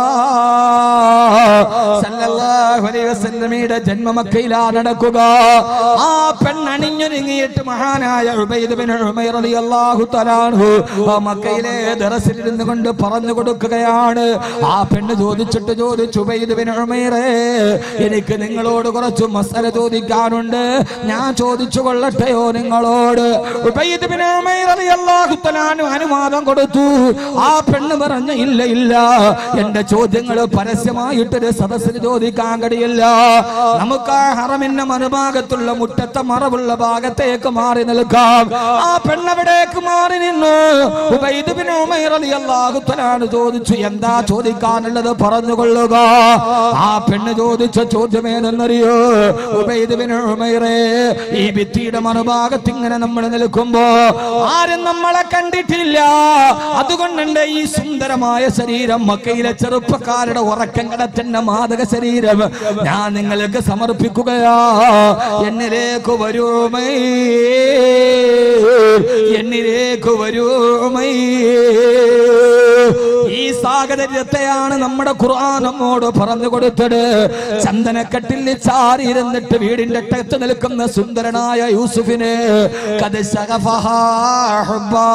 സല്ലല്ലാഹു അലൈഹി വസല്ലമയുടെ ജന്മമക്കയിലാ നടക്കുക ആ പെണ്ണണിഞ്ഞൊരുങ്ങിയിട്ട് മഹാനായ ഉബൈദ് ബിൻ ഉമൈർ റളിയല്ലാഹു തആലാഹു ആ മക്കയിലെ ദറസിൽ ഇരുന്നു കൊണ്ട് പറഞ്ഞു കൊടുക്കുകയാണ് ആ പെണ്ണ് ചോദിച്ചിട്ട് ചോദിച്ചു ഉബൈദ് ബിൻ ഉമൈറേ എനിക്ക് നിങ്ങളോട് കുറച്ച് മസല ചോദിക്കാനുണ്ട് ഞാൻ ചോദിച്ചു കൊള്ളട്ടെയോ നിങ്ങളോട് ഉബൈദ് ബിൻ ഉമൈർ റളിയല്ലാഹു തആലാഹു അനുവാദം കൊടുത്തു ആ പെണ്ണ് പറഞ്ഞു ഇല്ല ഇല്ല എന്റെ ചോദ്യങ്ങൾ പരസ്യമായിട്ടൊരു സദസ്സിന് ചോദിക്കാൻ കഴിയില്ല നമുക്ക് ആ ഹറമിന്റെ മറുഭാഗത്തുള്ള മുറ്റത്തെ മറവുള്ള ഭാഗത്തേക്ക് മാറി നിൽക്കാം ആ പെണ്ണവിടേക്ക് മാറി നിന്നു ഉബൈദ് ബിൻ ഉമൈർ റളിയല്ലാഹു തആല ചോദിച്ചു എന്താ ചോദിക്കാനുള്ളത് പറഞ്ഞുകൊള്ളുക ആ പെണ്ണ് ചോദിച്ച ചോദ്യം ഏതെന്നറിയോ ഉബൈദ് ബിൻ ഉമൈറേ ഈ ഭിത്തിയുടെ മറുഭാഗത്ത് ഇങ്ങനെ നമ്മൾ നിൽക്കുമ്പോ ആരും നമ്മളെ കണ്ടിട്ടില്ല അതുകൊണ്ടുണ്ട് ഈ സുന്ദരമായ ശരീരം മക്കയിലെ ചെറുപ്പക്കാരുടെ ഉറക്കം കിടത്തുന്ന മാതക ശരീരം ഞാൻ നിങ്ങൾക്ക് സമർപ്പിക്കുകയാ എന്നിലേക്ക് വരൂമേ എന്നിലേക്ക് വരൂമേ ഈ സാഹചര്യത്തെയാണ് നമ്മുടെ ഖുർആൻ നമ്മോട് പറഞ്ഞു കൊടുത്തത് ചന്ദനക്കെട്ടിൽ ചാരി ഇരുന്നിട്ട് വീടിന്റെ അറ്റത്ത് നിൽക്കുന്ന സുന്ദരനായ യൂസുഫിന് കത് ശഗഫഹാ ഹുബ്ബാ.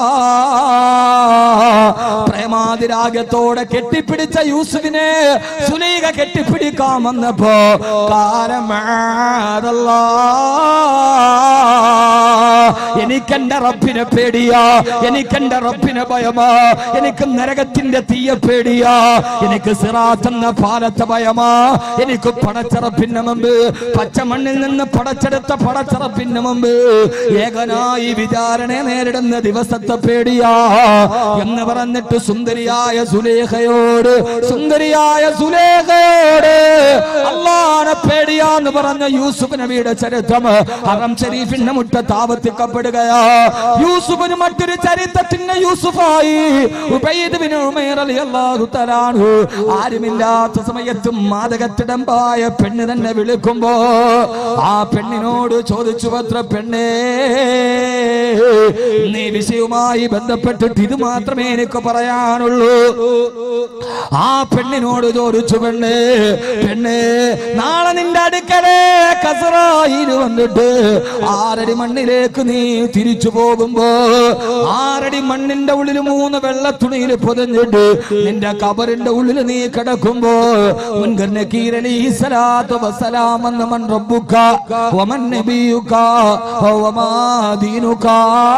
പ്രേമാതിരാഗത്തോടെ കെട്ടിപ്പിടിച്ച യൂസുഫിനെ സുലൈഖ കെട്ടിപ്പിടിക്കാൻ വന്നപ്പോ കാലം എനിക്കെന്റെ റബ്ബിനെ പേടിയാ എനിക്കെന്റെ റബ്ബിനെ ഭയമാ എനിക്ക് നരകത്തിന്റെ തീയ പേടിയാ എനിക്ക് സിറാത്തെന്ന പാലത്തെ ഭയമാ എനിക്ക് പടച്ചറപ്പിന് മുമ്പ് പച്ചമണ്ണിൽ നിന്ന് പടച്ചെടുത്ത പടച്ചറപ്പിന് മുമ്പ് ഏകനായി വിചാരണ നേരിടുന്ന ദിവസത്തെ പേടിയാ എന്ന് പറഞ്ഞിട്ട് സുന്ദരിയായ സുലേഖയോട് സുന്ദരിയായ സുലേഖയോട് അള്ളാനെ പേടിയാന്ന് പറഞ്ഞ യൂസുഫ് നബിയുടെ ചരിത്രം ഹറം ഷരീഫിന്റെ മുറ്റത്ത് ആവർത്തിക്കപ്പെടുകയാ യൂസുഫിന് മറ്റൊരു ചരിത്രത്തിന്റെ യൂസുഫായി ഉബൈദ് ബിൻ ഉമൈർ റളിയല്ലാഹു തആല അൻഹു ആരുമില്ലാത്ത സമയത്തും മാതകത്തിടമ്പായ പെണ്ണ് തന്നെ വിളിക്കുമ്പോ ആ പെണ്ണിനോട് ചോദിച്ചു പത്ര പെണ്ണേ നീ വിഷയവുമായി ബന്ധപ്പെട്ടിട്ട് ഇത് മാത്രമേ എനിക്ക് പറയാനുള്ളൂ ആ പെണ്ണിനോട് ചോദിച്ചു പെണ്ണ് പെണ്ണ് നാളെ നിന്റെ അടുക്കലേക്ക് കസറായിൽ വന്നിട്ട് ആറടി മണ്ണിലേക്ക് നീ തിരിച്ചു പോകുമ്പോ ആറടി മണ്ണിന്റെ ഉള്ളിൽ മൂന്ന് വെള്ളത്തുണിയിൽ പൊതിഞ്ഞിട്ട് നിന്റെ കബറിന്റെ ഉള്ളിൽ നീ കിടക്കുമ്പോ മുൻകറിനെ കീരലി സലാത്തു വസലാമെന്ന് മൻ റബ്ബുക വമൻ നബിയുക വമാ ദീനുക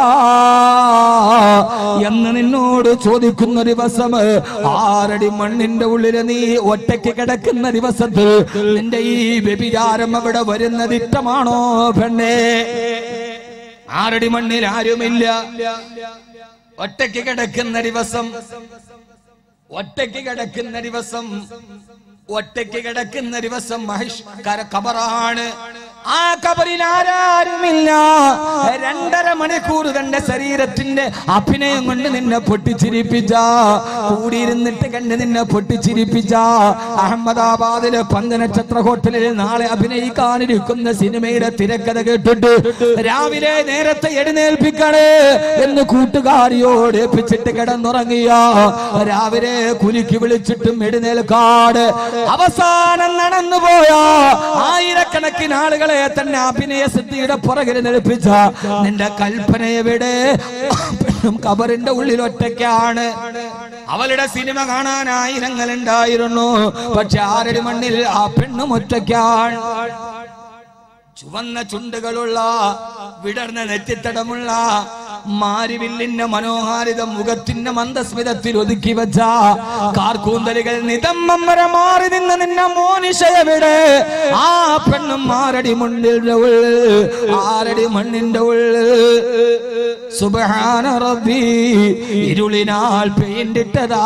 എന്ന് നിന്നോട് ചോദിക്കുന്ന ദിവസം ആറടി മണ്ണിന്റെ ഉള്ളിൽ നീ ഒറ്റയ്ക്ക് കിടക്കുന്ന ദിവസത്തിൽ നിന്റെ ഈ വ്യഭിചാരം അവിടെ വരുന്നത് ഇഷ്ടമാണോ പെണ്ണേ ആറടി മണ്ണിൽ ആരുമില്ല ഒറ്റയ്ക്ക് കിടക്കുന്ന ദിവസം ഒറ്റയ്ക്ക് കിടക്കുന്ന ദിവസം ഒറ്റയ്ക്ക് കിടക്കുന്ന ദിവസം മഹിഷ് കര കബറാണ് ആ കബറിൽ ആരാരുമില്ല രണ്ടര മണിക്കൂർ തന്റെ ശരീരത്തിന്റെ അഭിനയം കൊണ്ട് നിന്നെ പൊട്ടിച്ചിരിപ്പിച്ച കൂടിയിരുന്നിട്ട് കണ്ട് നിന്നെ പൊട്ടിച്ചിരിപ്പിച്ച അഹമ്മദാബാദിലെ പഞ്ചനക്ഷത്ര ഹോട്ടലിൽ നാളെ അഭിനയിക്കാനിരിക്കുന്ന സിനിമയുടെ തിരക്കഥ കേട്ടിട്ട് രാവിലെ നേരത്തെ എഴുന്നേൽപ്പിക്കണേ എന്ന് കൂട്ടുകാരിയോട് ഏൽപ്പിച്ചിട്ട് കിടന്നുറങ്ങിയ രാവിലെ കുലുക്കി വിളിച്ചിട്ടും എഴുന്നേൽക്കാട് അവസാനം നടന്നുപോയ ആയിരക്കണക്കിന് ആളുകളെ തന്നെ അഭിനയ സിദ്ധിയുടെ പുറകിൽ നിൽപ്പിച്ച നിന്റെ കൽപ്പന എവിടെ പെണ്ണും കബറിന്റെ ഉള്ളിൽ ഒറ്റയ്ക്കാണ് അവളുടെ സിനിമ കാണാൻ ആയിരങ്ങൾ ഉണ്ടായിരുന്നു പക്ഷെ ആരടി മണ്ണിൽ ആ പെണ്ണും ഒറ്റയ്ക്കാണ് ചുവന്ന ചുണ്ടുകളുള്ള വിടർന്ന നെറ്റിത്തടമുള്ള മാരിവില്ലിന്റെ മനോഹാരിത മുഖത്തിന്റെ മന്ദസ്മിതത്തിൽ ഒതുക്കി വെച്ച കാർക്കൂന്തലുകൾ നിതമ്മം വരെ മാറി നിന്ന് നിന്ന മോനിഷയവിടെ ആ പെണ്ണും ആരടി മണ്ണിന്റെ ഉള്ളിൽ ആരടി മണ്ണിന്റെ ഉള്ളിൽ സുബഹാന റബ്ബി ഇരുളിനാൽ പെയിന്റിട്ടതാ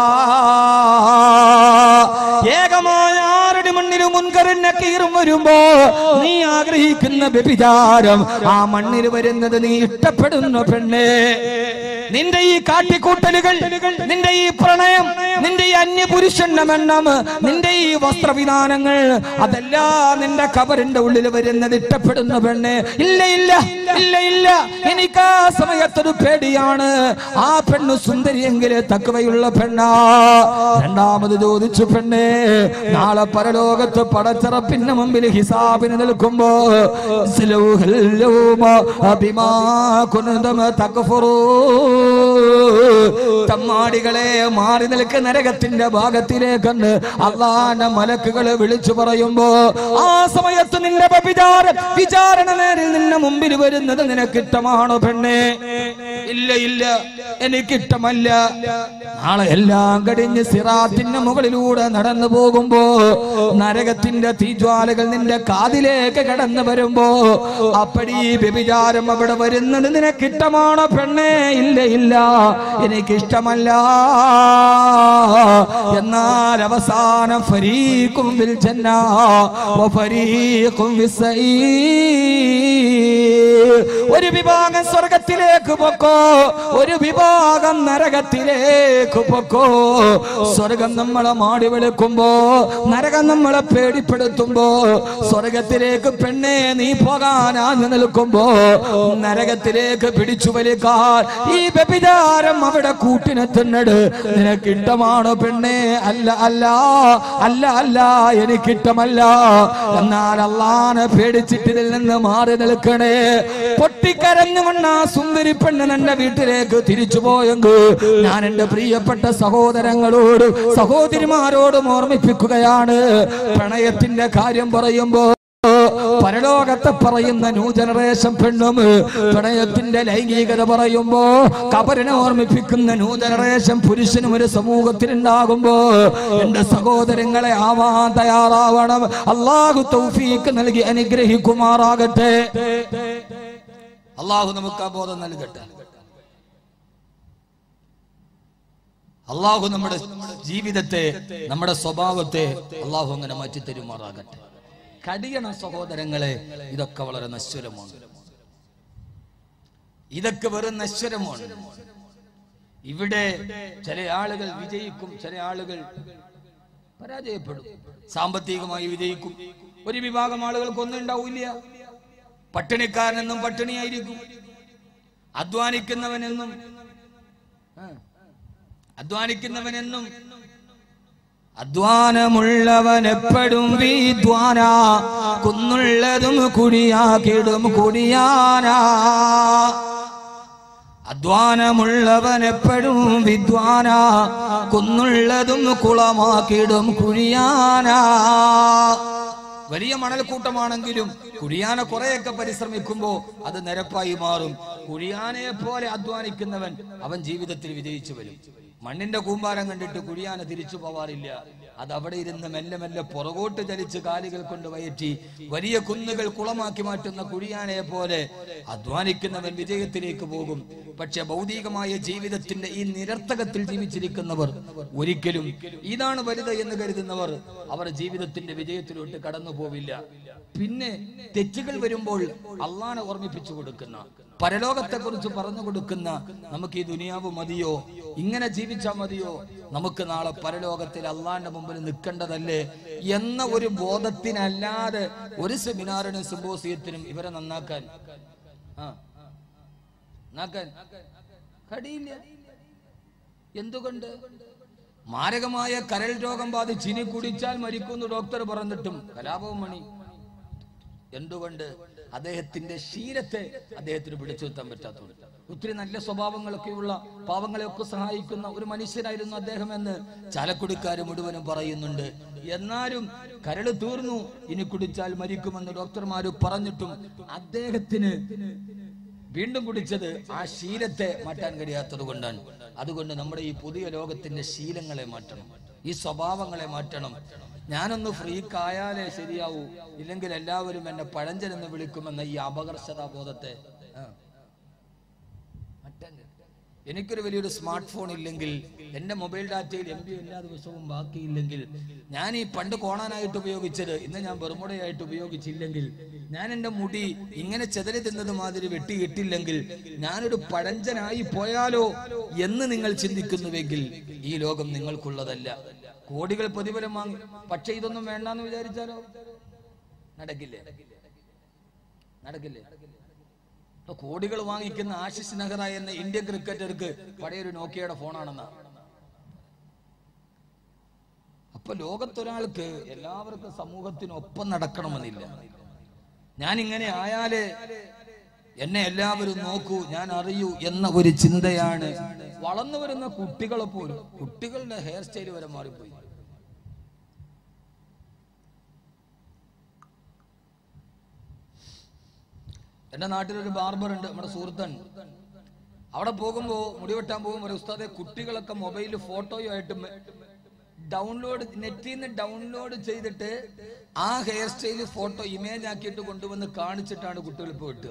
ഏകമായ ആറടി മണ്ണിന് മുൻകറിഞ്ഞ കീറും വരുമ്പോ നീ ആഗ്രഹിക്കുന്ന വ്യഭിചാരം ആ മണ്ണിൽ വരുന്നത് നീ ഇഷ്ടപ്പെടുന്ന പെണ്ണേ നിന്റെ ഈ കാട്ടിക്കൂട്ടലുകൾ നിന്റെ ഈ പ്രണയം നിന്റെ ഈ അന്യപുരുഷന്റെ മെണ്ണം നിന്റെ ഈ വസ്ത്രവിധാനങ്ങൾ അതെല്ലാം നിന്റെ കബറിന്റെ ഉള്ളിൽ വരുന്നത് ഇഷ്ടപ്പെടുന്ന പെണ്ണെ ഇല്ല ഇല്ല ഇല്ല ഇല്ല എനിക്ക് ആ സമയത്തൊരു പേടിയാണ് ആ പെണ്ണ് സുന്ദരിയെങ്കില് തക്കവയുള്ള പെണ്ണാ രണ്ടാമത് ചോദിച്ചു പെണ്ണേ നാളെ പരലോകത്ത് പടച്ചിറപ്പിന്റെ മുമ്പിൽ ഹിസാബിന് നിൽക്കുമ്പോ സിലൗഹൽ യൗമ ബിമാ കുന്തും തക്ഫുറൂ തമ്മാടികളെ മാറി നിൽക്കുന്ന നരകത്തിന്റെ ഭാഗത്തിലേക്കെന്ന് അള്ളാന്റെ മലക്കുകളെ വിളിച്ചു പറയുമ്പോ ആ സമയത്ത് നിന്റെ വിചാര വിചാരണ നേരിൽ നിന്റെ മുമ്പിൽ വരുന്നത് നിനക്കിഷ്ടമാണോ പെണ്ണെ ഇല്ല ഇല്ല എനിക്കിഷ്ടമല്ല നാളെ എല്ലാം കഴിഞ്ഞ് സിറാത്തിന്റെ മുകളിലൂടെ നടന്നു പോകുമ്പോ നരകത്തിന്റെ തീജ്വാലകൾ നിന്റെ കാതിലേക്ക് കടന്നു വരുമ്പോ അപ്പടി വ്യഭിചാരം അവിടെ വരുന്നത് നിനക്കിഷ്ടമാണോ പെണ്ണേ ഇല്ല ഇല്ല എനിക്കിഷ്ടമല്ല എന്നാൽ അവസാനം ഫരീഖും ഫിൽ ജന്ന വ ഫരീഖും ഫിസ് സഈർ. ഒരു വിഭാഗം സ്വർഗത്തിലേക്ക് പൊക്കോ ഒരു വിഭാഗം നരകത്തിലേക്ക് പൊക്കോ സ്വർഗം നമ്മളെ മാടി വിളിക്കുമ്പോ നരകം നമ്മളെ പേടിപ്പെടുത്തുമ്പോ സ്വർഗത്തിലേക്ക് പെണ്ണെ നീ പോകാനാഞ്ഞു നിൽക്കുമ്പോ നരകത്തിലേക്ക് പിടിച്ചു വലിക്കാൻ ഈ വ്യഭിചാരം അവിടെ കൂട്ടിനെത്തുന്നത് നിനക്കിഷ്ടമാണോ പെണ്ണെ അല്ല അല്ല അല്ല അല്ല എനിക്കിഷ്ടമല്ല എന്നാൽ അള്ളാനെ പേടിച്ചിട്ട് ഇതിൽ നിന്ന് മാറി നിൽക്കണേ പൊട്ടിക്കരഞ്ഞുകൊണ്ട് ആ സുന്ദരി പെണ്ണ് എന്റെ വീട്ടിലേക്ക് തിരിച്ചു പോയെങ്കിൽ ഞാൻ എന്റെ പ്രിയപ്പെട്ട സഹോദരങ്ങളോട് സഹോദരിമാരോടും ഓർമ്മിപ്പിക്കുകയാണ് പ്രണയത്തിന്റെ കാര്യം പറയുമ്പോ പരലോകത്തെ പറയുന്ന ന്യൂ ജനറേഷൻ പെണ്ണും പ്രണയത്തിന്റെ ലൈംഗികത പറയുമ്പോ കബറിനെ ഓർമ്മിപ്പിക്കുന്ന ന്യൂ ജനറേഷൻ പുരുഷനും ഒരു സമൂഹത്തിൽ ഉണ്ടാകുമ്പോ എന്റെ സഹോദരങ്ങളെ ആവാൻ തയ്യാറാവണം അള്ളാഹു തൗഫീക്ക് നൽകി അനുഗ്രഹിക്കുമാറാകട്ടെ അള്ളാഹു നമുക്ക് ആ ബോധം നൽകട്ടെ അള്ളാഹു നമ്മുടെ ജീവിതത്തെ നമ്മുടെ സ്വഭാവത്തെ അള്ളാഹു അങ്ങനെ മാറ്റി തരുമാറാകട്ടെ കടിയണം സഹോദരങ്ങളെ ഇതൊക്കെ വളരെ നശ്വരമാണ് ഇതൊക്കെ വെറും നശ്വരമാണ് ഇവിടെ ചില ആളുകൾ വിജയിക്കും ചില ആളുകൾ പരാജയപ്പെടും സാമ്പത്തികമായി വിജയിക്കും ഒരു വിഭാഗം ആളുകൾക്ക് ഒന്നും ഉണ്ടാവില്ല പട്ടിണിക്കാരനെന്നും പട്ടിണിയായിരിക്കും അധ്വാനിക്കുന്നവനെന്നും ആ, അധ്വാനിക്കുന്നവനെന്നും അധ്വാനമുള്ളവൻ എപ്പോഴും വിദ്വാന കുന്നുള്ളതും കുഴിയാക്കിടും കുടിയാനാ അധ്വാനമുള്ളവൻ എപ്പോഴും വിദ്വാന കുന്നുള്ളതും കുളമാക്കിടും കുഴിയാനാ വലിയ മണൽക്കൂട്ടമാണെങ്കിലും കുഴിയാന കുറെയൊക്കെ പരിശ്രമിക്കുമ്പോ അത് നിരപ്പായി മാറും കുഴിയാനയെ പോലെ അധ്വാനിക്കുന്നവൻ അവൻ ജീവിതത്തിൽ വിജയിച്ചു വരും മണ്ണിന്റെ കൂമ്പാരം കണ്ടിട്ട് കുഴിയാന തിരിച്ചു പോവാറില്ല അത് അവിടെ ഇരുന്ന് മെല്ലെ മെല്ലെ പുറകോട്ട് ചലിച്ച് കാലുകൾ കൊണ്ട് വയറ്റി വലിയ കുന്നുകൾ കുളമാക്കി മാറ്റുന്ന കുഴിയാനയെ പോലെ അധ്വാനിക്കുന്നവൻ വിജയത്തിലേക്ക് പോകും പക്ഷെ ഭൗതികമായ ജീവിതത്തിന്റെ ഈ നിരർത്ഥകത്തിൽ ജീവിച്ചിരിക്കുന്നവർ ഒരിക്കലും ഇതാണ് വലുത് എന്ന് കരുതുന്നവർ അവർ ജീവിതത്തിന്റെ വിജയത്തിലോട്ട് കടന്നു പോവില്ല പിന്നെ തെറ്റുകൾ വരുമ്പോൾ അള്ളാനെ ഓർമ്മിപ്പിച്ചു കൊടുക്കുന്ന പരലോകത്തെ കുറിച്ച് പറഞ്ഞു കൊടുക്കുന്ന നമുക്ക് ഈ ദുനിയാവ് മതിയോ ഇങ്ങനെ ജീവിച്ചാൽ മതിയോ നമുക്ക് നാളെ പരലോകത്തിൽ അള്ളാന്റെ മുമ്പിൽ നിൽക്കേണ്ടതല്ലേ എന്ന ഒരു ബോധത്തിനല്ലാതെ ഒരു സെമിനാറിനും സിമ്പോസിയത്തിനും ഇവരെ നന്നാക്കാൻ ആ നന്നാക്കാൻ കഴിയില്ല എന്തുകൊണ്ട് മാരകമായ കരൾ രോഗം ബാധിച്ച് ഇനി കുടിച്ചാൽ മരിക്കുമെന്ന് ഡോക്ടർ പറഞ്ഞിട്ടും കലാപവും മണി എന്തുകൊണ്ട് അദ്ദേഹത്തിന്റെ ശീലത്തെ അദ്ദേഹത്തിന് പിടിച്ചു നിർത്താൻ പറ്റാത്തതുകൊണ്ട് ഒത്തിരി നല്ല സ്വഭാവങ്ങളൊക്കെയുള്ള പാവങ്ങളെയൊക്കെ സഹായിക്കുന്ന ഒരു മനുഷ്യനായിരുന്നു അദ്ദേഹം എന്ന് ചാലക്കുടിക്കാർ മുഴുവനും പറയുന്നുണ്ട് എന്നാലും കരട് തീർന്നു ഇനി കുടിച്ചാൽ മരിക്കുമെന്ന് ഡോക്ടർമാര് പറഞ്ഞിട്ടും അദ്ദേഹത്തിന് വീണ്ടും കുടിച്ചത് ആ ശീലത്തെ മാറ്റാൻ കഴിയാത്തത് കൊണ്ടാണ് അതുകൊണ്ട് നമ്മുടെ ഈ പുതിയ ലോകത്തിന്റെ ശീലങ്ങളെ മാറ്റണം ഈ സ്വഭാവങ്ങളെ മാറ്റണം ഞാനൊന്ന് ഫ്രീക്കായാലേ ശരിയാവൂ ഇല്ലെങ്കിൽ എല്ലാവരും എന്നെ പഴഞ്ചൻ എന്ന് വിളിക്കുമെന്ന ഈ അപകർഷതാ ബോധത്തെ ആ, മാറ്റാൻ എനിക്കൊരു വലിയൊരു സ്മാർട്ട് ഫോൺ ഇല്ലെങ്കിൽ എന്റെ മൊബൈൽ ഡാറ്റയിൽ എം ബി എല്ലാ ദിവസവും ബാക്കിയില്ലെങ്കിൽ ഞാൻ ഈ പണ്ട് കോണാനായിട്ട് ഉപയോഗിച്ചത് ഇന്ന് ഞാൻ ബെർമുടയായിട്ട് ഉപയോഗിച്ചില്ലെങ്കിൽ ഞാൻ എന്റെ മുടി ഇങ്ങനെ ചെതറി തിന്നത് മാതിരി വെട്ടിയിട്ടില്ലെങ്കിൽ ഞാനൊരു പഴഞ്ചനായി പോയാലോ എന്ന് നിങ്ങൾ ചിന്തിക്കുന്നുവെങ്കിൽ ഈ ലോകം നിങ്ങൾക്കുള്ളതല്ല കോടികൾ പ്രതിഫലം വാങ്ങി പക്ഷെ ഇതൊന്നും വേണ്ടെന്ന് വിചാരിച്ചാലോ നടക്കില്ലേ നടക്കില്ലേ ഇപ്പൊ കോടികൾ വാങ്ങിക്കുന്ന ആശിഷ് നെഹ്റ എന്ന ഇന്ത്യൻ ക്രിക്കറ്റർക്ക് പഴയൊരു നോക്കിയയുടെ ഫോണാണെന്നാ അപ്പൊ ലോകത്തൊരാൾക്ക് എല്ലാവർക്കും സമൂഹത്തിനൊപ്പം നടക്കണമെന്നില്ല ഞാൻ ഇങ്ങനെ ആയാലേ എന്നെ എല്ലാവരും നോക്കൂ ഞാൻ അറിയൂ എന്ന ഒരു ചിന്തയാണ് വളർന്നു വരുന്ന കുട്ടികളെ പോലും കുട്ടികളുടെ ഹെയർ സ്റ്റൈൽ വരെ മാറിപ്പോയി എന്റെ നാട്ടിലൊരു ബാർബർ ഉണ്ട് നമ്മുടെ സുഹൃത്തൻ അവിടെ പോകുമ്പോ മുടി വെട്ടാൻ പോകുമ്പോൾ ഒരു ഉസ്താദെ കുട്ടികളൊക്കെ മൊബൈലിൽ ഫോട്ടോയുമായിട്ട് ഡൗൺലോഡ് നെറ്റിൽ നിന്ന് ഡൗൺലോഡ് ചെയ്തിട്ട് ആ ഹെയർ സ്റ്റൈൽ ഫോട്ടോ ഇമേജ് ആക്കിയിട്ട് കൊണ്ടുവന്ന് കാണിച്ചിട്ടാണ് കുട്ടികൾ ഇപ്പോൾ വെട്ടുക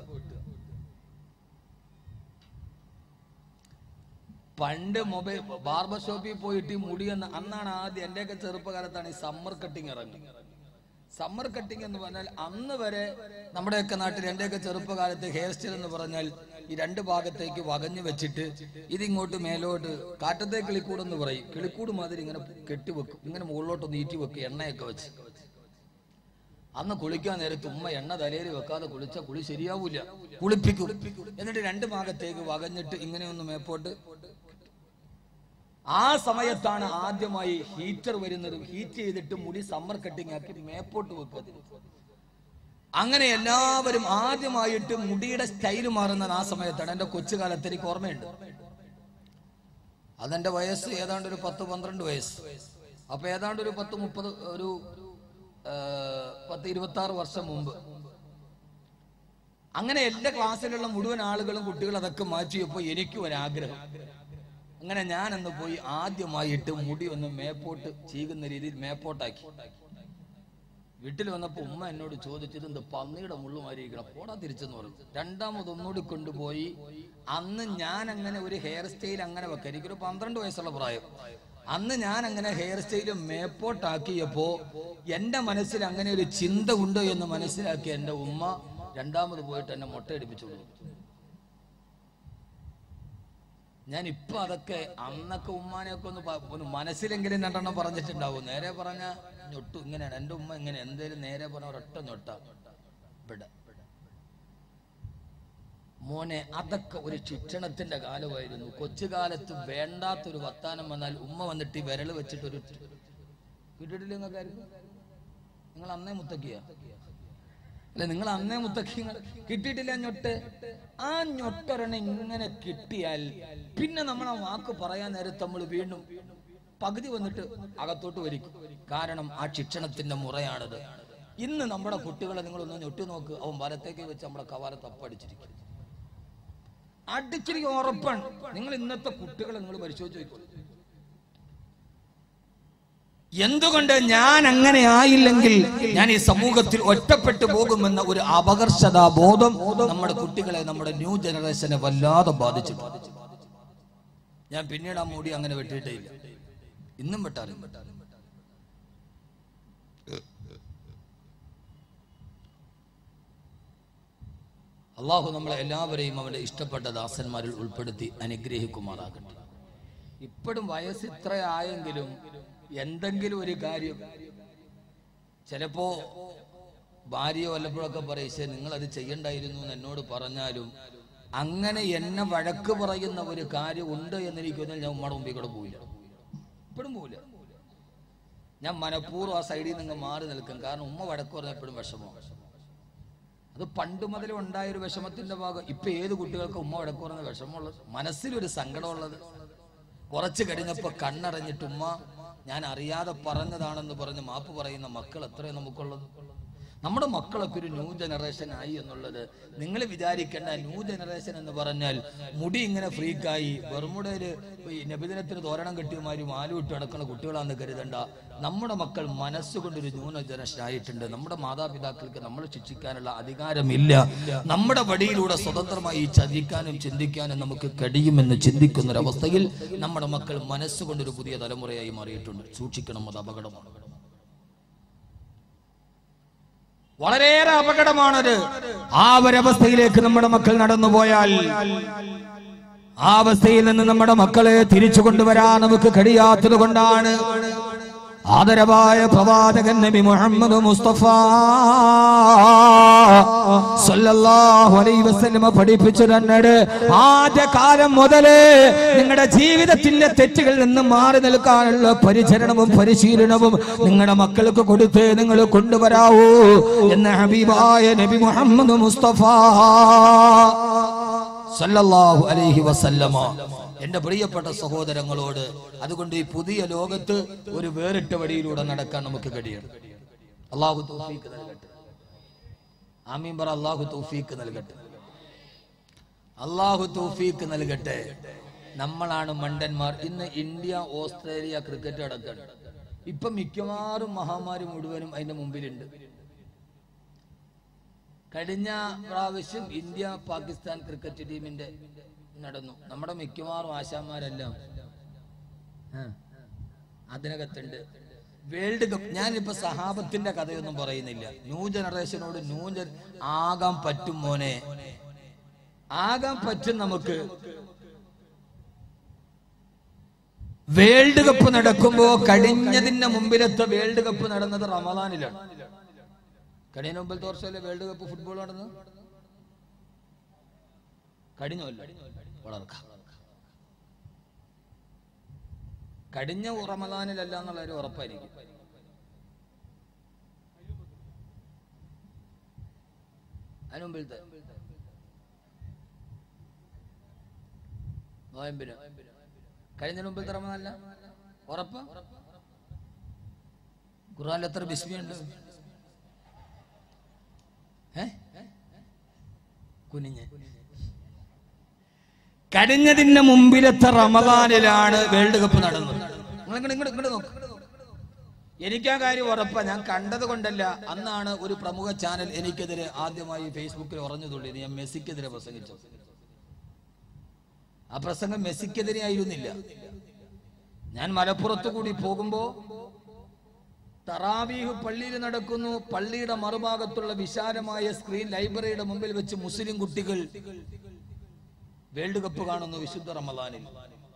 പണ്ട് മൊബൈൽ ബാർബർ ഷോപ്പിൽ പോയിട്ട് ഈ മുടി എന്ന് അന്നാണ് ആദ്യം എന്റെയൊക്കെ ചെറുപ്പകാലത്താണ് ഈ സമ്മർ കട്ടിങ് ഇറങ്ങി സമ്മർ കട്ടിങ് എന്ന് പറഞ്ഞാൽ അന്ന് വരെ നമ്മുടെയൊക്കെ നാട്ടിൽ എന്റെയൊക്കെ ചെറുപ്പകാലത്ത് ഹെയർ സ്റ്റൈൽ എന്ന് പറഞ്ഞാൽ ഈ രണ്ട് ഭാഗത്തേക്ക് വകഞ്ഞു വെച്ചിട്ട് ഇതിങ്ങോട്ട് മേലോട്ട് കാറ്റത്തെ കിളിക്കൂട് എന്ന് പറയും കിളിക്കൂട് മാതിരി ഇങ്ങനെ കെട്ടിവെക്കും ഇങ്ങനെ മുകളിലോട്ട് നീറ്റി വെക്കും എണ്ണയൊക്കെ വെച്ച് അന്ന് കുളിക്കാൻ നേരത്ത് ഉമ്മ എണ്ണ തലയിൽ വെക്കാതെ കുളിച്ച കുളി ശരിയാവൂല കുളിപ്പിക്കും എന്നിട്ട് രണ്ട് ഭാഗത്തേക്ക് വകഞ്ഞിട്ട് ഇങ്ങനെ ഒന്ന് മേപ്പോട്ട് ആ സമയത്താണ് ആദ്യമായി ഹീറ്റർ വരുന്നത് ഹീറ്റ് ചെയ്തിട്ട് മുടി സമ്മർ കട്ടിങ് ആക്കി മേപ്പോട്ട് വെക്കുന്നത് അങ്ങനെ എല്ലാവരും ആദ്യമായിട്ട് മുടിയുടെ സ്റ്റൈൽ മാറുന്നത് ആ സമയത്താണ് എന്റെ കൊച്ചുകാലത്ത് എനിക്ക് ഓർമ്മയുണ്ട് അതെന്റെ വയസ്സ് ഏതാണ്ട് ഒരു പത്ത് പന്ത്രണ്ട് വയസ്സ് അപ്പൊ ഏതാണ്ട് ഒരു പത്ത് മുപ്പത് ഒരു ആ, പത്ത് ഇരുപത്തി ആറ് വർഷം മുമ്പ് അങ്ങനെ എല്ലാ ക്ലാസ്സിലുള്ള മുഴുവൻ ആളുകളും കുട്ടികളും അതൊക്കെ മാറ്റിയപ്പോ എനിക്കും ഒരാഗ്രഹം അങ്ങനെ ഞാൻ അന്ന് പോയി ആദ്യമായിട്ട് മുടി ഒന്ന് മേപ്പോട്ട് ചീകുന്ന രീതിയിൽ മേപ്പോട്ടാക്കി വീട്ടിൽ വന്നപ്പോ ഉമ്മ എന്നോട് ചോദിച്ചത് എന്ത് പന്നിയുടെ മുള്ളുമാരിക്കണം പോടാ തിരിച്ചെന്ന് പറഞ്ഞു രണ്ടാമത് ഒന്നുകൂടി കൊണ്ടുപോയി അന്ന് ഞാൻ അങ്ങനെ ഒരു ഹെയർ സ്റ്റൈൽ അങ്ങനെ വെക്കാം എനിക്കൊരു പന്ത്രണ്ട് വയസ്സുള്ള പ്രായം അന്ന് ഞാൻ അങ്ങനെ ഹെയർ സ്റ്റൈൽ മേപ്പോട്ടാക്കിയപ്പോ എന്റെ മനസ്സിൽ അങ്ങനെ ഒരു ചിന്ത ഉണ്ട് എന്ന് മനസ്സിലാക്കിയ എന്റെ ഉമ്മ രണ്ടാമത് പോയിട്ട് എന്നെ മുട്ടയടിപ്പിച്ചു കൊടുത്തു ഞാൻ ഇപ്പൊ അതൊക്കെ അന്നൊക്കെ ഉമ്മാനെയൊക്കെ ഒന്ന് പ- ഒന്ന് മനസ്സിലെങ്കിലും രണ്ടെണ്ണം പറഞ്ഞിട്ടുണ്ടാവും നേരെ പറഞ്ഞ ഞൊട്ടു ഇങ്ങനെയാണ് എന്റെ ഉമ്മ ഇങ്ങനെ എന്തേലും നേരെ പറഞ്ഞ ഒരൊറ്റ ഞൊട്ട ഇവിടെ മോനെ അതൊക്കെ ഒരു ശിക്ഷണത്തിന്റെ കാലമായിരുന്നു കൊച്ചുകാലത്ത് വേണ്ടാത്തൊരു വർത്താനം വന്നാൽ ഉമ്മ വന്നിട്ട് ഈ വിരൽ വെച്ചിട്ട് ഒരു കിട്ടിയിട്ടില്ല നിങ്ങൾക്കായിരുന്നു നിങ്ങൾ അന്നേ മുത്തക്കിയ അല്ല നിങ്ങൾ അന്നേ മുത്തക്കിങ്ങൾ കിട്ടിയിട്ടില്ല ഞൊട്ട് ആ ഞൊട്ടൊരെണ്ണം ഇങ്ങനെ കിട്ടിയാൽ പിന്നെ നമ്മൾ ആ വാക്ക് പറയാൻ നേരത്ത് നമ്മൾ വീണ്ടും പകുതി വന്നിട്ട് അകത്തോട്ട് വരിക്കും കാരണം ആ ശിക്ഷണത്തിന്റെ മുറയാണത് ഇന്ന് നമ്മുടെ കുട്ടികളെ നിങ്ങളൊന്ന് ഞൊട്ടി നോക്ക് അവൻ വലത്തേക്ക് വെച്ച് നമ്മുടെ കവാലത്ത് അപ്പടിച്ചിരിക്കും അടിച്ചിരിക്കും ഉറപ്പാണ് നിങ്ങൾ ഇന്നത്തെ കുട്ടികളെ നിങ്ങൾ പരിശോധിച്ച് നോക്കൂ എന്തുകൊണ്ട് ഞാൻ അങ്ങനെ ആയില്ലെങ്കിൽ ഞാൻ ഈ സമൂഹത്തിൽ ഒറ്റപ്പെട്ടു പോകുമെന്ന ഒരു അപകർഷതാ ബോധം നമ്മുടെ കുട്ടികളെ നമ്മുടെ ന്യൂ ജനറേഷനെ വല്ലാതെ ബാധിച്ചിട്ടുണ്ട് ഞാൻ പിന്നീട് ആ മുടി അങ്ങനെ വെട്ടിയിട്ടേ ഇല്ല ഇന്നും വെട്ടാറും വെട്ടാറും അള്ളാഹു നമ്മളെ എല്ലാവരെയും അവന്റെ ഇഷ്ടപ്പെട്ട ദാസന്മാരിൽ ഉൾപ്പെടുത്തി അനുഗ്രഹിക്കുമാറാകട്ടെ ഇപ്പോഴും വയസ്സ് ഇത്ര ആയെങ്കിലും എന്തെങ്കിലും ഒരു കാര്യം ചിലപ്പോ ഭാര്യ വല്ലപ്പോഴൊക്കെ പറയും "ശ്ശെ, നിങ്ങൾ അത് ചെയ്യണ്ടായിരുന്നു എന്ന് എന്നോട് പറഞ്ഞാലും അങ്ങനെ എന്നെ വഴക്ക് പറയുന്ന ഒരു കാര്യം ഉണ്ട് എന്നെനിക്കൊന്നും ഞാൻ ഉമ്മയുടെ മുമ്പിൽ കൂടെ പോയില്ല ഇപ്പോഴും പോവില്ല ഞാൻ മനഃപൂർവ്വം ആ സൈഡിൽ നിന്ന് മാറി നിൽക്കും കാരണം ഉമ്മ വഴക്ക് പറഞ്ഞ എപ്പോഴും വിഷമമാണ് അത് പണ്ട് മുതലേ ഉണ്ടായ ഒരു വിഷമത്തിന്റെ ഭാഗം ഇപ്പൊ ഏത് കുട്ടികൾക്ക് ഉമ്മ വഴക്ക് പറഞ്ഞ വിഷമമുള്ളത് മനസ്സിലൊരു സങ്കടമുള്ളത് കുറച്ച് കഴിഞ്ഞപ്പോ കണ്ണടഞ്ഞിട്ട് ഉമ്മ ഞാൻ അറിയാതെ പറഞ്ഞതാണെന്ന് പറഞ്ഞ് മാപ്പ് പറയുന്ന മക്കൾ എത്രയും നമുക്കുള്ളത് നമ്മുടെ മക്കളൊക്കെ ഒരു ന്യൂ ജനറേഷൻ ആയി എന്നുള്ളത് നിങ്ങൾ വിചാരിക്കേണ്ട ന്യൂ ജനറേഷൻ എന്ന് പറഞ്ഞാൽ മുടി ഇങ്ങനെ ഫ്രീക്കായി ബർമുടയില് ഈ നബിദിനത്തിന് തോരണം കെട്ടിയമാരും ആലുവിട്ട് നടക്കുന്ന കുട്ടികളാണെന്ന് കരുതണ്ട നമ്മുടെ മക്കൾ മനസ്സുകൊണ്ടൊരു ന്യൂ ജനറേഷൻ ആയിട്ടുണ്ട് നമ്മുടെ മാതാപിതാക്കൾക്ക് നമ്മൾ ശിക്ഷിക്കാനുള്ള അധികാരമില്ല നമ്മുടെ വഴിയിലൂടെ സ്വതന്ത്രമായി ചതിക്കാനും ചിന്തിക്കാനും നമുക്ക് കഴിയുമെന്ന് ചിന്തിക്കുന്ന ഒരവസ്ഥയിൽ നമ്മുടെ മക്കൾ മനസ്സുകൊണ്ടൊരു പുതിയ തലമുറയായി മാറിയിട്ടുണ്ട് സൂക്ഷിക്കണം അത് അപകടമാണ് വളരെയേറെ അപകടമാണത് ആ ഒരവസ്ഥയിലേക്ക് നമ്മുടെ മക്കൾ നടന്നുപോയാൽ ആ അവസ്ഥയിൽ നിന്ന് നമ്മുടെ മക്കളെ തിരിച്ചു കൊണ്ടുവരാൻ നമുക്ക് കഴിയാത്തത് കൊണ്ടാണ് ആദരവായ പ്രവാചകൻ നബി മുഹമ്മദ് മുസ്തഫ സല്ലല്ലാഹു അലൈഹി വസല്ലമ പഠിപ്പിച്ചു തന്നത് ആദ്യ കാലം മുതലേ നിങ്ങളുടെ ജീവിതത്തിന്റെ തെറ്റുകളിൽ നിന്ന് മാറി നിൽക്കാനുള്ള പരിചരണവും പരിശീലനവും നിങ്ങളുടെ മക്കൾക്ക് കൊടുത്ത് നിങ്ങൾ കൊണ്ടുവരാവൂ എന്ന ഹബീബായ നബി മുഹമ്മദ് മുസ്തഫ സല്ലല്ലാഹു അലൈഹി വസല്ലമ എന്റെ പ്രിയപ്പെട്ട സഹോദരങ്ങളോട് അതുകൊണ്ട് ഈ പുതിയ ലോകത്ത് ഒരു വേറിട്ട വഴിയിലൂടെ നടക്കാൻ നമുക്ക് കഴിയണം അള്ളാഹു തൗഫീക്ക് നൽകട്ടെ ആമീൻ പറ അള്ളാഹു തൗഫീക്ക് നൽകട്ടെ അള്ളാഹു തൗഫീക്ക് നൽകട്ടെ നമ്മളാണ് മണ്ടന്മാർ ഇന്ന് ഇന്ത്യ ഓസ്ട്രേലിയ ക്രിക്കറ്റ് അടക്കാണ് ഇപ്പൊ മിക്കവാറും മഹാമാരി മുഴുവനും അതിന്റെ മുമ്പിലുണ്ട് കഴിഞ്ഞ പ്രാവശ്യം ഇന്ത്യ പാകിസ്ഥാൻ ക്രിക്കറ്റ് ടീമിന്റെ നടന്നു നമ്മുടെ മിക്കവാറും ആശാന്മാരെല്ലാം ആ, അതിനകത്തുണ്ട് വേൾഡ് കപ്പ് ഞാനിപ്പോ സഹാബത്തിന്റെ കഥയൊന്നും പറയുന്നില്ല ന്യൂ ജനറേഷനോട് ന്യൂ ജന ആകാൻ പറ്റും മോനെ ആകാൻ പറ്റും നമുക്ക് വേൾഡ് കപ്പ് നടക്കുമ്പോ കഴിഞ്ഞതിന്റെ മുമ്പിലത്തെ വേൾഡ് കപ്പ് നടന്നത് റമദാനിലാണ് കഴിഞ്ഞ മുമ്പിലത്തെ വർഷമല്ലേ വേൾഡ് കപ്പ് ഫുട്ബോൾ നടന്നു കഴിഞ്ഞല്ല വളർക്ക കഴിഞ്ഞ റമദാനിലല്ല എന്നുള്ള ഒരു ഉറപ്പായിരിക്കും അതിന് മുമ്പിലത്തെ നോയമ്പിന് കഴിഞ്ഞ മുമ്പിലത്തെ റമദാനല്ല ഉറപ്പ് ഖുർആനിൽ എത്ര ബിസ്മിയുണ്ട് ഏ കുനിഞ്ഞ് കഴിഞ്ഞതിന്റെ മുമ്പിലത്തെ റമദാനിലാണ് വേൾഡ് കപ്പ് നടന്നത് നിങ്ങൾ ഇങ്ങോട്ട് ഇങ്ങോട്ട് ഇങ്ങോട്ട് നോക്ക് എനിക്ക് ആ കാര്യം ഉറപ്പാ ഞാൻ കണ്ടത് കൊണ്ടല്ല അന്നാണ് ഒരു പ്രമുഖ ചാനൽ എനിക്കെതിരെ ആദ്യമായി ഫേസ്ബുക്കിൽ ഉറഞ്ഞു തുള്ളിയത് ഞാൻ മെസ്സിക്കെതിരെ പ്രസംഗിച്ചു ആ പ്രസംഗം മെസ്സിക്കെതിരെ ആയിരുന്നില്ല ഞാൻ മലപ്പുറത്ത് കൂടി പോകുമ്പോ തറാവീഹ് പള്ളിയിൽ നടക്കുന്നു പള്ളിയുടെ മറുഭാഗത്തുള്ള വിശാലമായ സ്ക്രീൻ ലൈബ്രറിയുടെ മുമ്പിൽ വെച്ച് മുസ്ലിം കുട്ടികൾ വേൾഡ് കപ്പ് കാണുന്നു വിശുദ്ധ റമദാനിൽ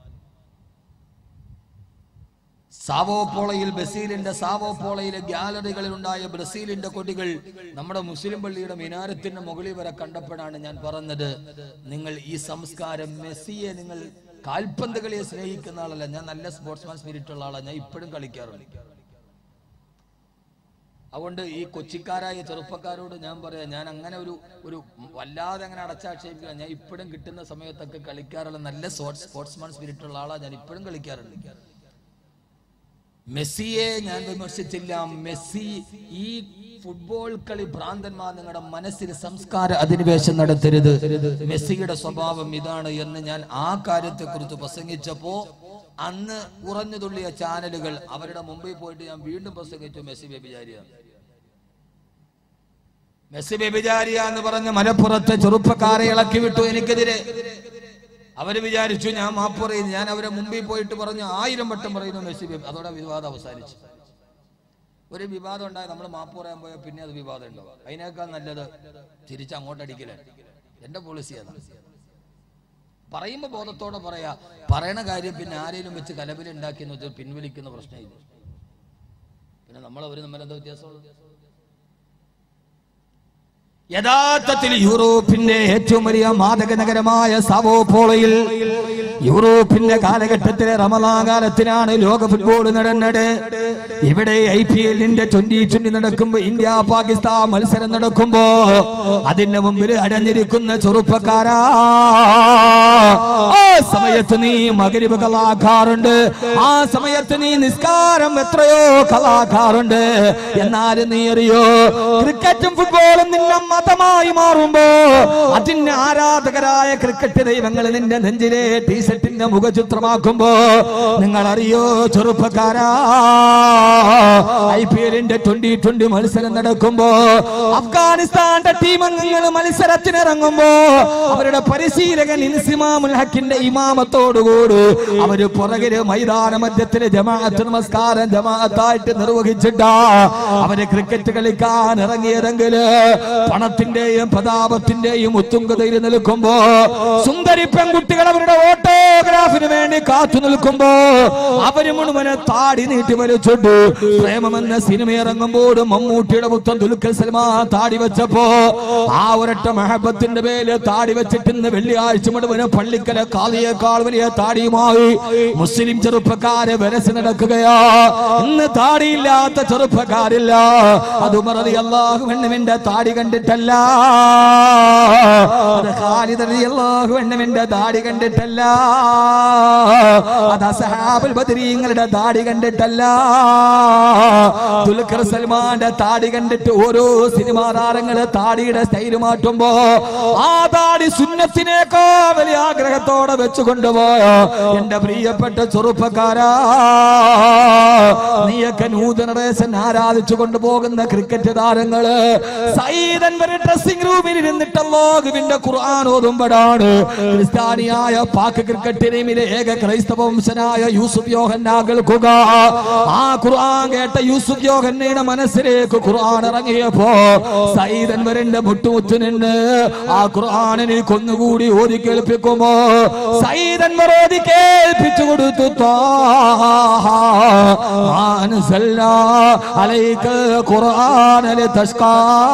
സാവോപോളയിൽ ബ്രസീലിന്റെ സാവോപോളയിലെ ഗ്യാലറികളിൽ ഉണ്ടായ ബ്രസീലിന്റെ കൊടികൾ നമ്മുടെ മുസ്ലിം പള്ളിയുടെ മിനാരത്തിന്റെ മുകളിൽ വരെ കണ്ടപ്പോഴാണ് ഞാൻ പറഞ്ഞത് നിങ്ങൾ ഈ സംസ്കാരം മെസ്സിയെ നിങ്ങൾ കാൽപന്ത് കളിയെ സ്നേഹിക്കുന്ന ആളല്ല ഞാൻ നല്ല സ്പോർട്സ്മാൻ സ്പിരിറ്റ് ഉള്ള ആളാണ് ഞാൻ ഇപ്പോഴും കളിക്കാറുണ്ട് അതുകൊണ്ട് ഈ കൊച്ചിക്കാരായ ചെറുപ്പക്കാരോട് ഞാൻ പറയാം ഞാൻ അങ്ങനെ ഒരു ഒരു വല്ലാതെ അങ്ങനെ അടച്ചാക്ഷേപിക്കുക ഞാൻ ഇപ്പോഴും കിട്ടുന്ന സമയത്തൊക്കെ കളിക്കാറുള്ള നല്ല സ്പോർട്സ്മാൻ സ്പിരിറ്റ് ഉള്ള ആളാണ് ഞാൻ ഇപ്പോഴും കളിക്കാറുണ്ട് മെസ്സിയെ ഞാൻ വിമർശിച്ചില്ല മെസ്സി ഈ ഫുട്ബോൾ കളി ഭ്രാന്തന്മാർ നിങ്ങളുടെ മനസ്സിൽ സംസ്കാര അധിനിവേശം നടത്തരുത് മെസ്സിയുടെ സ്വഭാവം ഇതാണ് എന്ന് ഞാൻ ആ കാര്യത്തെ കുറിച്ച് പ്രസംഗിച്ചപ്പോ അന്ന് കുറഞ്ഞു തുള്ളിയ ചാനലുകൾ അവരുടെ മുമ്പിൽ പോയിട്ട് ഞാൻ വീണ്ടും പ്രസംഗിച്ചു മെസ്സി വ്യഭിചാരിയാണ് മെസ്സി വ്യഭിചാരിയ എന്ന് പറഞ്ഞ് മലപ്പുറത്തെ ചെറുപ്പക്കാരെ ഇളക്കി വിട്ടു എനിക്കെതിരെ അവര് വിചാരിച്ചു ഞാൻ മാപ്പ് പറയുന്നു ഞാൻ അവരെ മുമ്പിൽ പോയിട്ട് പറഞ്ഞു ആയിരം വട്ടം പറയുന്നു മെസ്സി വ്യഭി- അതോടെ വിവാദം അവസാനിച്ചു ഒരു വിവാദം ഉണ്ടായി നമ്മൾ മാപ്പ് പറയാൻ പോയാൽ പിന്നെ അത് വിവാദം ഉണ്ടാവും അതിനേക്കാൾ നല്ലത് തിരിച്ച് അങ്ങോട്ട് അടിക്കലാണ് എന്റെ പോളിസി അതാണ് പറയുമ്പോ ബോധത്തോടെ പറയാ പറയണ കാര്യം പിന്നെ ആരെങ്കിലും വെച്ച് കലബിലുണ്ടാക്കി എന്ന് വെച്ചാൽ പിൻവലിക്കുന്ന പ്രശ്നമില്ല പിന്നെ നമ്മൾ അവര് തമ്മിൽ എന്താ വ്യത്യാസമുള്ളത് യഥാർത്ഥത്തിൽ യൂറോപ്പിന്റെ ഏറ്റവും വലിയ മാദക നഗരമായ സാവോ പോളയിൽ യൂറോപ്പിന്റെ കാലഘട്ടത്തിലെ റമദാ കാലത്തിനാണ് ലോക ഫുട്ബോൾ നടന്നത് ഇവിടെ ഐ പി എല്ലിന്റെ ട്വന്റി ട്വന്റി നടക്കുമ്പോ ഇന്ത്യ പാകിസ്ഥാൻ മത്സരം നടക്കുമ്പോ അതിന്റെ മുമ്പിൽ അടഞ്ഞിരിക്കുന്ന ചെറുപ്പക്കാരാ ആ സമയത്ത് നീ മകരിവ് കലാക്കാറുണ്ട് ആ സമയത്ത് നീ നിസ്കാരം എത്രയോ കലാക്കാറുണ്ട് എന്നാലും നീ അറിയോ ക്രിക്കറ്റും ഫുട്ബോളും നിന്നെ മതമായി മാറുമ്പോ അതിന് ആരാധകരായ ക്രിക്കറ്റ് ദൈവങ്ങൾ നിന്റെ നെഞ്ചിലെ ടീഷർട്ടിന്റെ മുഖചിത്രമാക്കുമ്പോ നിങ്ങൾ അറിയോ ചെറുപ്പക്കാരാ ഐ പി എല്ലിന്റെ ട്വന്റി ട്വന്റി മത്സരം നടക്കുമ്പോ അഫ്ഗാനിസ്ഥാന്റെ ടീം അംഗങ്ങൾ മത്സരത്തിനിറങ്ങുമ്പോ അവരുടെ പരിശീലകൻ ഇൻസിമാമുൽ ഹക്കിന്റെ ഇമാമത്തോടുകൂടി അവര് പുറകില് മൈതാന മധ്യത്തില് ജമാഅത്ത് നമസ്കാരം ജമാഅത്തായിട്ട് നിർവഹിച്ചിട്ടാ അവര് ക്രിക്കറ്റ് കളിക്കാൻ ഇറങ്ങിയതെങ്കില് പണത്തിന്റെയും പ്രതാപത്തിന്റെയും ഉത്തുംഗതയിൽ നിൽക്കുമ്പോ സുന്ദരി പെൺകുട്ടികൾ അവരുടെ ഓട്ടോഗ്രാഫിന് വേണ്ടി കാത്തു നിൽക്കുമ്പോ അവര് മുഴുവനെ താടി നീട്ടി വലിച്ചിട്ട് പ്രേമമെന്ന സിനിമ ഇറങ്ങുമ്പോൾ മമ്മൂട്ടിയുടെ പുത്തൻ ദുൽഖർ സൽമാൻ താടി വെച്ചപ്പോ ആ ഒരൊറ്റ മഹബത്തിന്റെ പേര് താടി വെച്ചിട്ട് ഇന്ന് വെള്ളിയാഴ്ച മുഴുവന് പള്ളിക്കല കാളിയേക്കാൾ വലിയ താടിയുമായി മുസ്ലിം ചെറുപ്പക്കാരെ വരച്ച് നടക്കുകയാ ഇന്ന് താടിയില്ലാത്ത ചെറുപ്പക്കാരില്ല അത് മറതി അള്ളാഹു എണ്ണുവിന്റെ താടി കണ്ടിട്ടല്ല അത് ഖാലിദ് അള്ളാഹു എണ്ണുവിന്റെ താടി കണ്ടിട്ടല്ല അത് അസഹാബുൽ ബദരീങ്ങളുടെ താടി കണ്ടിട്ടല്ല ദുൽഖർ സൽമാന്റെ താടി കണ്ടിട്ട് ഓരോ സിനിമാ താരങ്ങള് താടിയുടെ സ്റ്റൈല് മാറ്റുമ്പോ ആ താടി സുന്നത്തിനേക്കാ വലിയ ആഗ്രഹത്തോടെ വെച്ചു കൊണ്ടുപോയ എന്റെ പ്രിയപ്പെട്ട ചെറുപ്പക്കാരാ നീയൊക്കെ നൂതന റേഷൻ ആരാധിച്ചു കൊണ്ടുപോകുന്ന ക്രിക്കറ്റ് താരങ്ങള് സൈതൻ വരെ ഡ്രസ്സിംഗ് റൂമിൽ ഇരുന്നിട്ട് അല്ലാഹുവിന്റെ ഖുർആൻ ഓതുമ്പോഴാണ് ക്രിസ്ത്യാനിയായ പാക് ക്രിക്കറ്റ് ടീമിലെ ഏക ക്രൈസ്തവ വംശനായ യൂസുഫ് യോഹന്നാ കേൾക്കുക ആ ഖുർആൻ കേട്ട യൂസുഫ് യോഹന്നയുടെ മനസ്സിലേക്ക് ഖുർആൻ ഇറങ്ങിയപ്പോ സൈതൻ വരന്റെ മുട്ടുമുത്തു നിന്ന് ആ ഖുർആനിനെ കൊന്നുകൂടി ഓതി കേൾപ്പിക്കുമോ സൈതൻ വർ ഓതി കേൾപ്പിച്ചു കൊടുത്തു ത്വാഹ മാ അൻസൽനാ അലൈക ഖുർആന ലിതഷ്കാ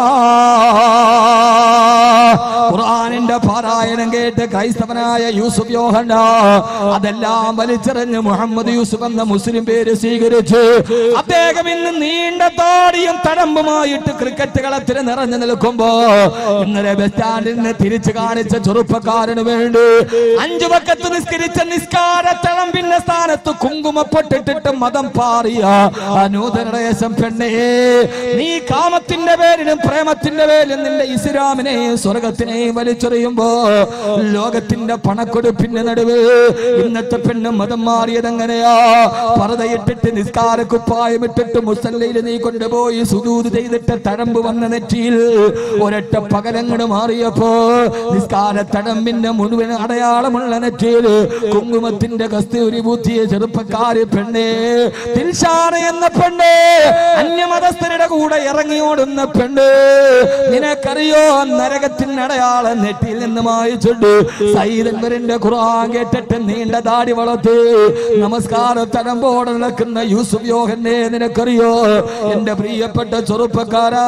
ഖുർആനിന്റെ പാരായണം കേട്ട് ക്രൈസ്തവനായ യൂസുഫ് യോഹന്ന അതെല്ലാം വലിച്ചെറിഞ്ഞ് മുഹമ്മദ് യൂസുഫ് എന്ന മുസ്ലിം പേര് സ്വീകരിച്ചു അദ്ദേഹം ഇന്ന് നീണ്ട താടിയും തഴമ്പുമായിട്ട് ക്രിക്കറ്റ് കളത്തിൽ നിറഞ്ഞു നിൽക്കുമ്പോ ഇന്നലെ ബസ് സ്റ്റാൻഡിൽ നിന്ന് തിരിച്ചു കാണിച്ച ചെറുപ്പക്കാരന് വേണ്ടി അഞ്ചു വക്കത്ത് നിസ്കരിച്ച നിസ്കാര തഴമ്പിന്റെ സ്ഥാനത്ത് കുങ്കുമപ്പെട്ടിട്ടിട്ട് മതം പാറിയ ആ നൂതനദേശം പെണ്ണേ നീ കാമത്തിന്റെ പേരിലും പ്രേമത്തിന്റെ പേരിലും നിന്റെ ഇസ്ലാമിനെയും സ്വർഗത്തിനെയും വലിച്ചെറിയുമ്പോ ലോകത്തിന്റെ പണക്കൊടുപ്പിന്റെ നടുവ് ഇന്നത്തെ പെണ്ണ് മതം മാറിയത് എങ്ങനെയാ പറതയിട്ടിട്ട് നിസ്കാര കുപ്പായം ഇട്ടിട്ട് മുസല്ലയിൽ നീ കൊണ്ടുപോയി സുദൂത് ചെയ്തിട്ട് തഴമ്പ് വന്ന നെറ്റിയിൽ ഒരൊറ്റ പകലങ്ങട് മാറിയപ്പോ നിസ്കാര തഴമ്പിന്റെ മുഴുവൻ അടയാളമുള്ള നെറ്റിയിൽ കുങ്കുമത്തിന്റെ കസ്തൂരി ബുദ്ധിയെ ചെറുപ്പക്കാര് പെണ്ണേ ദിൽഷാന എന്ന പെണ്ണ് അന്യമതസ്ഥരുടെ കൂടെ ഇറങ്ങിയോടുന്ന പെണ്ണ് നിനക്കറിയോ നരകത്തിന്റെ അടയാളം നെറ്റിയിൽ നിന്ന് മായിച്ചുണ്ട് സൈതന്വരന്റെ ഖുർആൻ കേട്ടിട്ട് നീണ്ട താടി വളർത്ത് നമസ്കാര തലമ്പോടെ നടക്കുന്ന യൂസുഫ് യോഹന്നെ നിനക്കറിയോ എന്റെ പ്രിയപ്പെട്ട ചെറുപ്പക്കാരാ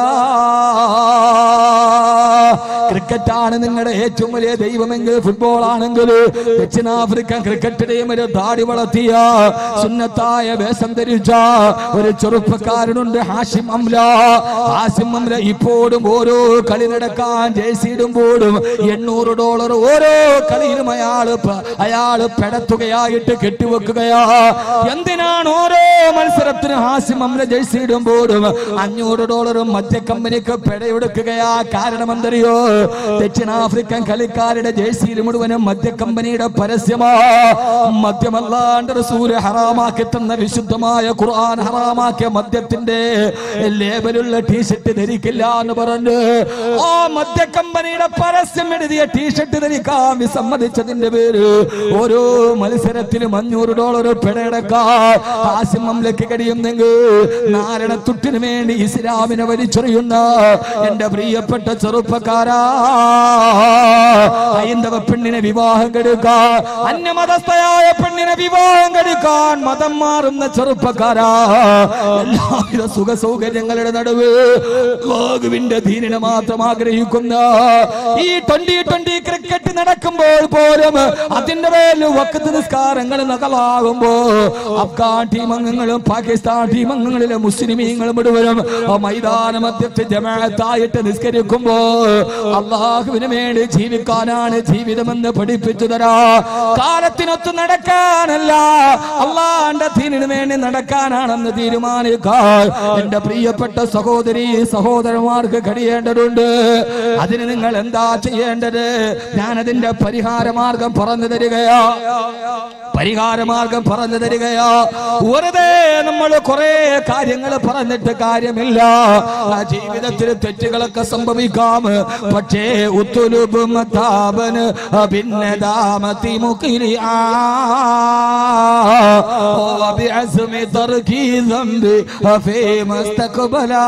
ക്രിക്കറ്റാണ് നിങ്ങളുടെ ഏറ്റവും വലിയ ദൈവമെങ്കിൽ ഫുട്ബോൾ ആണെങ്കിൽ ദക്ഷിണാഫ്രിക്കൻ ക്രിക്കറ്റ് ടീമിന് താടി വളർത്തിയ സുന്നത്തായ വേഷം ധരിച്ച ഒരു ചെറുപ്പക്കാരനുണ്ട് ഹാഷിം അംല ഹാഷിം അംല ഇപ്പോഴും ഓരോ കളി നടക്കാൻ ജേഴ്സി ഇടുമ്പോഴും എണ്ണൂറ് ഡോളർ ഓരോ കളിയിലും അയാള് പ- അയാള് പെടത്തുകയായിട്ട് കെട്ടിവെക്കുകയാ എന്തിനാണ് ഓരോ മത്സരത്തിന് ഹാസിം അമ്ല ജേഴ്സി ഇടുമ്പോഴും അഞ്ഞൂറ് ഡോളറും മധ്യ കമ്പനിക്ക് പെടയെടുക്കുകയാ കാരണം എന്തറിയോ ദക്ഷിണാഫ്രിക്കൻ കളിക്കാരുടെ ജേഴ്സിയിൽ മുഴുവനും മധ്യ കമ്പനിയുടെ പരസ്യമാ മദ്യമല്ലാണ്ട് റസൂല് ഹറാമാക്കി തന്ന വിശുദ്ധമായ ഖുർആൻ ഹറാമാക്കിയ മദ്യത്തിന്റെ ലേബലുള്ള ടീഷർട്ട് ധരിക്കില്ല എന്ന് പറഞ്ഞു ആ മദ്യ കമ്പനിയുടെ പരസ്യം എഴുതിയ ടീഷർട്ട് ധരിക്കാൻ വിസമ്മതിച്ചതിന്റെ പേര് ഓരോ മത്സരത്തിലും അഞ്ഞൂറ് ഡോളർ പിഴയടക്കാൻ ആസിമംലക്ക് കഴിയുന്നെങ്കിൽ നാരണത്തുട്ടിന് വേണ്ടി ഇസ്ലാമിനെ വലിച്ചെറിയുന്ന എന്റെ പ്രിയപ്പെട്ട ചെറുപ്പക്കാരാ ഹൈന്ദവ പെണ്ണിനെ വിവാഹം കെടുക്കാൻ അന്യമതസ്ഥയായ പെണ്ണിനെ വിവാഹം കെടുക്കാൻ മതം മാറുന്ന ചെറുപ്പക്കാരാ എല്ലാവിധ സുഖ സൗകര്യങ്ങളുടെ നടുവ് ലോകുവിന്റെ ദീനിനെ മാത്രം ആഗ്രഹിക്കുന്ന ഈ ട്വന്റി ട്വന്റി ക്രിക്കറ്റ് നടക്കുമ്പോൾ പോലും അതിന്റെ പേരിൽ വക്കത്ത് നിസ്കാരങ്ങൾ നകലാകുമ്പോ അഫ്ഗാൻ ടീം അംഗങ്ങളും പാകിസ്ഥാൻ ടീം അംഗങ്ങളിലെ മുസ്ലിമീങ്ങൾ മുഴുവനും ആ മൈതാന മധ്യത്തിൽ ജമാഅത്തായിട്ട് നിസ്കരിക്കുമ്പോ അള്ളാഹുവിന് വേണ്ടി ജീവിക്കാനാണ് ജീവിതമെന്ന് പഠിപ്പിച്ചു തരാ കാലത്തിനൊത്ത് നടക്കാനല്ല അള്ളാന്റെ ദീനിന് വേണ്ടി നടക്കാനാണെന്ന് തീരുമാനിക്കാൻ എന്റെ പ്രിയപ്പെട്ട സഹോദരി സഹോദരന്മാർക്ക് കഴിയേണ്ടതുണ്ട് അതിന് നിങ്ങൾ എന്താ ചെയ്യേണ്ടത് ഞാനതിന്റെ പരിഹാര മാർഗം പറഞ്ഞു തരികയാ പരിഹാര മാർഗം പറഞ്ഞു തരികയാ വെറുതെ നമ്മൾ കുറെ കാര്യങ്ങൾ പറഞ്ഞിട്ട് കാര്യമില്ല ആ ജീവിതത്തിൽ തെറ്റുകളൊക്കെ സംഭവിക്കാം പക്ഷേ ഉത്തുലുബ് മതാബന് ഭിന്നദാമത്തി മുഖിരി وبعزم ترك ذنب فيما استقبلا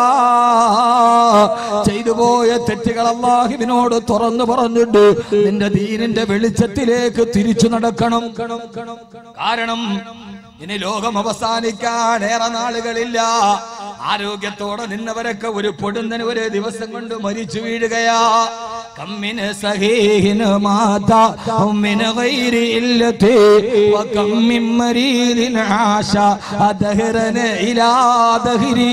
ചെയ്തു പോയ തെറ്റുകൾ അള്ളാഹുവിനോട് തുറന്നു പറഞ്ഞിട്ട് നിന്റെ ദീനിന്റെ വെളിച്ചത്തിലേക്ക് തിരിച്ചു നടക്കണം കാരണം ഇനി ലോകം അവസാനിക്കാൻ ഏറെ നാളുകളില്ല ആരോഗ്യത്തോടെ നിന്നവരൊക്കെ ഒരു പൊടുന്നന് ഒരു ദിവസം കൊണ്ട് മരിച്ചു വീഴുകയാ കമ്മിന് സഹീഹിന് മാത ഉമ്മിന് ഗൈരി ഇല്ലത്തി വകമ്മിൻ മരീദിൻ ആശ അദഹ്റന ഇലാ ദഹ്രീ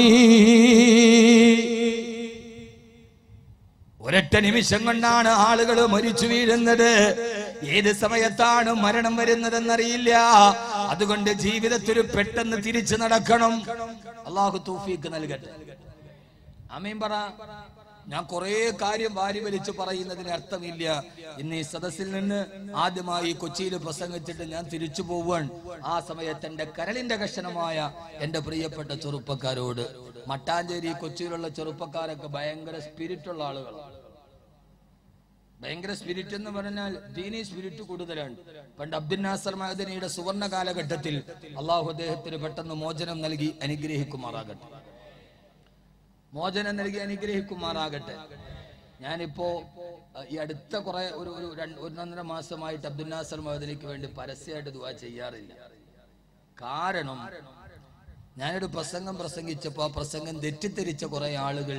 ഒരൊറ്റ നിമിഷം കൊണ്ടാണ് ആളുകൾ മരിച്ചു വീഴുന്നത് ഏത് സമയത്താണ് മരണം വരുന്നതെന്നറിയില്ല അതുകൊണ്ട് ജീവിതത്തിൽ പെട്ടെന്ന് തിരിച്ചു നടക്കണം അള്ളാഹു തൗഫീക്ക് നൽകട്ടെ അമീൻ പറ ഞാൻ കുറെ കാര്യം വാരി വലിച്ചു പറയുന്നതിന് അർത്ഥമില്ല ഇന്ന് ഈ സദസ്സിൽ നിന്ന് ആദ്യമായി കൊച്ചിയിൽ പ്രസംഗിച്ചിട്ട് ഞാൻ തിരിച്ചു പോവാൻ ആ സമയത്ത് എന്റെ കരളിന്റെ കഷണമായ എന്റെ പ്രിയപ്പെട്ട ചെറുപ്പക്കാരോട് മട്ടാഞ്ചേരി കൊച്ചിയിലുള്ള ചെറുപ്പക്കാരൊക്കെ ഭയങ്കര സ്പിരിറ്റുള്ള ആളുകളാണ് ഭയങ്കര സ്പിരിറ്റ് എന്ന് പറഞ്ഞാൽ ദീനി സ്പിരിറ്റ് കൂടുതലാണ് പണ്ട് അബ്ദുൽ നാസർ മഹദനിയുടെ സുവർണ കാലഘട്ടത്തിൽ അള്ളാഹു അദ്ദേഹത്തിന് പെട്ടെന്ന് മോചനം നൽകി അനുഗ്രഹിക്കുമാറാകട്ടെ മോചനം നൽകി അനുഗ്രഹിക്കുമാറാകട്ടെ ഞാനിപ്പോ അഹ്, ഈ അടുത്ത കുറെ ഒരു ഒരു രണ്ട് ഒന്നൊന്നര മാസമായിട്ട് അബ്ദുൽ നാസർ മഹദനിക്ക് വേണ്ടി പരസ്യമായിട്ട് ദുവാ ചെയ്യാറില്ല കാരണം ഞാനൊരു പ്രസംഗം പ്രസംഗിച്ചപ്പോ ആ പ്രസംഗം തെറ്റിദ്ധരിച്ച കുറെ ആളുകൾ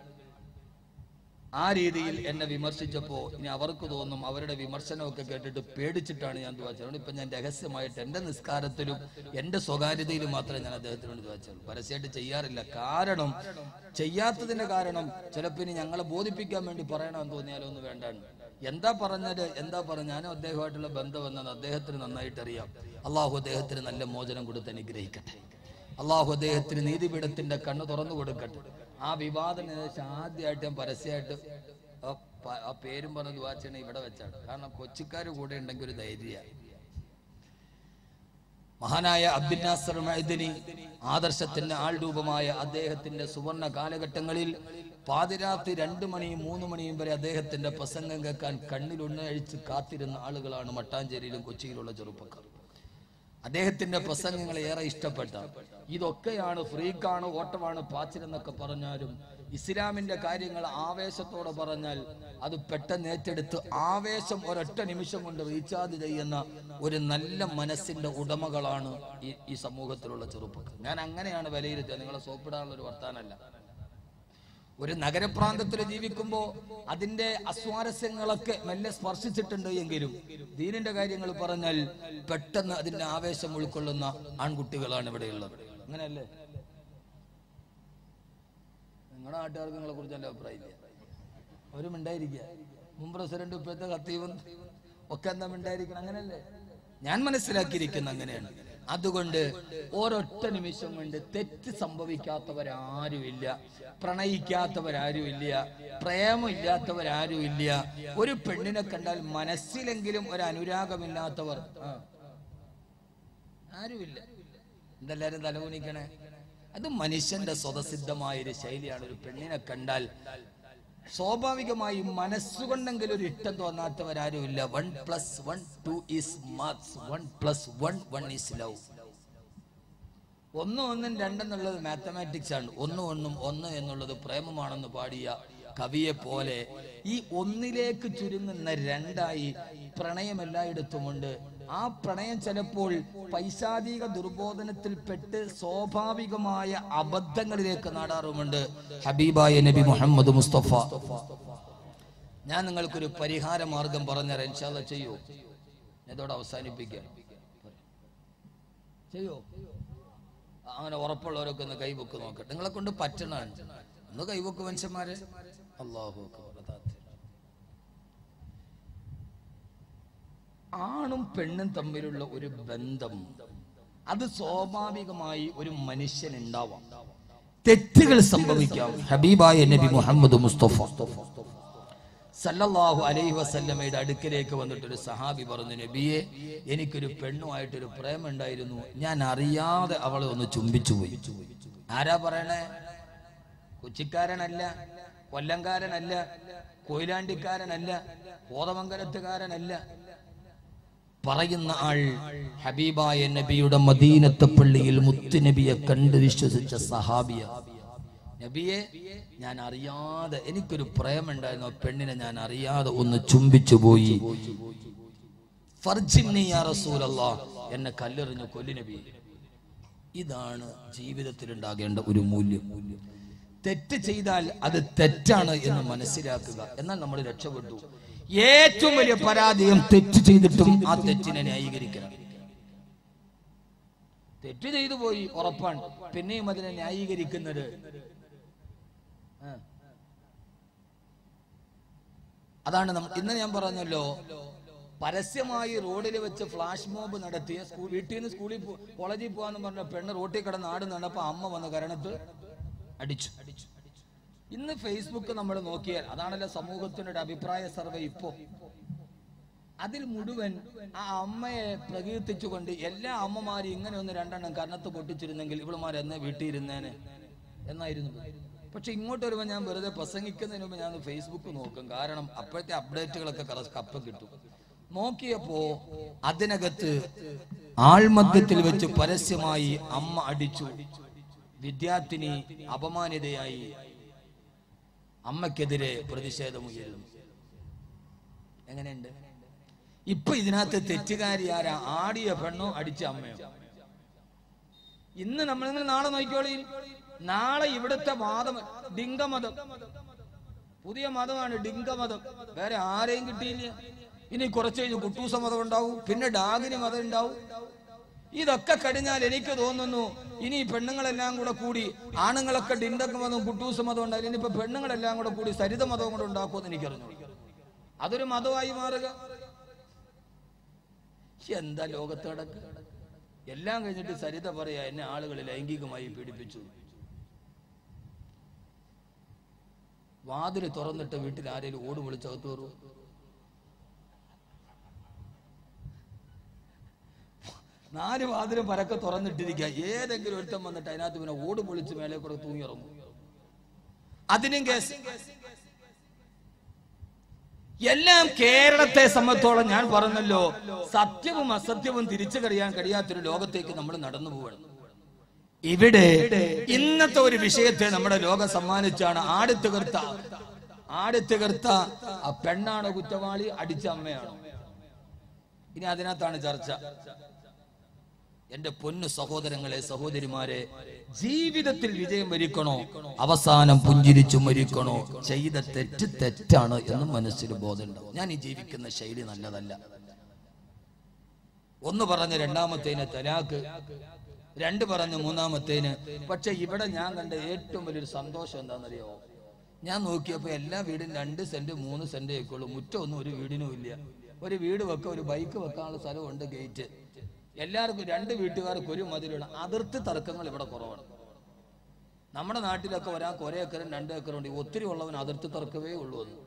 ആ രീതിയിൽ എന്നെ വിമർശിച്ചപ്പോ ഇനി അവർക്ക് തോന്നും അവരുടെ വിമർശനമൊക്കെ കേട്ടിട്ട് പേടിച്ചിട്ടാണ് ഞാൻ ദുവാ ചെയ്യുന്നത് ഇപ്പൊ ഞാൻ രഹസ്യമായിട്ട് എന്റെ നിസ്കാരത്തിലും എന്റെ സ്വകാര്യതയിലും മാത്രമേ ഞാൻ അദ്ദേഹത്തിനോട് ദുവാ ചെയ്യുള്ളൂ പരസ്യമായിട്ട് ചെയ്യാറില്ല കാരണം ചെയ്യാത്തതിന്റെ കാരണം ചിലപ്പോൾ ഇനി ഞങ്ങളെ ബോധിപ്പിക്കാൻ വേണ്ടി പറയണമെന്ന് തോന്നിയാലോ ഒന്ന് വേണ്ടാണ് എന്താ പറഞ്ഞത് എന്താ പറഞ്ഞ ഞാനും അദ്ദേഹമായിട്ടുള്ള ബന്ധം എന്നത് അദ്ദേഹത്തിന് നന്നായിട്ട് അറിയാം അള്ളാഹു അദ്ദേഹത്തിന് നല്ല മോചനം കൊടുത്ത് അനുഗ്രഹിക്കട്ടെ അള്ളാഹു അദ്ദേഹത്തിന് നീതിപീഠത്തിന്റെ കണ്ണ് തുറന്നു കൊടുക്കട്ടെ ആ വിവാദം ഏകദേശം ആദ്യമായിട്ട് ഞാൻ പരസ്യമായിട്ട് ആ പ- ആ പേരും പറഞ്ഞത് വാച്ചണ ഇവിടെ വെച്ചാണ് കാരണം കൊച്ചിക്കാർ കൂടെ ഉണ്ടെങ്കിൽ ഒരു ധൈര്യ മഹാനായ അബ്ദുൽ നാസർ മൈദിനി ആദർശത്തിന്റെ ആൾരൂപമായ അദ്ദേഹത്തിന്റെ സുവർണ കാലഘട്ടങ്ങളിൽ പാതിരാത്രി രണ്ടു മണിയും മൂന്ന് മണിയും വരെ അദ്ദേഹത്തിന്റെ പ്രസംഗം കേൾക്കാൻ കണ്ണിലുണ്ണഴിച്ച് കാത്തിരുന്ന ആളുകളാണ് മട്ടാഞ്ചേരിയിലും കൊച്ചിയിലുള്ള ചെറുപ്പക്കാർ അദ്ദേഹത്തിന്റെ പ്രസംഗങ്ങൾ ഏറെ ഇഷ്ടപ്പെട്ട ഇതൊക്കെയാണ് ഫ്രീക്കാണ് ഓട്ടമാണ് പാച്ചിലെന്നൊക്കെ പറഞ്ഞാലും ഇസ്ലാമിന്റെ കാര്യങ്ങൾ ആവേശത്തോടെ പറഞ്ഞാൽ അത് പെട്ടെന്ന് ഏറ്റെടുത്ത് ആവേശം ഒരൊറ്റ നിമിഷം കൊണ്ട് റീചാർജ് ചെയ്യുന്ന ഒരു നല്ല മനസ്സിന്റെ ഉടമകളാണ് ഈ ഈ സമൂഹത്തിലുള്ള ചെറുപ്പക്കാർ ഞാൻ അങ്ങനെയാണ് വിലയിരുത്തുക നിങ്ങളെ സോപ്പിടാനുള്ള ഒരു വർത്താനല്ല ഒരു നഗരപ്രാന്തത്തിൽ ജീവിക്കുമ്പോൾ അതിന്റെ അസ്വാരസ്യങ്ങളൊക്കെ മെല്ലെ സ്പർശിച്ചിട്ടുണ്ട് എങ്കിലും ദീനിന്റെ കാര്യങ്ങൾ പറഞ്ഞാൽ പെട്ടെന്ന് അതിന്റെ ആവേശം ഉൾക്കൊള്ളുന്ന ആൺകുട്ടികളാണ് ഇവിടെയുള്ളത് അങ്ങനെയല്ലേ നിങ്ങളുടെ നാട്ടുകാർക്ക് നിങ്ങളെ കുറിച്ച് നല്ല അഭിപ്രായമില്ല അവരും ഉണ്ടായിരിക്കുക മുൻ പ്രസിഡന്റ് ഇപ്പോഴത്തെ ഖത്തീവും ഒക്കെ എന്താ ഉണ്ടായിരിക്കണം അങ്ങനെയല്ലേ ഞാൻ മനസ്സിലാക്കിയിരിക്കുന്ന അങ്ങനെയാണ് അതുകൊണ്ട് ഒരൊറ്റ നിമിഷം കൊണ്ട് തെറ്റ് സംഭവിക്കാത്തവരാരുമില്ല പ്രണയിക്കാത്തവരാരുമില്ല പ്രേമമില്ലാത്തവരാരുമില്ല ഒരു പെണ്ണിനെ കണ്ടാൽ മനസ്സിലെങ്കിലും ഒരു അനുരാഗമില്ലാത്തവർ ആ. ആരുമില്ല എന്തെല്ലാരും തലകുനിക്കണേ അത് മനുഷ്യന്റെ സ്വതസിദ്ധമായ ഒരു ശൈലിയാണ് ഒരു പെണ്ണിനെ കണ്ടാൽ സ്വാഭാവികമായും മനസ്സുകൊണ്ടെങ്കിലും ഒരു ഇഷ്ടം തോന്നാത്തവരാരുമില്ല one plus one two is Marx one plus one one is love ഒന്നും ഒന്നും രണ്ടെന്നുള്ളത് മാത്തമാറ്റിക്സ് ആണ് ഒന്നും ഒന്നും ഒന്ന് എന്നുള്ളത് പ്രേമമാണെന്ന് പാടിയ കവിയെ പോലെ ഈ ഒന്നിലേക്ക് ചുരുങ്ങുന്ന രണ്ടായി പ്രണയം എല്ലായിടത്തുമുണ്ട് ആ പ്രണയം ചിലപ്പോൾ പൈശാചിക ദുർബോധനത്തിൽപ്പെട്ട് സ്വാഭാവികമായ അബദ്ധങ്ങളിലേക്ക് നാടാറുമുണ്ട് ഹബീബായ നബി മുഹമ്മദ് മുസ്തഫ ഞാൻ നിങ്ങൾക്കൊരു പരിഹാര മാർഗം പറഞ്ഞുതരാം ഇൻഷാല്ല ചെയ്യൂ ഇതോടെ അവസാനിപ്പിക്കാം ചെയ്യോ അങ്ങനെ ഉറപ്പുള്ളവരൊക്കെ ഒന്ന് കൈവക്ക് നോക്കട്ടെ നിങ്ങളെ കൊണ്ട് പറ്റണാണ് ഒന്ന് കൈവക്ക് മനുഷ്യന്മാരെ അള്ളാഹു അക്ബർ. അതാ. ആണും പെണ്ണും തമ്മിലുള്ള ഒരു ബന്ധം അത് സ്വാഭാവികമായി ഒരു മനുഷ്യൻ ഉണ്ടാവാം തെറ്റുകൾ സംഭവിക്കാം ഹബീബായ നബി മുഹമ്മദ് മുസ്തഫ സല്ലല്ലാഹു അലൈഹി വസല്ലമയുടെ അടുക്കലേക്ക് വന്നിട്ട് ഒരു സഹാബി പറഞ്ഞു നബിയെ എനിക്കൊരു പെണ്ണുമായിട്ടൊരു പ്രേമം ഉണ്ടായിരുന്നു ഞാൻ അറിയാതെ അവളെ ഒന്ന് ചുംബിച്ചു പോയി ആരാ പറയണേ കൊച്ചിക്കാരനല്ല കൊല്ലംകാരനല്ല കൊയിലാണ്ടിക്കാരനല്ല കോതമംഗലത്തുകാരനല്ല പറയുന്ന ആൾ ഹബീബായ നബിയുടെ മദീനത്തെ പള്ളിയിൽ മുത്തുനബിയെ കണ്ട് വിശ്വസിച്ച സഹാബിയ നബിയെ ഞാൻ അറിയാതെ എനിക്കൊരു പ്രേമുണ്ടായിരുന്നു ആ പെണ്ണിനെ ഞാൻ അറിയാതെ ഒന്ന് ചുംബിച്ചു പോയി ഫർജിന്നി യാ റസൂലല്ലാ എന്നെ കല്ലെറിഞ്ഞു കൊല്ലു നബി ഇതാണ് ജീവിതത്തിൽ ഉണ്ടാകേണ്ട ഒരു മൂല്യം തെറ്റ് ചെയ്താൽ അത് തെറ്റാണ് എന്ന് മനസ്സിലാക്കുക എന്നാൽ നമ്മൾ രക്ഷപ്പെട്ടു ഏറ്റവും വലിയ പരാജയം തെറ്റ് ചെയ്തിട്ടും ആ തെറ്റിനെ ന്യായീകരിക്കണം തെറ്റ് ചെയ്തു പോയി ഉറപ്പാണ് പിന്നെയും അതിനെ ന്യായീകരിക്കുന്നത് ആ. അതാണ് നമ്മൾ ഇന്ന് ഞാൻ പറഞ്ഞല്ലോ പരസ്യമായി റോഡിൽ വെച്ച് ഫ്ലാഷ് മോബ് നടത്തിയ സ്കൂൾ വീട്ടിൽ നിന്ന് സ്കൂളിൽ പോ- കോളേജിൽ പോവാന്ന് പറഞ്ഞ പെണ്ണ് റോട്ടിൽ കിടന്ന് ആട് നടന്നപ്പോ അമ്മ വന്ന് കരണത്ത് അടിച്ചു ഇന്ന് ഫേസ്ബുക്ക് നമ്മൾ നോക്കിയാൽ അതാണല്ലോ സമൂഹത്തിന്റെ ഒരു അഭിപ്രായ സർവേ ഇപ്പോ അതിൽ മുഴുവൻ ആ അമ്മയെ പ്രകീർത്തിച്ചുകൊണ്ട് എല്ലാ അമ്മമാരും ഇങ്ങനെ ഒന്ന് രണ്ടെണ്ണം കർണത്ത് പൊട്ടിച്ചിരുന്നെങ്കിൽ ഇവളുമാർ എന്നെ വീട്ടിൽ ഇരുന്നേനെ എന്നായിരുന്നു പക്ഷെ ഇങ്ങോട്ട് വരുമ്പോൾ ഞാൻ വെറുതെ പ്രസംഗിക്കുന്നതിന് മുമ്പ് ഞാൻ ഫേസ്ബുക്ക് നോക്കും കാരണം അപ്പോഴത്തെ അപ്ഡേറ്റുകളൊക്കെ കറ- കപ്പം കിട്ടും നോക്കിയപ്പോ അതിനകത്ത് ആൾമധ്യത്തിൽ വെച്ച് പരസ്യമായി അമ്മ അടിച്ചു വിദ്യാർത്ഥിനി അപമാനിതയായി അമ്മക്കെതിരെ പ്രതിഷേധമുയരുന്നു എങ്ങനെയുണ്ട് ഇപ്പൊ ഇതിനകത്ത് തെറ്റുകാരി ആരാ ആടിയ പെണ്ണോ അടിച്ച അമ്മയോ ഇന്ന് നമ്മൾ നിങ്ങൾ നാളെ നോക്കിക്കോളി നാളെ ഇവിടുത്തെ വാദം ഡിങ്കമതം പുതിയ മതമാണ് ഡിങ്കമതം വേറെ ആരെയും കിട്ടിയില്ല ഇനി കുറച്ച് കഴിഞ്ഞ് കുട്ടൂസ മതം ഉണ്ടാവും പിന്നെ ഡാഗിനി മതം ഉണ്ടാവും ഇതൊക്കെ കഴിഞ്ഞാൽ എനിക്ക് തോന്നുന്നു ഇനി ഈ പെണ്ണുങ്ങളെല്ലാം കൂടെ കൂടി ആണുങ്ങളൊക്കെ ഡിണ്ടക്ക മതവും കുട്ടൂസ മതം ഉണ്ടായാലും ഇനിയിപ്പോ പെണ്ണുങ്ങളെല്ലാം കൂടെ കൂടി സരിത മതവും കൂടെ ഉണ്ടാക്കുമെന്ന് എനിക്കറിഞ്ഞു അതൊരു മതമായി മാറുക എന്താ ലോകത്ത് നടക്കുക എല്ലാം കഴിഞ്ഞിട്ട് സരിത പറയാ എന്നെ ആളുകൾ ലൈംഗികമായി പീഡിപ്പിച്ചു വാതില് തുറന്നിട്ട് വീട്ടിൽ ആരെങ്കിലും ഓട് വിളിച്ചകത്ത് കയറും നാല് വാതിലും പരക്കെ തുറന്നിട്ടിരിക്കുക ഏതെങ്കിലും ഒരുത്തം വന്നിട്ട് അതിനകത്ത് പിന്നെ ഓട് പൊളിച്ച് മേലെ കൂടെ തൂങ്ങി ഇറങ്ങും അതിനും കേസ് എല്ലാം കേരളത്തെ സംബന്ധിച്ചോളം ഞാൻ പറഞ്ഞല്ലോ സത്യവും അസത്യവും തിരിച്ചു കഴിയാൻ കഴിയാത്തൊരു ലോകത്തേക്ക് നമ്മൾ നടന്നു പോവുകയാണ് ഇവിടെ ഇന്നത്തെ ഒരു വിഷയത്തെ നമ്മുടെ ലോകം സമ്മാനിച്ചാണ് ആട് തീർത്ത ആട് തീർത്ത ആ പെണ്ണാണോ കുറ്റവാളി അടിച്ച അമ്മയാണോ ഇനി അതിനകത്താണ് ചർച്ച എന്റെ പൊന്നു സഹോദരങ്ങളെ സഹോദരിമാരെ ജീവിതത്തിൽ വിജയം വരിക്കണോ അവസാനം പുഞ്ചിരിച്ചു മരിക്കണോ ചെയ്ത തെറ്റ് തെറ്റാണ് എന്ന് മനസ്സിൽ ബോധമുണ്ടാവും ഞാൻ ഈ ജീവിക്കുന്ന ശൈലി നല്ലതല്ല ഒന്ന് പറഞ്ഞ് രണ്ടാമത്തേന് തലാക്ക് രണ്ട് പറഞ്ഞ് മൂന്നാമത്തേന് പക്ഷെ ഇവിടെ ഞാൻ കണ്ട ഏറ്റവും വലിയൊരു സന്തോഷം എന്താണെന്നറിയോ ഞാൻ നോക്കിയപ്പോ എല്ലാ വീടും രണ്ട് സെന്റ് മൂന്ന് സെന്റ് ഒക്കെയുള്ളൂ മുറ്റമൊന്നും ഒരു വീടിനും ഇല്ല ഒരു വീട് വെക്കാൻ ഒരു ബൈക്ക് വെക്കാനുള്ള സ്ഥലമുണ്ട് ഗേറ്റ് എല്ലാവർക്കും രണ്ട് വീട്ടുകാർക്ക് ഒരു മതിലാണ് അതിർത്തി തർക്കങ്ങൾ ഇവിടെ കുറവാണ് നമ്മുടെ നാട്ടിലൊക്കെ ഒരാൾക്ക് ഒരേ ഏക്കറും രണ്ട് ഏക്കറും ഉണ്ട് ഒത്തിരി ഉള്ളവൻ അതിർത്തി തർക്കമേ ഉള്ളൂ എന്ന്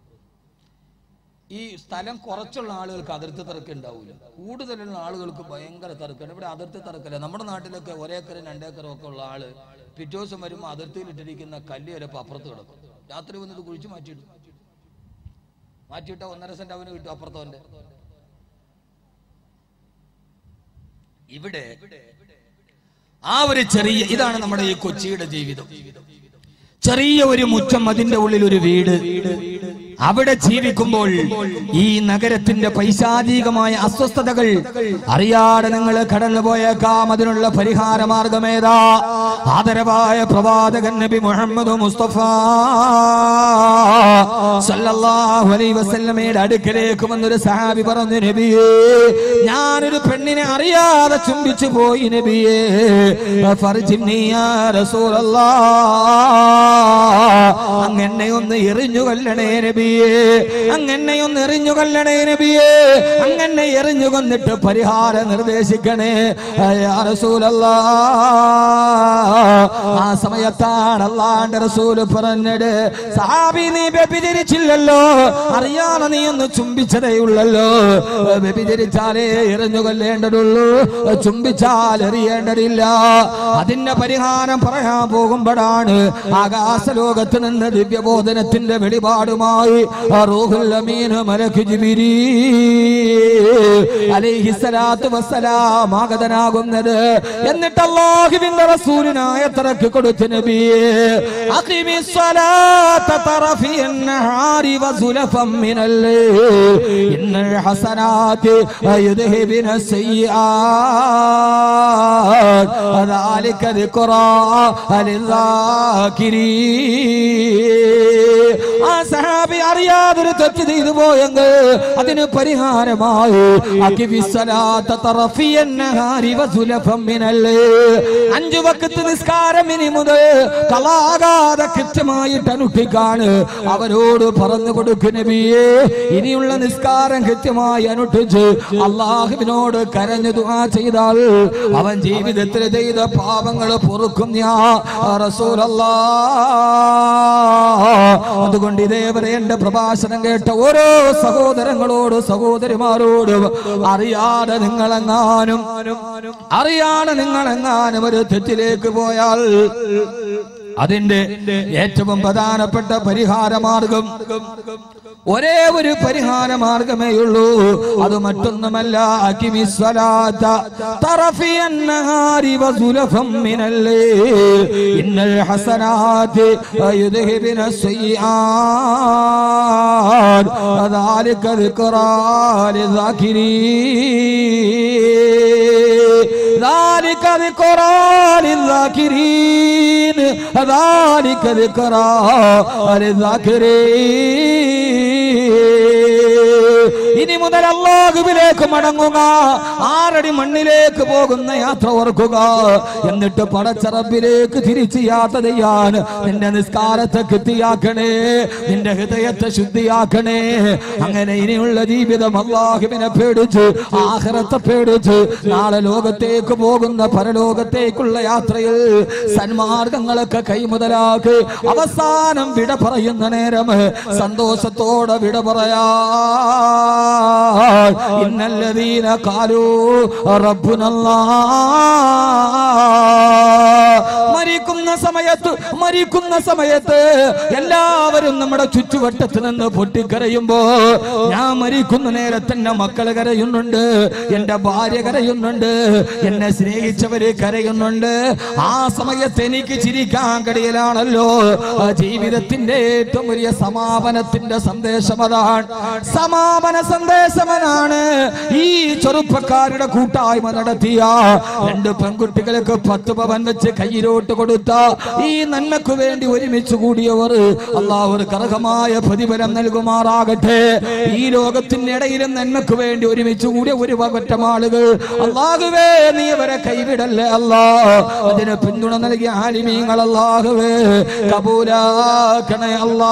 ഈ സ്ഥലം കുറച്ചുള്ള ആളുകൾക്ക് അതിർത്തി തർക്കം ഉണ്ടാവില്ല കൂടുതലുള്ള ആളുകൾക്ക് ഭയങ്കര തർക്കമാണ് ഇവിടെ അതിർത്തി തർക്കമില്ല നമ്മുടെ നാട്ടിലൊക്കെ ഒരേക്കറും രണ്ടേക്കറും ഒക്കെ ഉള്ള ആള് പിറ്റേ ദിവസം വരുമ്പോൾ അതിർത്തിയിൽ ഇട്ടിരിക്കുന്ന കല്ല് ചിലപ്പോൾ അപ്പുറത്ത് കിടക്കും രാത്രി വന്നിട്ട് കുഴിച്ച് മാറ്റിയിടും മാറ്റിയിട്ട ഒന്നര സെന്റ് അവന് കിട്ടും അപ്പുറത്തവന്റെ ഇവിടെ ആ ഒരു ചെറിയ ഇതാണ് നമ്മുടെ ഈ കൊച്ചിയുടെ ജീവിതം ചെറിയ ഒരു മുറ്റം അതിന്റെ ഉള്ളിൽ ഒരു വീട് അവിടെ ജീവിക്കുമ്പോൾ ഈ നഗരത്തിന്റെ പൈശാചികമായ അസ്വസ്ഥതകൾ അറിയാതെ നിങ്ങൾ കടന്നു പോയേക്കാം അതിനുള്ള പരിഹാര മാർഗമേതാ ആദരവായ പ്രവാചകൻ നബി മുഹമ്മദ് മുസ്തഫ സല്ലല്ലാഹു അലൈഹി വസല്ലമയുടെ അടുക്കലേക്ക് വന്നൊരു സഹാബി പറഞ്ഞു നബിയേ ഞാനൊരു പെണ്ണിനെ അറിയാതെ ചുംബിച്ചു പോയി നബിയേ ഫർജിനി യാ റസൂലല്ലാഹ് അങ്ങനെ ഒന്ന് എറിഞ്ഞു കൊല്ലണേ നബിയേ അങ്ങനെ ഒന്ന് എറിഞ്ഞു കൊല്ലണേ നബിയേ അങ്ങനെ എറിഞ്ഞു കൊന്നിട്ട് പരിഹാരം നിർദ്ദേശിക്കണേ യാ റസൂലല്ലാഹ് ആ സമയത്താണ് അള്ളാന്റെ റസൂല് പറഞ്ഞത് സഹാബി നീ വ്യഭിചരിച്ചില്ലല്ലോ അറിയാതെ നീ ഒന്ന് ചുംബിച്ചതേ ഉള്ളല്ലോ വ്യഭിചരിച്ചാലേ എറിഞ്ഞു കൊല്ലേണ്ടതുള്ളൂ ചുംബിച്ചാൽ എറിയേണ്ടതില്ല അതിന്റെ പരിഹാരം പറയാൻ പോകുമ്പോഴാണ് ആകാശലോകത്ത് നിന്ന് ദിവ്യബോധനത്തിന്റെ വെളിപാടുമായി ആ റൂഹുൽ അമീൻ മലക്ക് ജിബിരി അലൈഹിസ്സലാത്തു വസ്സലാം ആഗതനാകുന്നത് എന്നിട്ട് അല്ലാഹുവിന്റെ റസൂലിനായ തറക്ക് കൊടുത്തു നബിയേ അഖിമി സ്വലാത്ത തറഫി النهار وزلفا من الليل إن الحسنات يذهبن السيئات ذلك ذكرى للذاكرين ആ സഹാബി അറിയാതൊരു തെറ്റ് ചെയ്തു പോയെങ്കിൽ അതിന് പരിഹാരമായി അകിവിസ്സലാത്ത തറഫിയൻ നഹാരി വസുലഫം മിനല്ലേ. അഞ്ചു വക്കത്ത് നിസ്കാരം ഇനി മുതൽ കളാകാതെ കൃത്യമായിട്ട് അനുഷ്ഠിക്കാണ് അവരോട് പറഞ്ഞു കൊടുക്കും നബിയേ ഇനിയുള്ള നിസ്കാരം കൃത്യമായി അനുഷ്ഠിച്ച് അള്ളാഹുവിനോട് കരഞ്ഞു ദുആ ചെയ്താൽ അവൻ ജീവിതത്തിൽ ചെയ്ത പാപങ്ങൾ പൊറുക്കും ഞാൻ റസൂലല്ലാ അതുകൊണ്ട് ഇതേവരെ എന്റെ പ്രഭാഷണം കേട്ട ഓരോ സഹോദരങ്ങളോട് സഹോദരിമാരോടും അറിയാതെ നിങ്ങളെങ്ങാനും അറിയാതെ നിങ്ങളെങ്ങാനും ഒരു തെറ്റിലേക്ക് പോയാൽ അതിന്റെ ഏറ്റവും പ്രധാനപ്പെട്ട പരിഹാര മാർഗം ഒരേ ഒരു പരിഹാര മാർഗമേ ഉള്ളൂ അത് മറ്റൊന്നുമല്ല അകിമിസ്വലാത്ത തറഫിയൻ നഹാരി വസുലഫം മിനല്ലേ ഇന്നൽ ഹസനാത്ത് യുദ്ഹിബിന സയ്യാത് ذلك ذكرى للذاكرين ذلك ذكرى للذاكرين ذلك ذكرى للذاكرين ഇനി മുതൽ അള്ളാഹുവിലേക്ക് മടങ്ങുക ആറടി മണ്ണിലേക്ക് പോകുന്ന യാത്ര ഓർക്കുക എന്നിട്ട് പടച്ചറബിലേക്ക് തിരിച്ച് യാത്ര ചെയ്യാൻ നിന്റെ നിസ്കാരത്തെ കൃത്തിയാക്കണേ നിന്റെ ഹൃദയത്തെ ശുദ്ധിയാക്കണേ അങ്ങനെ ഇനിയുള്ള ജീവിതം അള്ളാഹുവിനെ പേടിച്ച് ആഹ്റത്തെ പേടിച്ച് നാളെ ലോകത്തേക്ക് പോകുന്ന പരലോകത്തേക്കുള്ള യാത്രയിൽ സന്മാർഗങ്ങളൊക്കെ കൈമുതലാക്കി അവസാനം വിട പറയുന്ന നേരം സന്തോഷത്തോടെ വിട പറയാ ഇന്നല്ലദീന കാലു റബ്ബുനല്ലാ മരിക്കുന്ന സമയത്ത് മരിക്കുന്ന സമയത്ത് എല്ലാവരും നമ്മുടെ ചുറ്റുവട്ടത്ത് നിന്ന് പൊട്ടിക്കരയുമ്പോ ഞാൻ മരിക്കുന്ന നേരത്തെ എന്റെ മക്കള് കരയുന്നുണ്ട് എന്റെ ഭാര്യ കരയുന്നുണ്ട് എന്നെ സ്നേഹിച്ചവര് കരയുന്നുണ്ട് ആ സമയത്ത് എനിക്ക് ചിരിക്കാൻ കഴിയലാണല്ലോ ആ ജീവിതത്തിന്റെ ഏറ്റവും വലിയ സമാപനത്തിന്റെ സന്ദേശം അതാണ് സമാപന സന്ദേശമനാണ് ഈ ചെറുപ്പക്കാരുടെ കൂട്ടായ്മ നടത്തിയ രണ്ട് പെൺകുട്ടികൾക്ക് പത്ത് പവൻ വെച്ച് കയ്യിലോട്ട് കൊടുത്ത ഈ നന്മക്ക് വേണ്ടി ഒരുമിച്ച് കൂടിയവർ അള്ളാഹു കർഹമായ പ്രതിഫലം നൽകുമാറാകട്ടെ ഈ ലോകത്തിന്റെ ഇടയിലും നന്മക്ക് വേണ്ടി ഒരുമിച്ച് കൂടിയ ഒരു പറ്റം ആളുകൾ അള്ളാഹുവേ നീ അവരെ കൈവിടല്ലേ അല്ലാ അതിന് പിന്തുണ നൽകിയ ആലിമീങ്ങൾ അള്ളാഹുവേ കബൂലാക്കണേ അല്ലാ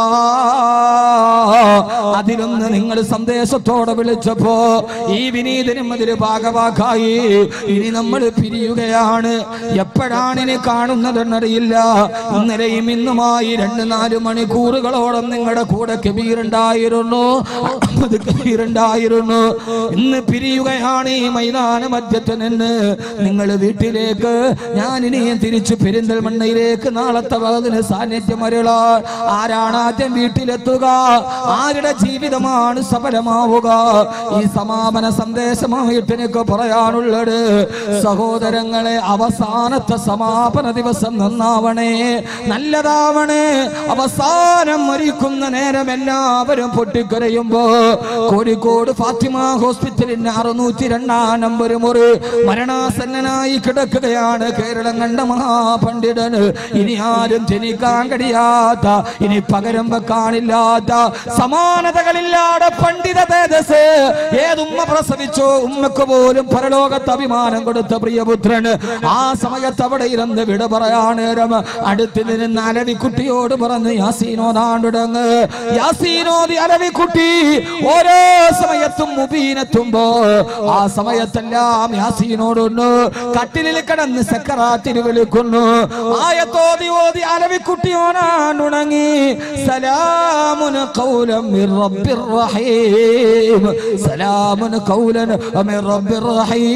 അതിലൊന്ന് നിങ്ങൾ സന്ദേശത്തോടെ വിളിച്ചപ്പോ ഈ വിനീതനും അതില് ഭാഗവാക്കായി ഇനി നമ്മൾ പിരിയുകയാണ് എപ്പോഴാണ് ഇനി കാണുന്നതെന്നറിയില്ല ഇന്നലെയും ഇന്നുമായി രണ്ട് നാല് മണിക്കൂറുകളോളം നിങ്ങളുടെ കൂടെ കബീറുണ്ടായിരുന്നു അഹമ്മദ് കബീറുണ്ടായിരുന്നു ഇന്ന് പിരിയുകയാണ് ഈ മൈതാന മധ്യത്തിൽ നിന്ന് നിങ്ങൾ വീട്ടിലേക്ക് ഞാൻ ഇനിയും തിരിച്ചു പെരിന്തൽമണ്ണയിലേക്ക് നാളത്തെ വകതിന് സാന്നിധ്യം വരളാ ആരാണ് ആദ്യം വീട്ടിലെത്തുക ആരുടെ ജീവിതമാണ് സഫലമാവുക ഈ സമാപന സന്ദേശമായിട്ട് എനിക്ക് പറയാനുള്ളത് സഹോദരങ്ങളെ അവസാനത്തെ സമാപന ദിവസം നന്നാവണേ നല്ലതാവണേ അവസാനം മരിക്കുന്ന നേരം എല്ലാവരും പൊട്ടിക്കരയുമ്പോ കോഴിക്കോട് ഫാത്തിമ ഹോസ്പിറ്റലിന്റെ അറുന്നൂറ്റി രണ്ടാം നമ്പർ മുറി മരണാസന്നനായി കിടക്കുകയാണ് കേരളം കണ്ട മഹാപണ്ഡിതന് ഇനി ആരും ജനിക്കാൻ കഴിയാത്ത ഇനി പകരം വെക്കാനില്ലാത്ത സമാനതകളില്ലാതെ പണ്ഡിത തേജസ് ഏതുമ്മ പ്രസവിച്ചോ ഉമ്മക്ക് പോലും പരലോകത്ത് അഭിമാനം കൊടുത്ത പ്രിയപുത്രൻ ആ സമയത്ത് അവിടെ ഇരുന്ന് വിട പറയാനേരം അടുത്ത് നിന്ന് അലവിക്കുട്ടിയോട് പറഞ്ഞ് യാസീനോദാണ്ടുടങ്ങ് യാസീനോദി അലവിക്കുട്ടി ഓരോ സമയത്തും മുബീനെത്തുമ്പോ ആ സമയത്തെല്ലാം യാസീനോടൊന്ന് കട്ടിലിൽ കിടന്ന് സക്കറാത്തിൽ വിളിക്കുന്നു ആയത്തോതി ഓതി അലവിക്കുട്ടിയോനാണ്ടുണങ്ങി സലാമുൻ ഖൗലം മിർ റബ്ബിർ റഹീം സലാമുൻ ഖൗലൻ മിർ റബ്ബിർ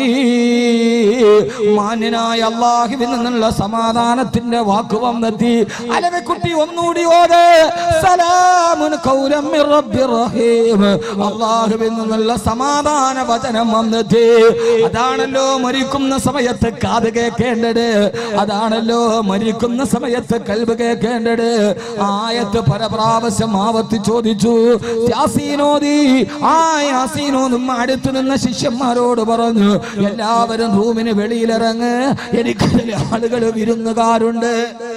റഹീം മാന്യനായ അല്ലാഹുവിൽ നിന്നുള്ള സമാധാനത്തിന്റെ വാക്ക് വന്നെത്തി അലവിക്കുട്ടി ഒന്നുകൂടി ഓത് സലാമുൻ ഖൗലം മിർ റബ്ബിർ റഹീം അല്ലാഹുവിൽ നിന്നുള്ള സമാധാന വചനം വന്നെത്തി അതാണല്ലോ മരിക്കുന്ന സമയത്ത് കാത് കേൾക്കേണ്ടത് അതാണല്ലോ മരിക്കുന്ന സമയത്ത് കൽബ് കേൾക്കേണ്ടത് ആയത്ത് പരപ്രാവശ്യം ആവർത്തി ചോദിച്ചു യാസീനോദി ആ യാസീനോന്നും അടുത്തു നിന്ന ശിഷ്യന്മാരോട് പറഞ്ഞു എല്ലാവരും റൂമിന് വെളിയിലിറങ്ങ് എനിക്ക് ചില ആളുകൾ വിരുന്നുകാരുണ്ട്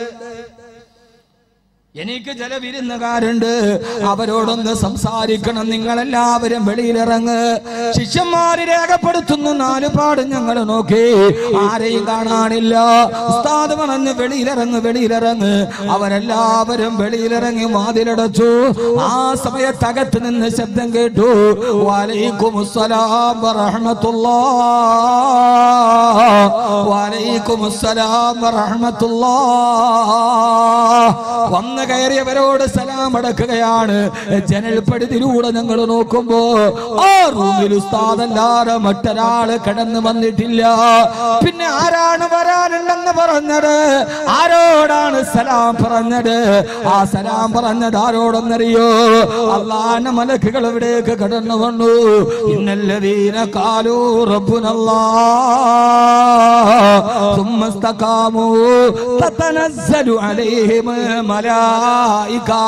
എനിക്ക് ചില വിരുന്നുകാരുണ്ട് അവരോടൊന്ന് സംസാരിക്കണം നിങ്ങൾ എല്ലാവരും വെളിയിലിറങ്ങ് ശിഷ്യന്മാര് രേഖപ്പെടുത്തുന്നു നാല് പാട് ഞങ്ങൾ നോക്കി ആരെയും കാണാനില്ല ഉസ്താദ് പറഞ്ഞ് വെളിയിലിറങ്ങ് വെളിയിലിറങ്ങ് അവരെല്ലാവരും വെളിയിലിറങ്ങി വാതിലടച്ചു ആ സമയത്തകത്ത് നിന്ന് ശബ്ദം കേട്ടു വലൈക്കും അസ്സലാം വറഹ്മത്തുള്ളാ വലൈക്കും അസ്സലാം വറഹ്മത്തുള്ളാ വന്ന് കയറിയവരോട് സലാം അടക്കുകയാണ് ജനൽപ്പടിതിലൂടെ ഞങ്ങൾ നോക്കുമ്പോ ആ റൂമിൽ ഉസ്താദല്ലാതെ മറ്റൊരാള് കടന്നു വന്നിട്ടില്ല പിന്നെ ആരാണ് വരാനുണ്ടെന്ന് പറഞ്ഞത് ആരോടാണ് സലാം പറഞ്ഞത് ആ സലാം പറഞ്ഞത് ആരോടെന്നറിയോ അള്ളാന്റെ മലക്കുകൾ ഇവിടേക്ക് കടന്നു വന്നു ഇന്നല്ലതീന കാലൂ റബ്ബുനല്ലാ ثم استقاموا تتنزل عليهم ملائكة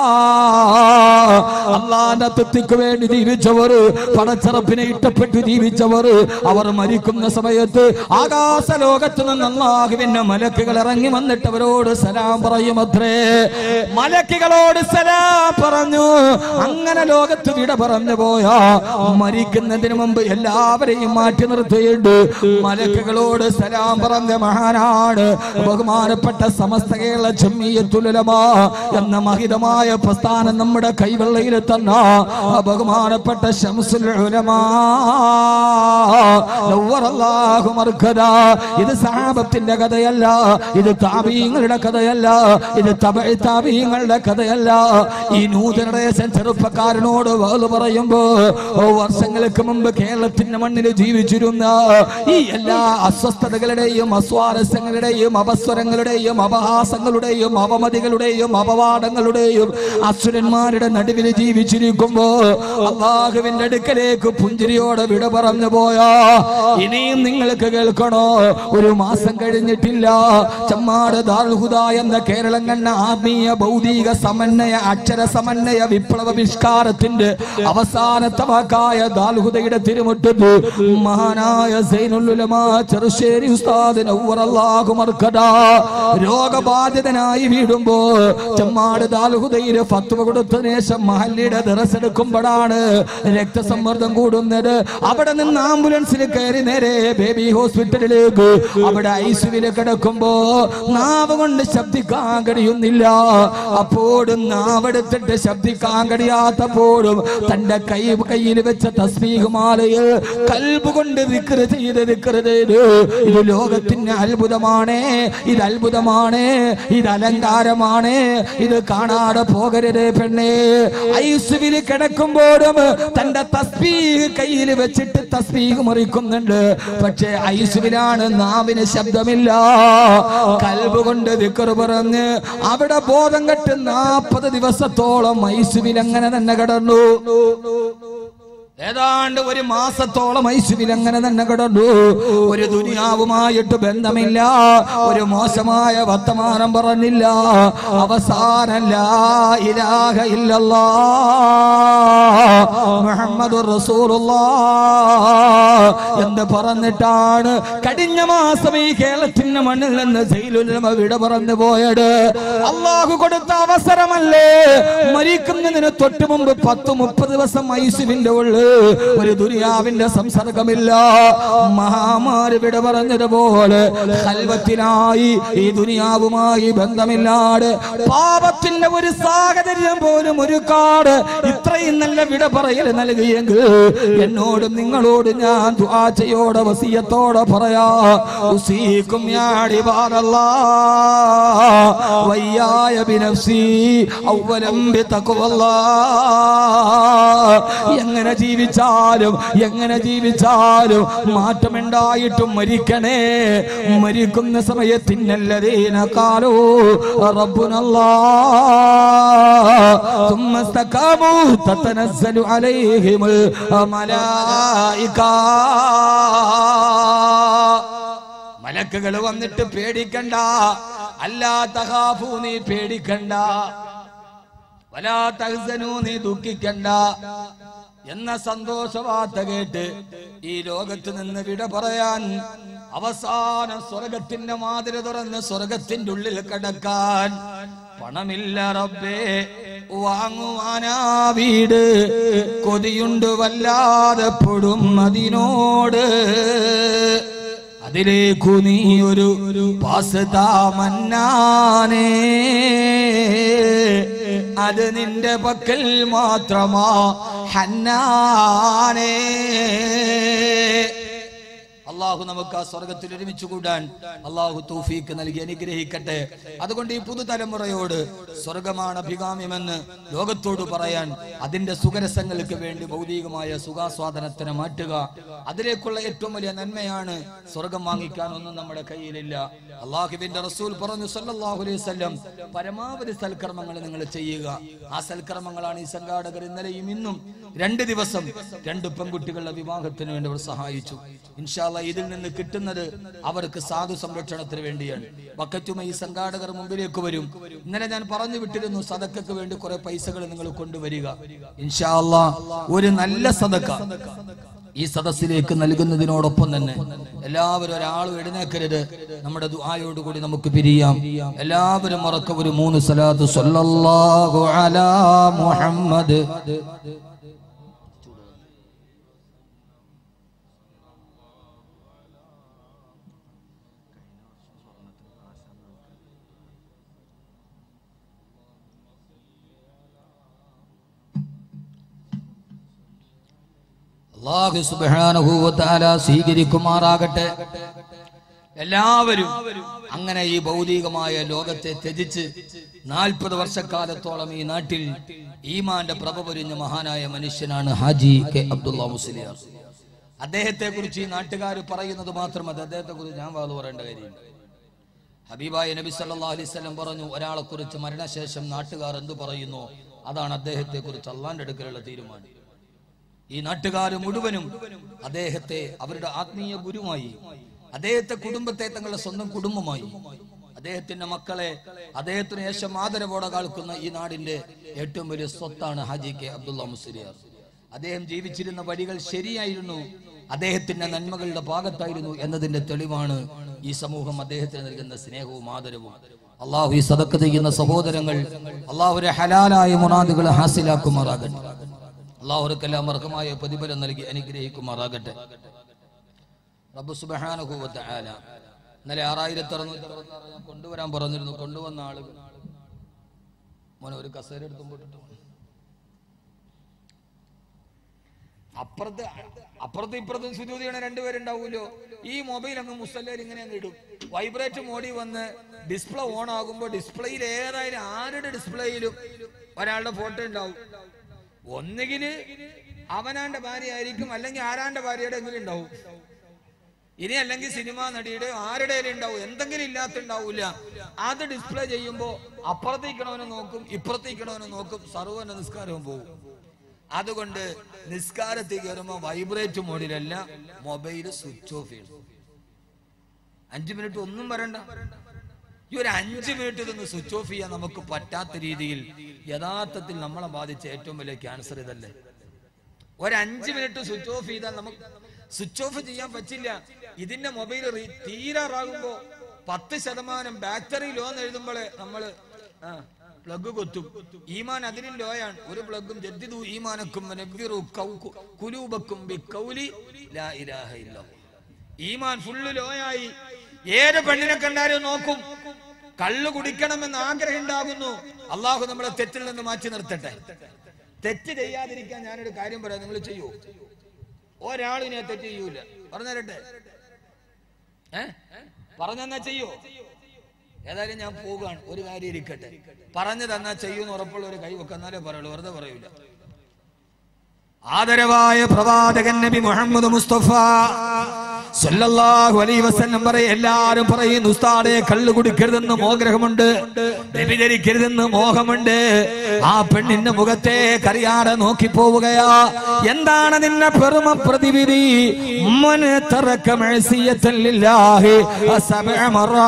അള്ളാന്റെ തൃപ്തിക്ക് വേണ്ടി ജീവിച്ചവർ പടച്ചറപ്പിനെ ഇഷ്ടപ്പെട്ട് ജീവിച്ചവർ അവർ മരിക്കുന്ന സമയത്ത് ആകാശ ലോകത്ത് നിന്ന് അള്ളാഹുവിന്റെ മലക്കുകൾ ഇറങ്ങി വന്നിട്ട് അവരോട് സലാം പറയുമത്രേ മലക്കുകളോട് സലാം പറഞ്ഞു അങ്ങനെ ലോകത്ത് വിട പറഞ്ഞു പോയാ മരിക്കുന്നതിന് മുമ്പ് എല്ലാവരെയും മാറ്റി നിർത്തിയിട്ട് മലക്കുകളോട് സലാം പറഞ്ഞ മഹാനാണ് ബഹുമാനപ്പെട്ട സമസ്ത കേരള ജമ്മിയത്തുലമ എന്ന മഹിതമായ പ്രസ്ഥാനം നമ്മുടെ കൈവെള്ളയിൽ തന്ന ആ ബഹുമാനപ്പെട്ട ശംസുൽ ഉലമാ നവ്വറല്ലാഹു മർക്കദ. ഇത് സഹാബത്തിന്റെ കഥയല്ല ഇത് താപീങ്ങളുടെ കഥയല്ല ഇത് തമിഴ് താപീങ്ങളുടെ കഥയല്ല ഈ നൂതനദേശൻ ചെറുപ്പക്കാരനോട് വേള് പറയുമ്പോ ഓ, വർഷങ്ങൾക്ക് മുമ്പ് കേരളത്തിന്റെ മണ്ണിൽ ജീവിച്ചിരുന്ന ഈ എല്ലാ അസ്വസ്ഥതകളുടെയും അസ്വാരസ്യങ്ങളുടെയും അപസ്വരങ്ങളുടെയും അപഹാസങ്ങളുടെയും അവമതികളുടെയും അപവാദങ്ങളുടെയും അസുരന്മാരുടെ നടുവിൽ ജീവിച്ചിരിക്കുമ്പോ അള്ളാഹുവിന്റെ അടുക്കലേക്ക് പുഞ്ചിരിയോടെ വിട പറഞ്ഞു പോയാ ഇനിയും നിങ്ങൾക്ക് കേൾക്കണോ ഒരു മാസം കഴിഞ്ഞിട്ടില്ല ചമ്മാട് ദാർഹുദ എന്ന കേരളം കണ്ട ആത്മീയ ഭൗതിക സമന്വയ അക്ഷര സമന്വയ വിപ്ലവ വിഷ്കാരത്തിന്റെ അവസാനത്തെ വാക്കായ ദാൽഹുദയുടെ തിരുമുറ്റത്ത് മഹാനായ സൈനുലുലമാ ചെറുശ്ശേരി ഉസ്താദ് നവ്വറല്ലാഹു മർക്കദ രോഗബാധിതനായി വീടുമ്പോ ചമ്മാട് ദാൽഹുദയില് ഫത്വ കൊടുത്തതിന് ശേഷം മഹല്ലിയുടെ ദിറസെടുക്കുമ്പോഴാണ് രക്തസമ്മർദ്ദം കൂടുന്നത് അവിടെ നിന്ന് ആംബുലൻസിൽ കയറി നേരെ ബേബി ഹോസ്പിറ്റലിലേക്ക് അവിടെ ഐസിയുവില് കിടക്കുമ്പോ നാവ് കൊണ്ട് ശബ്ദിക്കാൻ കഴിയുന്നില്ല അപ്പോഴും നാവെടുത്തിട്ട് ശബ്ദിക്കാൻ കഴിയാത്തപ്പോഴും തന്റെ കൈ കയ്യിൽ വെച്ച തസ്മീഹുമാലയിൽ കൽബ് കൊണ്ട് ദിക്റ് ചെയ്ത് ദിക്റ് ചെയ്ത് ഇത് ലോകത്തിന് അത്ഭുതമാണ് ഇത് അത്ഭുതമാണ് ഇത് അലങ്കാരമാണ് ഇത് കാണാതെ പോകരുത് പെണ്ണേ ഐസുവിൽ കിടക്കുമ്പോഴും തന്റെ തസ്ബീഹ് കയ്യിൽ വെച്ചിട്ട് തസ്ബീഹ് മുറിക്കുന്നുണ്ട് പക്ഷേ ഐസുവിലാണ് നാവിന് ശബ്ദമില്ല കൽബ് കൊണ്ട് ദിക്കറ് പറഞ്ഞ് അവിടെ ബോധം കെട്ട് നാൽപ്പത് ദിവസത്തോളം ഐസുവിൽ അങ്ങനെ തന്നെ കിടന്നു ഏതാണ്ട് ഒരു മാസത്തോളം ഐസുവിൽ അങ്ങനെ തന്നെ കിടന്നു ഒരു ദുനിയാവുമായിട്ട് ബന്ധമില്ല ഒരു മോശമായ വർത്തമാനം പറഞ്ഞില്ല അവസാനല്ല ഇലാഹ ഇല്ലല്ലാ മുഹമ്മദ് എന്ന് പറഞ്ഞിട്ടാണ് കഴിഞ്ഞ മാസം ഈ കേരളത്തിന്റെ മണ്ണിൽ നിന്ന് ജയിലുലമ വിട പറഞ്ഞു പോയത് അള്ളാഹു കൊടുത്ത അവസരമല്ലേ മരിക്കുന്നതിന് തൊട്ട് മുമ്പ് പത്ത് മുപ്പത് ദിവസം ഐസുവിന്റെ ഉള്ളു ഒരു ദുനിയാവിന്റെ സംസർഗമില്ല മഹാമാരി വിട പറഞ്ഞതുപോലെ കൽവത്തിനായി ഈ ദുനിയാവുമായി ബന്ധമില്ലാതെ പാപത്തിന്റെ ഒരു സാഹചര്യം പോലും ഒരു കാട് ഇത്രയും നല്ല വിട പറയൽ നൽകിയെങ്കിൽ എന്നോടും നിങ്ങളോട് ഞാൻ ദ്വാചയോടെ വസിയത്തോടെ പറയാ ഉസീക്കും യാടി പാറല്ലാ വയ്യായ ബിനഫ്സി ഔവലം ബിതഖ്വല്ലാ എങ്ങനെ ജീവിച്ചാലും എങ്ങനെ ജീവിച്ചാലും മാറ്റമുണ്ടായിട്ടും മരിക്കണേ മരിക്കുന്ന സമയത്തിനല്ലതീന കാലോ റബ്ബുനല്ലാ ثم استقاموا تتنزل عليهم الملائكة മലക്കുകൾ വന്നിട്ട് പേടിക്കണ്ട അല്ലാ തഹാഫു നീ പേടിക്കണ്ട വലാ തഹ്സനു നീ ദുഃഖിക്കണ്ട എന്ന സന്തോഷ വാർത്ത കേട്ട് ഈ ലോകത്ത് നിന്ന് വിട പറയാൻ അവസാന സ്വർഗത്തിന്റെ മാതിര തുറന്ന് സ്വർഗത്തിന്റെ ഉള്ളിൽ കടക്കാൻ പണമില്ല റബ്ബേ വാങ്ങുവാനാ വീട് കൊതിയുണ്ട് വല്ലാതെ പൊടും അതിനോട് അതിലേക്കു നീ ഒരു പാസ് താമന്നാനേ അത് നിന്റെ പക്കൽ മാത്രമാ ഹന്നാനേ അള്ളാഹു നമുക്ക് ആ സ്വർഗത്തിൽ ഒരുമിച്ച് കൂടാൻ അള്ളാഹു തൗഫീക്ക് നൽകി അനുഗ്രഹിക്കട്ടെ അതുകൊണ്ട് ഈ പുതുതലമുറയോട് സ്വർഗമാണ് അഭികാമ്യമെന്ന് ലോകത്തോട് പറയാൻ അതിന്റെ സുഖരസങ്ങൾക്ക് വേണ്ടി ഭൗതികമായ സുഖാസ്വാദനത്തിന് മാറ്റുക അതിലേക്കുള്ള ഏറ്റവും വലിയ നന്മയാണ് സ്വർഗം വാങ്ങിക്കാനൊന്നും നമ്മുടെ കയ്യിലില്ല അള്ളാഹുവിന്റെ റസൂൽ പറഞ്ഞു സല്ലല്ലാഹു അലൈഹി വസല്ലം പരമാവധി സൽക്കർമ്മങ്ങൾ നിങ്ങൾ ചെയ്യുക ആ സൽക്കർമ്മങ്ങളാണ് ഈ സംഘാടകർ ഇന്നലെയും ഇന്നും രണ്ട് ദിവസം രണ്ട് പെൺകുട്ടികളുടെ വിവാഹത്തിന് വേണ്ടി അവർ സഹായിച്ചു ഇൻഷാല്ല ഇതിൽ നിന്ന് കിട്ടുന്നത് അവർക്ക് സാധു സംരക്ഷണത്തിന് വേണ്ടിയാണ് ബക്കറ്റുമ ഈ സംഘാടകർ മുമ്പിലേക്ക് വരും ഇന്നലെ ഞാൻ പറഞ്ഞു വിട്ടിരുന്നു സദക്കക്ക് വേണ്ടി കുറെ പൈസകൾ നിങ്ങൾ കൊണ്ടുവരിക ഇൻഷാല്ല ഒരു നല്ല സദക്ക ഈ സദസ്സിലേക്ക് നൽകുന്നതിനോടൊപ്പം തന്നെ എല്ലാവരും ഒരാളും എഴുന്നേക്കരുത് നമ്മുടെ ദുആയോടുകൂടി നമുക്ക് പിരിയാം എല്ലാവരും മറക്ക ഒരു മൂന്ന് സലാത്ത് സല്ലല്ലാഹു അലാ മുഹമ്മദ് അള്ളാഹു സുബ്ഹാനഹു വ തആല സ്വീകരിക്കുമാറാകട്ടെ എല്ലാവരും അങ്ങനെ ഈ ഭൗതികമായ ലോകത്തെ ത്യജിച്ച് നാൽപ്പത് വർഷക്കാലത്തോളം ഈ നാട്ടിൽ ഈമാന്റെ പ്രഭ പൊരിഞ്ഞ മഹാനായ മനുഷ്യനാണ് ഹാജി കെ അബ്ദുള്ള മുസ്ലിയാർ അദ്ദേഹത്തെ കുറിച്ച് ഈ നാട്ടുകാർ പറയുന്നത് മാത്രമല്ല അദ്ദേഹത്തെ കുറിച്ച് ഞാൻ വാത് പറയേണ്ട കാര്യമില്ല ഹബീബായ നബി സല്ലല്ലാഹു അലൈഹി വസല്ലം പറഞ്ഞു ഒരാളെ കുറിച്ച് മരണശേഷം നാട്ടുകാർ എന്ത് പറയുന്നു അതാണ് അദ്ദേഹത്തെ കുറിച്ച് അള്ളാന്റെ അടുക്കലുള്ള തീരുമാനം ഈ നാട്ടുകാർ മുഴുവനും അദ്ദേഹത്തെ അവരുടെ ആത്മീയ ഗുരുമായി അദ്ദേഹത്തെ കുടുംബത്തെ തങ്ങളുടെ സ്വന്തം കുടുംബമായി അദ്ദേഹത്തിന്റെ മക്കളെ അദ്ദേഹത്തിന് ശേഷം ആദരവോടെ കാൽക്കുന്ന ഈ നാടിന്റെ ഏറ്റവും വലിയ സ്വത്താണ് ഹാജി കെ അബ്ദുള്ള മുസ്ലിയാർ അദ്ദേഹം ജീവിച്ചിരുന്ന വഴികൾ ശരിയായിരുന്നു അദ്ദേഹത്തിന്റെ നന്മകളുടെ ഭാഗത്തായിരുന്നു എന്നതിന്റെ തെളിവാണ് ഈ സമൂഹം അദ്ദേഹത്തിന് നൽകുന്ന സ്നേഹവും ആദരവും അള്ളാഹു ഈ സദക്ക് ചെയ്യുന്ന സഹോദരങ്ങൾ അള്ളാഹുരെ ഹലാലായ മുറാദുകൾ ഹാസിലാക്കുമാറാകട്ടെ അള്ളാഹുർക്കെല്ലാം അർഹമായ പ്രതിഫലം നൽകി അനുഗ്രഹിക്കുമാറാകട്ടെ റബ്ബ് സുബ്ഹാനഹു വ തആല ഇന്നലെ ആറായിരത്തി അറുന്നൂറ്റി അറുപത്തി ഞാൻ കൊണ്ടുവരാൻ പറഞ്ഞിരുന്നു കൊണ്ടുവന്ന ആളുകൾ മോനെ ഒരു കസേര എടുത്തും പോട്ടിട്ട് അപ്പുറത്ത് അപ്പുറത്ത് ഇപ്പുറത്തും സുജൂതി ചെയ്യണ രണ്ടുപേരുണ്ടാവുമല്ലോ ഈ മൊബൈൽ അങ്ങ് മുസല്ലേൽ ഇങ്ങനെ അങ്ങ് ഇടും വൈബ്രേറ്റ് മോഡി വന്ന് ഡിസ്പ്ലേ ഓൺ ആകുമ്പോൾ ഡിസ്പ്ലേയിൽ ഏതായാലും ആരുടെ ഡിസ്പ്ലേയിലും ഒരാളുടെ ഫോട്ടോ ഉണ്ടാവും ഒന്നുകില് അവനാന്റെ ഭാര്യ ആയിരിക്കും അല്ലെങ്കിൽ ആരാന്റെ ഭാര്യയുടെ എങ്കിലും ഉണ്ടാവും ഇനി അല്ലെങ്കിൽ സിനിമാ നടിയുടെ ആരുടെ ഉണ്ടാവും എന്തെങ്കിലും ഇല്ലാത്തുണ്ടാവൂല അത് ഡിസ്പ്ലേ ചെയ്യുമ്പോ അപ്പുറത്തേക്കണവനെ നോക്കും ഇപ്പുറത്തേക്കണവനെ നോക്കും സർവ്വന നിസ്കാരവും പോകും അതുകൊണ്ട് നിസ്കാരത്തിൽ കയറുമ്പോ വൈബ്രേറ്റ് മോഡിലല്ല മൊബൈൽ സ്വിച്ച് ഓഫ് ചെയ്യണം അഞ്ചു മിനിറ്റ് ഒന്നും വരണ്ട ഈ ഒരു അഞ്ചു മിനിറ്റ് ഇതൊന്ന് സ്വിച്ച് ഓഫ് ചെയ്യാൻ നമുക്ക് പറ്റാത്ത രീതിയിൽ യഥാർത്ഥത്തിൽ നമ്മളെ ബാധിച്ച ഏറ്റവും വലിയ ക്യാൻസർ ഇതല്ലേ ഒരു അഞ്ച് മിനിറ്റ് സ്വിച്ച് ഓഫ് ചെയ്താൽ നമുക്ക് സ്വിച്ച് ഓഫ് ചെയ്യാൻ പറ്റില്ല ഇതിന്റെ മൊബൈൽ തീരാറാകുമ്പോ പത്ത് ശതമാനം ബാറ്ററി ലോ എന്ന് എഴുതുമ്പോൾ നമ്മള് പ്ലഗ് കൊത്തും ഈമാൻ അതിനും ലോയാണ് ഒരു പ്ലഗും ജദ്ദിദു ഈമാനക്കും വനവ്വിറു കൗ- കുലൂബക്കും ബിഖൗലി ലാ ഇലാഹ ഇല്ലല്ലാഹ്. ഈമാൻ ഫുള്ള് ലോയായി ഏത് പെണ്ണിനെ കണ്ടാലും നോക്കും കള്ളു കുടിക്കണമെന്ന് ആഗ്രഹം ഉണ്ടാകുന്നു അള്ളാഹു നമ്മളെ തെറ്റിൽ നിന്ന് മാറ്റി നിർത്തട്ടെ തെറ്റ് ചെയ്യാതിരിക്കാൻ ഞാനൊരു കാര്യം പറയാം നിങ്ങൾ ചെയ്യൂ ഒരാളിനെ തെറ്റ് ചെയ്യൂല പറഞ്ഞു തരട്ടെ ഏ പറഞ്ഞെന്നാ ചെയ്യോ ഏതായാലും ഞാൻ പോവുകയാണ് ഒരു കാര്യം ഇരിക്കട്ടെ പറഞ്ഞു തന്നാ ചെയ്യൂന്ന് ഉറപ്പുള്ള ഒരു കൈ വെക്കെന്നാലേ പറയുള്ളൂ വെറുതെ പറയൂല ആദരവായ പ്രവാചകൻ നബി മുഹമ്മദ് മുസ്തഫ സല്ലല്ലാഹു അലൈഹി വസല്ലം പറയും എല്ലാരും പറയുന്നു ഉസ്താദെ കള്ളു കുടിക്കരുതെന്ന് മോഗ്രഹമുണ്ട് വ്യഭിചരിക്കരുതെന്ന് മോഹമുണ്ട് ആ പെണ്ണിന്റെ മുഖത്തെ കറിയാടെ നോക്കി പോവുകയാ എന്താണ് നിന്നെ പെറുമ പ്രതിവിധി മൻ തറക മഅസിയത്തൻ ലില്ലാഹി അസബഅ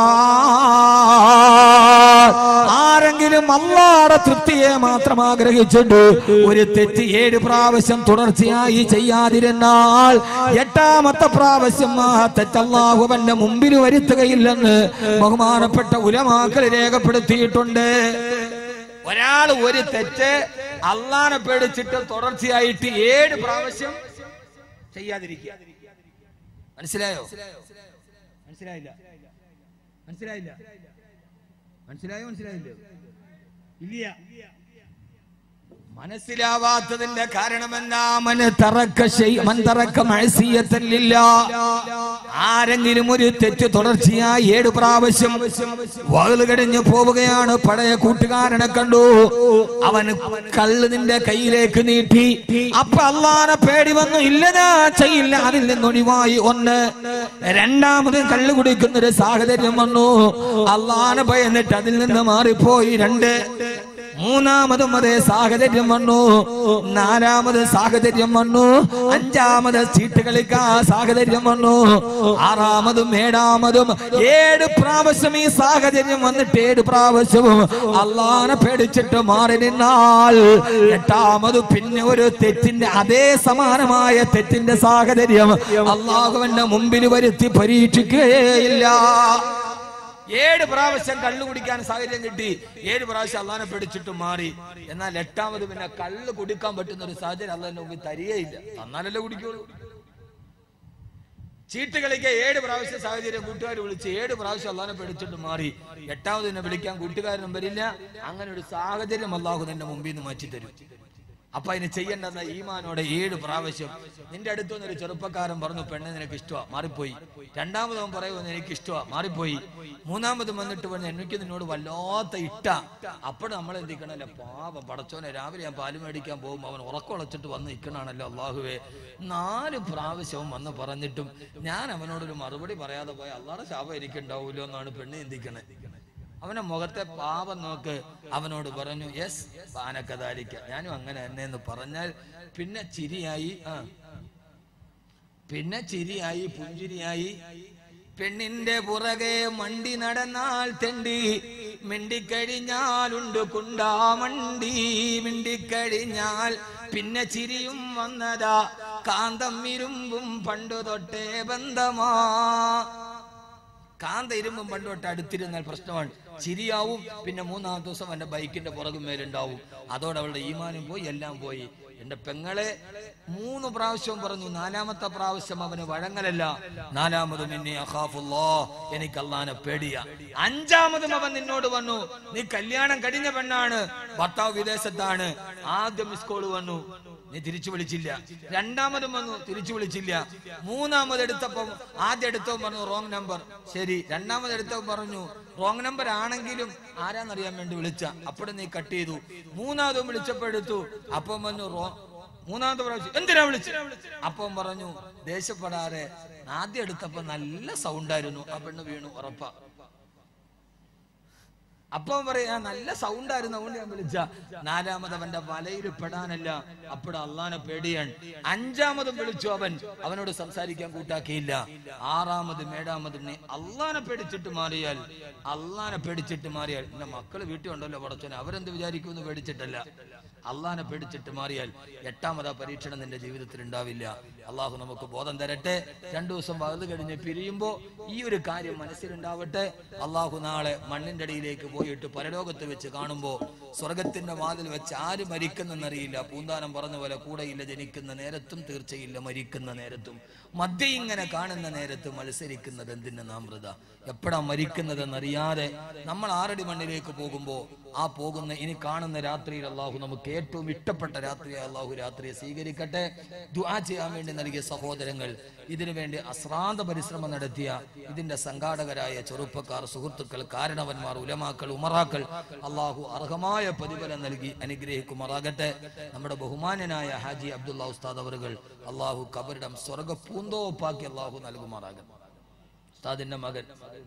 മറാത്ത്. ആരെങ്കിലും അള്ളാടെ തൃപ്തിയെ മാത്രം ആഗ്രഹിച്ചിട്ട് ഒരു തെറ്റ് ഏഴ് പ്രാവശ്യം തുടർച്ചയായി ചെയ്യാതിരുന്നാൽ എട്ടാമത്തെ പ്രാവശ്യം ആ തെറ്റ് അള്ളാഹുവന്റെ മുമ്പിൽ വരുത്തുകയില്ലെന്ന് ബഹുമാനപ്പെട്ട ഉലമാക്കൾ രേഖപ്പെടുത്തിയിട്ടുണ്ട് ഒരാൾ ഒരു തെറ്റ് അള്ളാനെ പേടിച്ചിട്ട് തുടർച്ചയായിട്ട് ഏഴ് പ്രാവശ്യം ചെയ്യാതിരിക്കുക മനസ്സിലായോ മനസ്സിലായില്ല മനസ്സിലായില്ല മനസ്സിലായോ മനസ്സിലായില്ലോ ഇല്ല മനസ്സിലാവാത്തതിന്റെ കാരണമെന്നാ മൻ തറക്ക ശൈ- മൻ തറക്ക മഅസിയത്തൻ ലില്ലാ. ആരെങ്കിലും ഒരു തെറ്റ് തുടർച്ചയായി ഏഴ് പ്രാവശ്യം വകല് കഴിഞ്ഞ് പോവുകയാണ് പഴയ കൂട്ടുകാരനെ കണ്ടു അവൻ കള്ള് നിന്റെ കയ്യിലേക്ക് നീട്ടി അപ്പൊ അള്ളാനെ പേടി വന്നു ഇല്ല ഞാൻ ചെയ്യില്ല അതിൽ നിന്നൊഴിവായി ഒന്ന് രണ്ടാമത് കള്ളു കുടിക്കുന്ന ഒരു സാഹചര്യം വന്നു അള്ളാനെ ഭയന്നിട്ട് അതിൽ നിന്ന് മാറിപ്പോയി രണ്ട് മൂന്നാമതും അതേ സാഹചര്യം വന്നു നാലാമത് സാഹചര്യം വന്നു അഞ്ചാമത് ചീട്ട് കളിക്കാ സാഹചര്യം വന്നു ആറാമതും ഏഴാമതും ഏഴ് പ്രാവശ്യം ഈ സാഹചര്യം വന്നിട്ട് ഏഴ് പ്രാവശ്യവും അള്ളാനെ പേടിച്ചിട്ട് മാറി നിന്നാൽ എട്ടാമത് പിന്നെ ഒരു തെറ്റിന്റെ അതേ സമാനമായ തെറ്റിന്റെ സാഹചര്യം അള്ളാഹുവിന്റെ മുമ്പിൽ വരുത്തി പരീക്ഷിക്കുകയില്ല ഏഴ് പ്രാവശ്യം കള്ളു കുടിക്കാൻ സാഹചര്യം കിട്ടി ഏഴ് പ്രാവശ്യം അള്ളാനെ പിടിച്ചിട്ട് മാറി എന്നാൽ എട്ടാമത് പിന്നെ കള്ള് കുടിക്കാൻ പറ്റുന്ന ഒരു സാഹചര്യം അള്ളാന്റെ മുമ്പിൽ തരികയില്ല തന്നാലല്ലേ കുടിക്കുള്ളൂ ചീട്ട് കളിക്കാൻ ഏഴ് പ്രാവശ്യം സാഹചര്യം കൂട്ടുകാർ വിളിച്ച് ഏഴ് പ്രാവശ്യം അള്ളാനെ പിടിച്ചിട്ട് മാറി എട്ടാമത് എന്നെ വിളിക്കാൻ കൂട്ടുകാരനും വരില്ല അങ്ങനെ ഒരു സാഹചര്യം അള്ളാഹു നിന്റെ മുമ്പിൽ നിന്ന് മാറ്റി തരും അപ്പൊ അതിന് ചെയ്യേണ്ടെന്ന ഈമാനോടെ ഏഴ് പ്രാവശ്യം നിന്റെ അടുത്ത് വന്നൊരു ചെറുപ്പക്കാരൻ പറഞ്ഞു പെണ്ണ് നിനക്ക് ഇഷ്ടമാ മാറിപ്പോയി രണ്ടാമതവൻ പറയുമെന്ന് എനിക്ക് ഇഷ്ടമാ മാറിപ്പോയി മൂന്നാമതും വന്നിട്ട് പറഞ്ഞു എനിക്ക് നിന്നോട് വല്ലാത്ത ഇട്ട അപ്പോൾ നമ്മൾ എന്തിക്കണല്ലോ പാപം പടച്ചോനെ രാവിലെ ഞാൻ പാല് മേടിക്കാൻ പോകുമ്പോൾ അവൻ ഉറക്കുളച്ചിട്ട് വന്ന് നിൽക്കണാണല്ലോ അള്ളാഹുവേ നാല് പ്രാവശ്യവും വന്ന് പറഞ്ഞിട്ടും ഞാൻ അവനോടൊരു മറുപടി പറയാതെ പോയ അള്ളാടെ ശാപം എനിക്കുണ്ടാവൂലോ എന്നാണ് പെണ്ണ് ചിന്തിക്കണേ അവന്റെ മുഖത്തെ പാപം നോക്ക് അവനോട് പറഞ്ഞു യെസ് പാനക്കതാരിക്ക ഞാനും അങ്ങനെ തന്നെ എന്ന് പറഞ്ഞാൽ പിന്നെ ചിരിയായി ആ പിന്നെ ചിരിയായി പുഞ്ചിരിയായി പെണ്ണിന്റെ പുറകെ മണ്ടി നടന്നാൽ തെണ്ടി മിണ്ടിക്കഴിഞ്ഞാലുണ്ട് കുണ്ടാമണ്ടി മിണ്ടിക്കഴിഞ്ഞാൽ പിന്നെ ചിരിയും വന്നതാ കാന്തം ഇരുമ്പും പണ്ടു തൊട്ടേ ബന്ധമാ കാന്ത ഇരുമ്പും പണ്ട് തൊട്ട് അടുത്തിരുന്നാൽ പ്രശ്നമാണ് ചിരിയാവും പിന്നെ മൂന്നാമത്തെ ദിവസം അവന്റെ ബൈക്കിന്റെ പുറകും മേലുണ്ടാവും അതോടെ അവളുടെ ഈമാനും പോയി എല്ലാം പോയി എന്റെ പെങ്ങളെ മൂന്ന് പ്രാവശ്യവും പറഞ്ഞു നാലാമത്തെ പ്രാവശ്യം അവന് വഴങ്ങലല്ല നാലാമതും എന്നെ അഖാഫുല്ലോ എനിക്ക് അള്ളാനെ പേടിയ അഞ്ചാമതും അവൻ നിന്നോട് വന്നു നീ കല്യാണം കഴിഞ്ഞ പെണ്ണാണ് ഭർത്താവ് വിദേശത്താണ് ആദ്യം മിസ് കോള് വന്നു നീ തിരിച്ചു വിളിച്ചില്ല രണ്ടാമതും വന്നു തിരിച്ചു വിളിച്ചില്ല മൂന്നാമത് എടുത്തപ്പം ആദ്യം എടുത്തവൻ പറഞ്ഞു റോങ് നമ്പർ ശരി രണ്ടാമത് എടുത്തവൻ പറഞ്ഞു റോങ് നമ്പർ ആണെങ്കിലും ആരാന്നറിയാൻ വേണ്ടി വിളിച്ച അപ്പോഴും നീ കട്ട് ചെയ്തു മൂന്നാമതും വിളിച്ചപ്പോ എടുത്തു അപ്പം പറഞ്ഞു റോ മൂന്നാമത്തെ പ്രാവശ്യം എന്തിനാ വിളിച്ചു അപ്പം പറഞ്ഞു ദേഷ്യപ്പെടാതെ ആദ്യം എടുത്തപ്പോ നല്ല സൗണ്ടായിരുന്നു ആ പെണ്ണ് വീണു ഉറപ്പാ അപ്പം പറയാ നല്ല സൗണ്ട് ആയിരുന്നു അതുകൊണ്ട് ഞാൻ വിളിച്ച നാലാമത് അവന്റെ വലയിൽ പെടാനല്ല അപ്പോൾ അള്ളാനെ പേടിയാണ് അഞ്ചാമതും വിളിച്ചു അവൻ അവനോട് സംസാരിക്കാൻ കൂട്ടാക്കിയില്ല ആറാമതും ഏഴാമതും നീ അള്ളാനെ പേടിച്ചിട്ട് മാറിയാൽ അള്ളാനെ പേടിച്ചിട്ട് മാറിയാൽ എന്റെ മക്കള് വീട്ടിൽ ഉണ്ടല്ലോ പടച്ചോനെ അവരെന്ത് വിചാരിക്കുമെന്ന് പേടിച്ചിട്ടല്ല അള്ളാനെ പേടിച്ചിട്ട് മാറിയാൽ എട്ടാമതാ പരീക്ഷണം നിന്റെ ജീവിതത്തിൽ ഉണ്ടാവില്ല അള്ളാഹു നമുക്ക് ബോധം തരട്ടെ രണ്ടു ദിവസം വലുത് കഴിഞ്ഞ് പിരിയുമ്പോ ഈ ഒരു കാര്യം മനസ്സിലുണ്ടാവട്ടെ അള്ളാഹു നാളെ മണ്ണിന്റെ അടിയിലേക്ക് പോയിട്ട് പരലോകത്ത് വെച്ച് കാണുമ്പോ സ്വർഗത്തിന്റെ വാതിൽ വെച്ച് ആര് മരിക്കുന്നെന്നറിയില്ല പൂന്താനം പറഞ്ഞ പോലെ കൂടെയില്ല ജനിക്കുന്ന നേരത്തും തീർച്ചയില്ല മരിക്കുന്ന നേരത്തും മധ്യ ഇങ്ങനെ കാണുന്ന നേരത്ത് മത്സരിക്കുന്നത് എന്തിന് നാം വൃത എപ്പോഴാ മരിക്കുന്നതെന്നറിയാതെ നമ്മൾ ആറടി മണ്ണിലേക്ക് പോകുമ്പോ ആ പോകുന്ന ഇനി കാണുന്ന രാത്രിയിൽ അള്ളാഹു നമുക്ക് ഏറ്റവും ഇഷ്ടപ്പെട്ട രാത്രിയെ അള്ളാഹു രാത്രിയെ സ്വീകരിക്കട്ടെ ദുആ ചെയ്യാൻ വേണ്ടി നൽകിയ സഹോദരങ്ങൾ ഇതിനു വേണ്ടി അശ്രാന്ത പരിശ്രമം നടത്തിയ ഇതിന്റെ സംഘാടകരായ ചെറുപ്പക്കാർ സുഹൃത്തുക്കൾ കാരണവന്മാർ ഉലമാക്കൾ ഉമറാക്കൾ അള്ളാഹു അർഹമായ പ്രതിഫലം നൽകി അനുഗ്രഹിക്കുമാറാകട്ടെ നമ്മുടെ ബഹുമാന്യനായ ഹാജി അബ്ദുള്ള ഉസ്താദ് അവറുകൾ അള്ളാഹു കബറിടം സ്വർഗ പൂന്തോപ്പാക്കി അള്ളാഹു നൽകുമാറാകട്ടെ ഉസ്താദിന്റെ മകൻ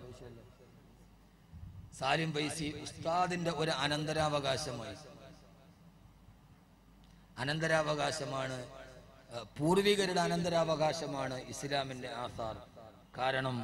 സാലിം പൈസി ഉസ്താദിന്റെ ഒരു അനന്തരാവകാശമായി അനന്തരാവകാശമാണ് ഏഹ്, പൂർവികരുടെ അനന്തരാവകാശമാണ് ഇസ്ലാമിന്റെ ആധാർ കാരണം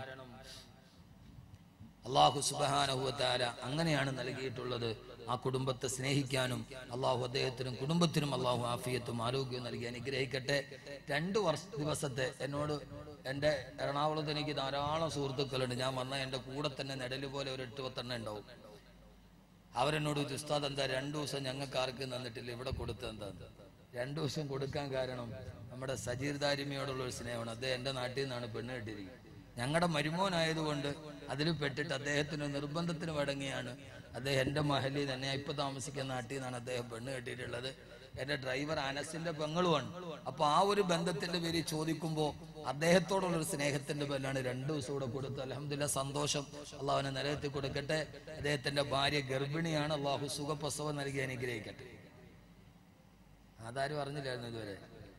അള്ളാഹു സുബാനഹുവത്താര അങ്ങനെയാണ് നൽകിയിട്ടുള്ളത് ആ കുടുംബത്തെ സ്നേഹിക്കാനും അള്ളാഹു അദ്ദേഹത്തിനും കുടുംബത്തിനും അള്ളാഹു ആഫിയത്തും ആരോഗ്യവും നൽകി അനുഗ്രഹിക്കട്ടെ രണ്ട് വർഷ ദിവസത്തെ എന്നോട് എൻ്റെ എറണാകുളത്ത് എനിക്ക് ധാരാളം സുഹൃത്തുക്കളുണ്ട് ഞാൻ വന്ന എൻ്റെ കൂടെ തന്നെ നെടല് പോലെ ഒരു എട്ട് പത്തെണ്ണം ഉണ്ടാവും അവരെന്നോട് ചോദിച്ചു, ഉസ്താദ് എന്താ രണ്ടു ദിവസം ഞങ്ങൾക്ക് ആർക്കും തന്നിട്ടില്ല ഇവിടെ കൊടുത്തത് എന്താ രണ്ടു ദിവസം കൊടുക്കാൻ കാരണം നമ്മുടെ സജീർ ദാരിമിയോടുള്ള ഒരു സ്നേഹമാണ് അദ്ദേഹം എൻ്റെ നാട്ടിൽ നിന്നാണ് പെണ്ണ് കെട്ടിയിരിക്കുന്നത് ഞങ്ങളുടെ മരുമോനായതുകൊണ്ട് അതിൽ പെട്ടിട്ട് അദ്ദേഹത്തിന് നിർബന്ധത്തിന് വഴങ്ങിയാണ് അദ്ദേഹം എൻ്റെ മഹലിൽ തന്നെ ഞാൻ ഇപ്പൊ താമസിക്കുന്ന നാട്ടിൽ നിന്നാണ് അദ്ദേഹം പെണ്ണ് കെട്ടിയിട്ടുള്ളത് എൻ്റെ ഡ്രൈവർ അനസിന്റെ പെങ്ങളുമാണ് അപ്പൊ ആ ഒരു ബന്ധത്തിന്റെ പേരിൽ ചോദിക്കുമ്പോൾ അദ്ദേഹത്തോടുള്ള ഒരു സ്നേഹത്തിന്റെ പേരിലാണ് രണ്ടു ദിവസം കൂടെ കൊടുത്തത് അലഹമില്ല സന്തോഷം അള്ളാഹുവിനെ നിലനിർത്തി കൊടുക്കട്ടെ അദ്ദേഹത്തിന്റെ ഭാര്യ ഗർഭിണിയാണ് അള്ളാഹു സുഖപ്രസവം നൽകി അനുഗ്രഹിക്കട്ടെ അതാരും അറിഞ്ഞില്ലായിരുന്നു ഇതുവരെ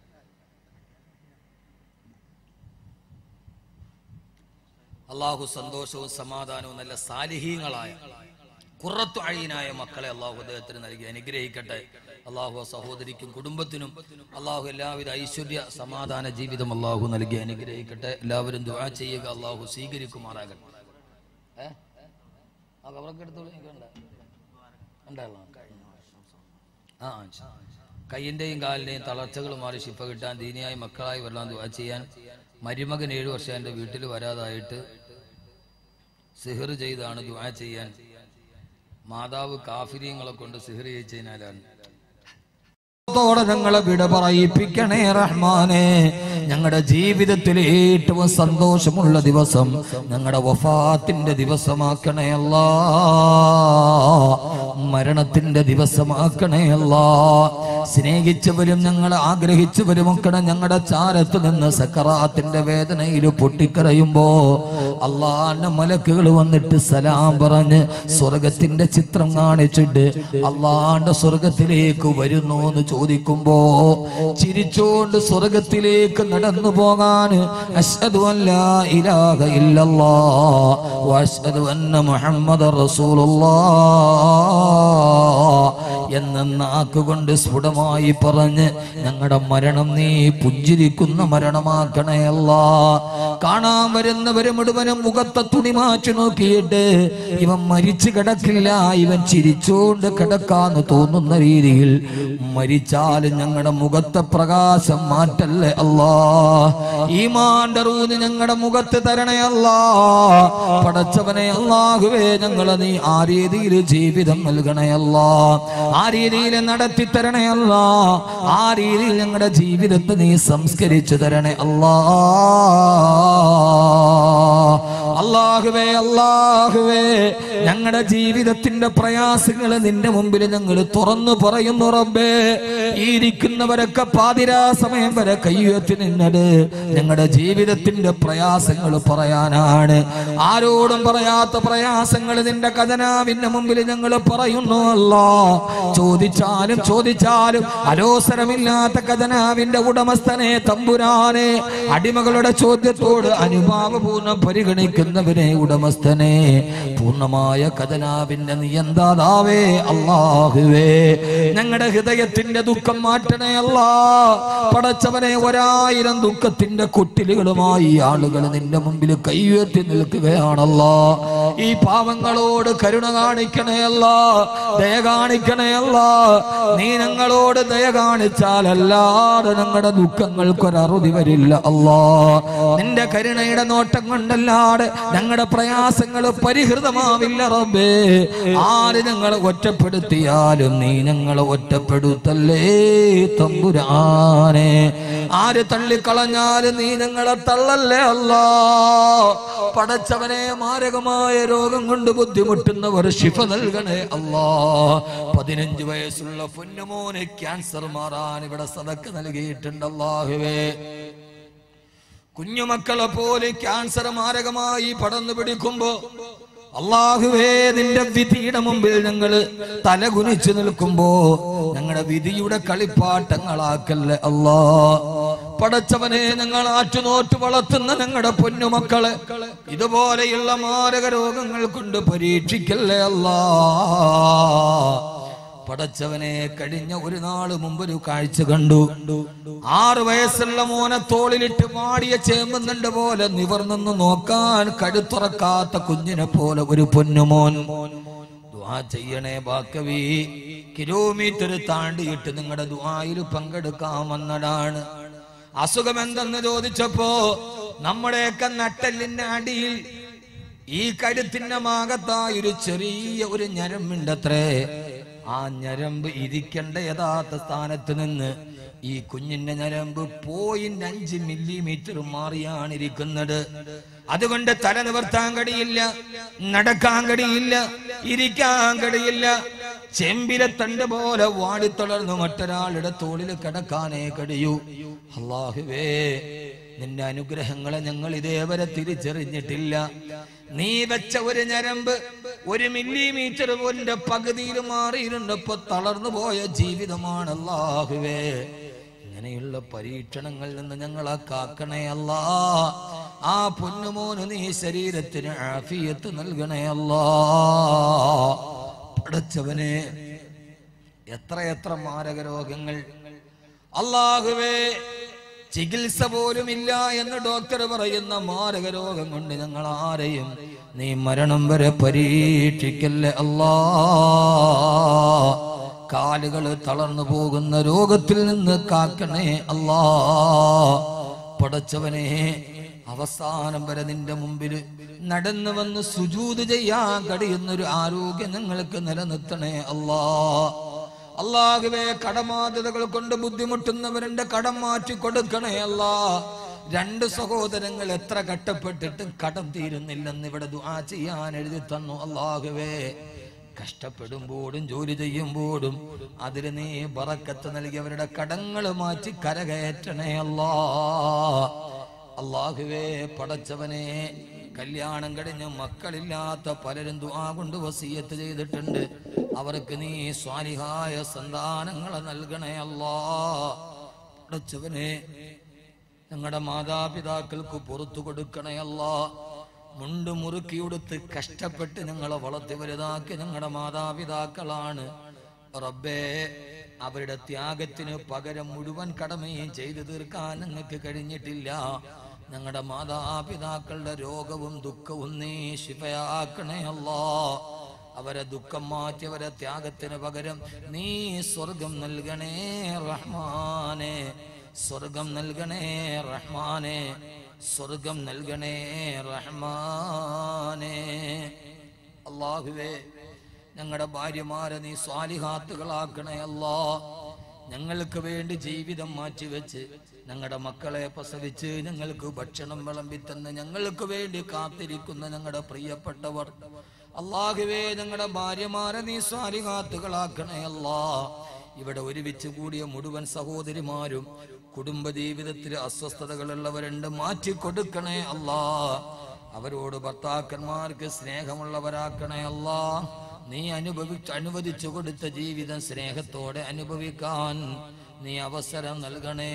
അള്ളാഹു സന്തോഷവും സമാധാനവും നല്ല സാലിഹീങ്ങളായ കുറത്തു അഴീനായ മക്കളെ അള്ളാഹു അദ്ദേഹത്തിന് നൽകി അനുഗ്രഹിക്കട്ടെ അള്ളാഹു ആ സഹോദരിക്കും കുടുംബത്തിനും അള്ളാഹു എല്ലാവിധ ഐശ്വര്യ സമാധാന ജീവിതം അള്ളാഹു നൽകി അനുഗ്രഹിക്കട്ടെ എല്ലാവരും ദുആ ചെയ്യുക അള്ളാഹു സ്വീകരിക്കുമാറാകട്ടെ ഏ ആ കവറൊക്കെ എടുത്തോളൂ എനിക്കുണ്ട് ഉണ്ടല്ലോ ആ ആ, ശരി. കയ്യിന്റെയും കാലിന്റെയും തളർച്ചകൾ മാറി ശിപ്പ കിട്ടാൻ ദീനിയായി മക്കളായി വരാൻ ദുആ ചെയ്യാൻ മരുമകൻ ഏഴു വർഷം എൻ്റെ വീട്ടിൽ വരാതായിട്ട് സിഹർ ചെയ്താണ് ദുആ ചെയ്യാൻ മാതാവ് കാഫിര്യങ്ങളെ കൊണ്ട് സിഹർ ചെയ്യിച്ചതിനാലാണ് ത്തോടെ ഞങ്ങളെ വിട പറയിപ്പിക്കണേ റഹ്മാനെ ഞങ്ങളുടെ ജീവിതത്തിൽ ഏറ്റവും സന്തോഷമുള്ള ദിവസം ഞങ്ങളുടെ വഫാത്തിന്റെ ദിവസമാക്കണേ അല്ലാ മരണത്തിന്റെ ദിവസമാക്കണേ അല്ലാ സ്നേഹിച്ചവരും ഞങ്ങൾ ആഗ്രഹിച്ചവരും ഒക്കെ ഞങ്ങളുടെ ചാരത്ത് നിന്ന് സക്കറാത്തിന്റെ വേദനയിൽ പൊട്ടിക്കരയുമ്പോ അള്ളാന്റെ മലക്കുകൾ വന്നിട്ട് സലാം പറഞ്ഞ് സ്വർഗത്തിന്റെ ചിത്രം കാണിച്ചിട്ട് അള്ളാന്റെ സ്വർഗത്തിലേക്ക് വരുന്നു എന്ന് ചോദിക്കുമ്പോ ചിരിച്ചുകൊണ്ട് സ്വർഗത്തിലേക്ക് നടന്നു പോകാൻ അഷ്ഹദു അല്ലാ ഇലാഹ ഇല്ലല്ലാ വഅഷ്ഹദു അന്ന മുഹമ്മദ റസൂലുള്ളാഹ് എന്ന നാക്കുകൊണ്ട് സ്ഫുടമായി പറഞ്ഞ് ഞങ്ങളുടെ മരണം നീ പുഞ്ചിരിക്കുന്ന മരണമാക്കണേ അല്ല കാണാൻ വരുന്നവര് മുഴുവനും മുഖത്തെ തുണി മാറ്റി നോക്കിയിട്ട് ഇവൻ മരിച്ചു കിടക്കില്ല ഇവൻ ചിരിച്ചുകൊണ്ട് കിടക്കാന്ന് തോന്നുന്ന രീതിയിൽ മരിച്ചാലും ഞങ്ങളുടെ മുഖത്തെ പ്രകാശം മാറ്റല്ലേ അല്ലാ ഈമാന്റെ റൂന്ന് ഞങ്ങളുടെ മുഖത്ത് തരണേ അല്ലാ പടച്ചവനെ അല്ലാഹുവേ ഞങ്ങളെ നീ ആ രീതിയിൽ ജീവിതം നൽകണേ അല്ലാ ആ രീതിയിൽ നടത്തി തരണേ അല്ലാ ആ രീതിയിൽ ഞങ്ങളുടെ ജീവിതത്തെ നീ സംസ്കരിച്ചു തരണേ അല്ലാ അള്ളാഹുവേ അള്ളാഹുവേ ഞങ്ങളുടെ ജീവിതത്തിന്റെ പ്രയാസങ്ങൾ നിന്റെ മുമ്പിൽ ഞങ്ങൾ തുറന്നു പറയുന്നു റബ്ബേ ഈ ഇരിക്കുന്നവരൊക്കെ പാതിരാ സമയം വരെ കയ്യുയർത്തി നിന്നത് ഞങ്ങളുടെ ജീവിതത്തിന്റെ പ്രയാസങ്ങൾ പറയാനാണ് ആരോടും പറയാത്ത പ്രയാസങ്ങൾ നിന്റെ കഥനാവിന്റെ മുമ്പിൽ ഞങ്ങൾ പറയുന്നു അല്ലാ ചോദിച്ചാലും ചോദിച്ചാലും അലോസരമില്ലാത്ത കഥനാവിന്റെ ഉടമസ്ഥനെ തമ്പുരാനെ അടിമകളുടെ ചോദ്യത്തോട് അനുഭാവപൂർണ്ണം പരിഗണിക്കുന്നവനെ ഉടമസ്ഥനെ പൂർണ്ണമായ കഥനാവിന്റെ നിയന്താതാവേ അള്ളാഹുവേ ഞങ്ങളുടെ ഹൃദയത്തിന്റെ ദുഃഖം മാറ്റണേ അല്ലാ പടച്ചവനെ ഒരായിരം ദുഃഖത്തിന്റെ കുട്ടിലുകളുമായി ആളുകൾ നിന്റെ മുമ്പിൽ കൈയുയർത്തി നിൽക്കുകയാണല്ലോ ഈ പാവങ്ങളോട് കരുണ കാണിക്കണേ അല്ല ദയ കാണിക്കണേ അല്ല നീ ഞങ്ങളോട് ദയ കാണിച്ചാലല്ലാതെ ഞങ്ങളുടെ ദുഃഖങ്ങൾക്കൊരറുതി വരില്ല അല്ലാ നിന്റെ കരുണയുടെ നോട്ടം കൊണ്ടല്ലാതെ ഞങ്ങളുടെ പ്രയാസങ്ങൾ പരിഹൃതമാവില്ല റബ്ബേ ആര് ഞങ്ങളെ ഒറ്റപ്പെടുത്തിയാലും നീ ഞങ്ങളെ ഒറ്റപ്പെടുത്തല്ലേ തമ്പുരാനെ ആര് തള്ളിക്കളഞ്ഞാലും നീ ഞങ്ങളെ തള്ളല്ലേ അല്ലാ പടച്ചവനെ മാരകമായ രോഗം കൊണ്ട് ബുദ്ധിമുട്ടുന്നവർ ശിഫ നൽകണേ അല്ലാ പതിനഞ്ച് വയസ്സുള്ള പൊന്നുമോന് ക്യാൻസർ മാറാൻ ഇവിടെ സതക്ക് നൽകിയിട്ടുണ്ട് അല്ലാഹുവേ കുഞ്ഞുമക്കളെ പോലെ ക്യാൻസർ മാരകമായി പടർന്നു പിടിക്കുമ്പോ അള്ളാഹുവേ നിന്റെ വിധിയുടെ മുമ്പിൽ ഞങ്ങൾ തലകുനിച്ചു നിൽക്കുമ്പോ ഞങ്ങളുടെ വിധിയുടെ കളിപ്പാട്ടങ്ങളാക്കല്ലേ അല്ലാ പടച്ചവനെ ഞങ്ങൾ ആറ്റുനോറ്റ് വളർത്തുന്ന ഞങ്ങളുടെ പൊന്നുമക്കളെ ഇതുപോലെയുള്ള മാരക രോഗങ്ങൾ കൊണ്ട് പരീക്ഷിക്കല്ലേ അല്ലാ പടച്ചവനെ കഴിഞ്ഞ ഒരു നാള് മുമ്പ് ഒരു കാഴ്ച കണ്ടു ആറ് വയസ്സുള്ള മോനെ തോളിലിട്ട് മാടിയ ചേമ്പുന്നുണ്ട് പോലെ നിവർന്നു നോക്കാൻ കഴുത്തുറക്കാത്ത കുഞ്ഞിനെ പോലെ ഒരു പൊന്നുമോൻ ദുആ ചെയ്യണേ ബാക്കവി കിലോമീറ്റർ താണ്ടിയിട്ട് നിങ്ങളുടെ ദുആയിൽ പങ്കെടുക്കാൻ വന്നതാണ് അസുഖം എന്തെന്ന് ചോദിച്ചപ്പോ നമ്മുടെയൊക്കെ നട്ടലിന്റെ അടിയിൽ ഈ കഴുത്തിന്റെ ഭാഗത്തായി ഒരു ചെറിയ ഒരു ഞരമ്പുണ്ടത്രേ ആ ഞരമ്പ് ഇരിക്കേണ്ട യഥാർത്ഥ സ്ഥാനത്ത് നിന്ന് ഈ കുഞ്ഞിന്റെ ഞരമ്പ് പോയിന്റ് അഞ്ച് മില്ലിമീറ്റർ മാറിയാണ് ഇരിക്കുന്നത് അതുകൊണ്ട് തല നിവർത്താൻ കഴിയില്ല നടക്കാൻ കഴിയില്ല ഇരിക്കാൻ കഴിയില്ല ചെമ്പിലെ തണ്ട് പോലെ വാടിത്തളർന്നു മറ്റൊരാളുടെ തോളിൽ കിടക്കാനേ കഴിയൂ അള്ളാഹുവേ നിന്റെ അനുഗ്രഹങ്ങളെ ഞങ്ങൾ ഇതേവരെ തിരിച്ചറിഞ്ഞിട്ടില്ല നീ വെച്ച ഒരു ഞരമ്പ് ഒരു മില്ലിമീറ്റർ പോലിന്റെ പകുതിയിൽ മാറിയിരുന്നപ്പോ തളർന്നു പോയ ജീവിതമാണ് അല്ലാഹുവേ ഇങ്ങനെയുള്ള പരീക്ഷണങ്ങളിൽ നിന്ന് ഞങ്ങളെ കാക്കണേ അല്ലാ ആ പൊന്നുമോന് നീ ശരീരത്തിന് ആഫിയത്ത് നൽകണേ അല്ലാ പടച്ചവനെ എത്രയെത്ര മാരക രോഗങ്ങൾ അള്ളാഹുവേ ചികിത്സ പോലുമില്ല എന്ന് ഡോക്ടർ പറയുന്ന മാരക രോഗം കൊണ്ട് ഞങ്ങൾ ആരെയും നീ മരണം വരെ പരീക്ഷിക്കല്ലേ അല്ലാ കാലുകൾ തളർന്നു പോകുന്ന രോഗത്തിൽ നിന്ന് കാക്കണേ അല്ലാ പടച്ചവനെ അവസാനം വരെ നിന്റെ മുമ്പിൽ നടന്നു വന്ന് സുജൂത് ചെയ്യാൻ കഴിയുന്ന ഒരു ആരോഗ്യം ഞങ്ങൾക്ക് നിലനിർത്തണേ അല്ലാ അള്ളാഹുവേ കടബാധ്യതകൾ കൊണ്ട് ബുദ്ധിമുട്ടുന്നവരുടെ കടം മാറ്റി കൊടുക്കണേ അല്ലാ രണ്ട് സഹോദരങ്ങൾ എത്ര കഷ്ടപ്പെട്ടിട്ടും കടം തീരുന്നില്ലെന്ന് ഇവിടെ ദുആ ചെയ്യാൻ എഴുതി തന്നു അള്ളാഹുവേ കഷ്ടപ്പെടുമ്പോഴും ജോലി ചെയ്യുമ്പോഴും അതിൽ നീ ബറക്കത്ത് നൽകി അവരുടെ കടങ്ങൾ മാറ്റി കരകയറ്റണേ അല്ലാ അള്ളാഹുവേ പടച്ചവനെ കല്യാണം കഴിഞ്ഞ് മക്കളില്ലാത്ത പലരും ദുആ കൊണ്ട് വസീയത്ത് ചെയ്തിട്ടുണ്ട് അവർക്ക് നീ സ്വാലിഹായ സന്താനങ്ങളെ നൽകണേ അല്ലാ പടച്ചവനെ ഞങ്ങളുടെ മാതാപിതാക്കൾക്ക് പുറത്തു കൊടുക്കണേ അല്ലാ മുണ്ട് മുറുക്കി ഉടുത്ത് കഷ്ടപ്പെട്ട് ഞങ്ങളെ വളർത്തി വലുതാക്കി ഞങ്ങളുടെ മാതാപിതാക്കളാണ് റബ്ബേ അവരുടെ ത്യാഗത്തിന് പകരം മുഴുവൻ കടമയും ചെയ്തു തീർക്കാൻ ഞങ്ങൾക്ക് കഴിഞ്ഞിട്ടില്ല ഞങ്ങളുടെ മാതാപിതാക്കളുടെ രോഗവും ദുഃഖവും നീ ശിഫയാക്കണേ അല്ലാ അവരെ ദുഃഖം മാറ്റി അവരെ ത്യാഗത്തിന് പകരം നീ സ്വർഗം നൽകണേ റഹ്മാനെ സ്വർഗം നൽകണേ റഹ്മാനെ സ്വർഗം നൽകണേ റഹ്മാനെ അള്ളാഹുവേ ഞങ്ങളുടെ ഭാര്യമാരെ നീ സ്വാലിഹാത്തുകളാക്കണേ അല്ലാ ഞങ്ങൾക്ക് വേണ്ടി ജീവിതം മാറ്റിവെച്ച് ഞങ്ങളുടെ മക്കളെ പ്രസവിച്ച് ഞങ്ങൾക്ക് ഭക്ഷണം വിളമ്പിത്തന്ന് ഞങ്ങൾക്ക് വേണ്ടി കാത്തിരിക്കുന്ന ഞങ്ങളുടെ പ്രിയപ്പെട്ടവർ അള്ളാഹുവേ ഞങ്ങളുടെ ഭാര്യമാരെ നീ സ്വാലിഹാത്തുകളാക്കണേ അല്ലാ ഇവിടെ ഒരുമിച്ച് കൂടിയ മുഴുവൻ സഹോദരിമാരും കുടുംബജീവിതത്തിൽ അസ്വസ്ഥതകളുള്ളവരുണ്ട് മാറ്റിക്കൊടുക്കണേ അല്ലാ അവരോട് ഭർത്താക്കന്മാർക്ക് സ്നേഹമുള്ളവരാക്കണേ അല്ലാ നീ അനുഭവിച്ച് അനുവദിച്ചു കൊടുത്ത ജീവിതം സ്നേഹത്തോടെ അനുഭവിക്കാൻ നീ അവസരം നൽകണേ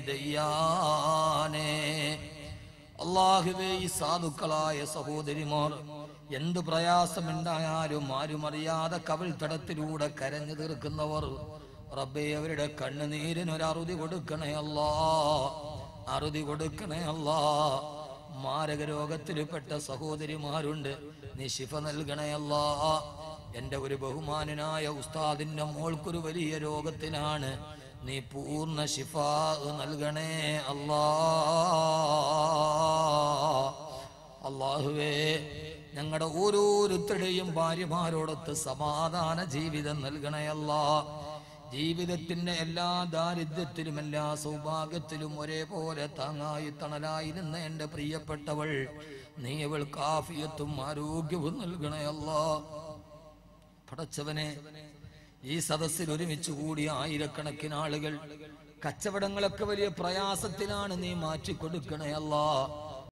ദയ്യാനേ അള്ളാഹുവേ ഈ സാധുക്കളായ സഹോദരിമാർ എന്ത് പ്രയാസമുണ്ടായാലും ആരും അറിയാതെ കവിൾ തടത്തിലൂടെ കരഞ്ഞു തീർക്കുന്നവർ റബ്ബേ അവരുടെ കണ്ണുനീരിന് ഒരു അറുതി കൊടുക്കണേ അല്ലാ അറുതി കൊടുക്കണേ അല്ലാ മാരക രോഗത്തിൽപ്പെട്ട സഹോദരിമാരുണ്ട് നീ ശിഫ നൽകണേ അല്ലാ എന്റെ ഒരു ബഹുമാനനായ ഉസ്താദിന്റെ മോൾക്കൊരു വലിയ രോഗത്തിനാണ് നീ പൂർണ്ണ ശിഫ നൽകണേ അല്ലാ അള്ളാഹുവേ ഞങ്ങളുടെ ഓരോരുത്തരുടെയും ഭാര്യമാരോടൊത്ത് സമാധാന ജീവിതം നൽകണയല്ലാ ജീവിതത്തിന്റെ എല്ലാ ദാരിദ്ര്യത്തിലും എല്ലാ സൗഭാഗ്യത്തിലും ഒരേപോലെ താങ്ങായി തണലായിരുന്ന എൻ്റെ പ്രിയപ്പെട്ടവൾ നീ അവൾ കാഫിയത്തും ആരോഗ്യവും നൽകണയല്ലാ പടച്ചവനെ ഈ സദസ്സിൽ ഒരുമിച്ച് കൂടിയ ആയിരക്കണക്കിന് ആളുകൾ കച്ചവടങ്ങളൊക്കെ വലിയ പ്രയാസത്തിലാണ് നീ മാറ്റിക്കൊടുക്കണേ അല്ലാ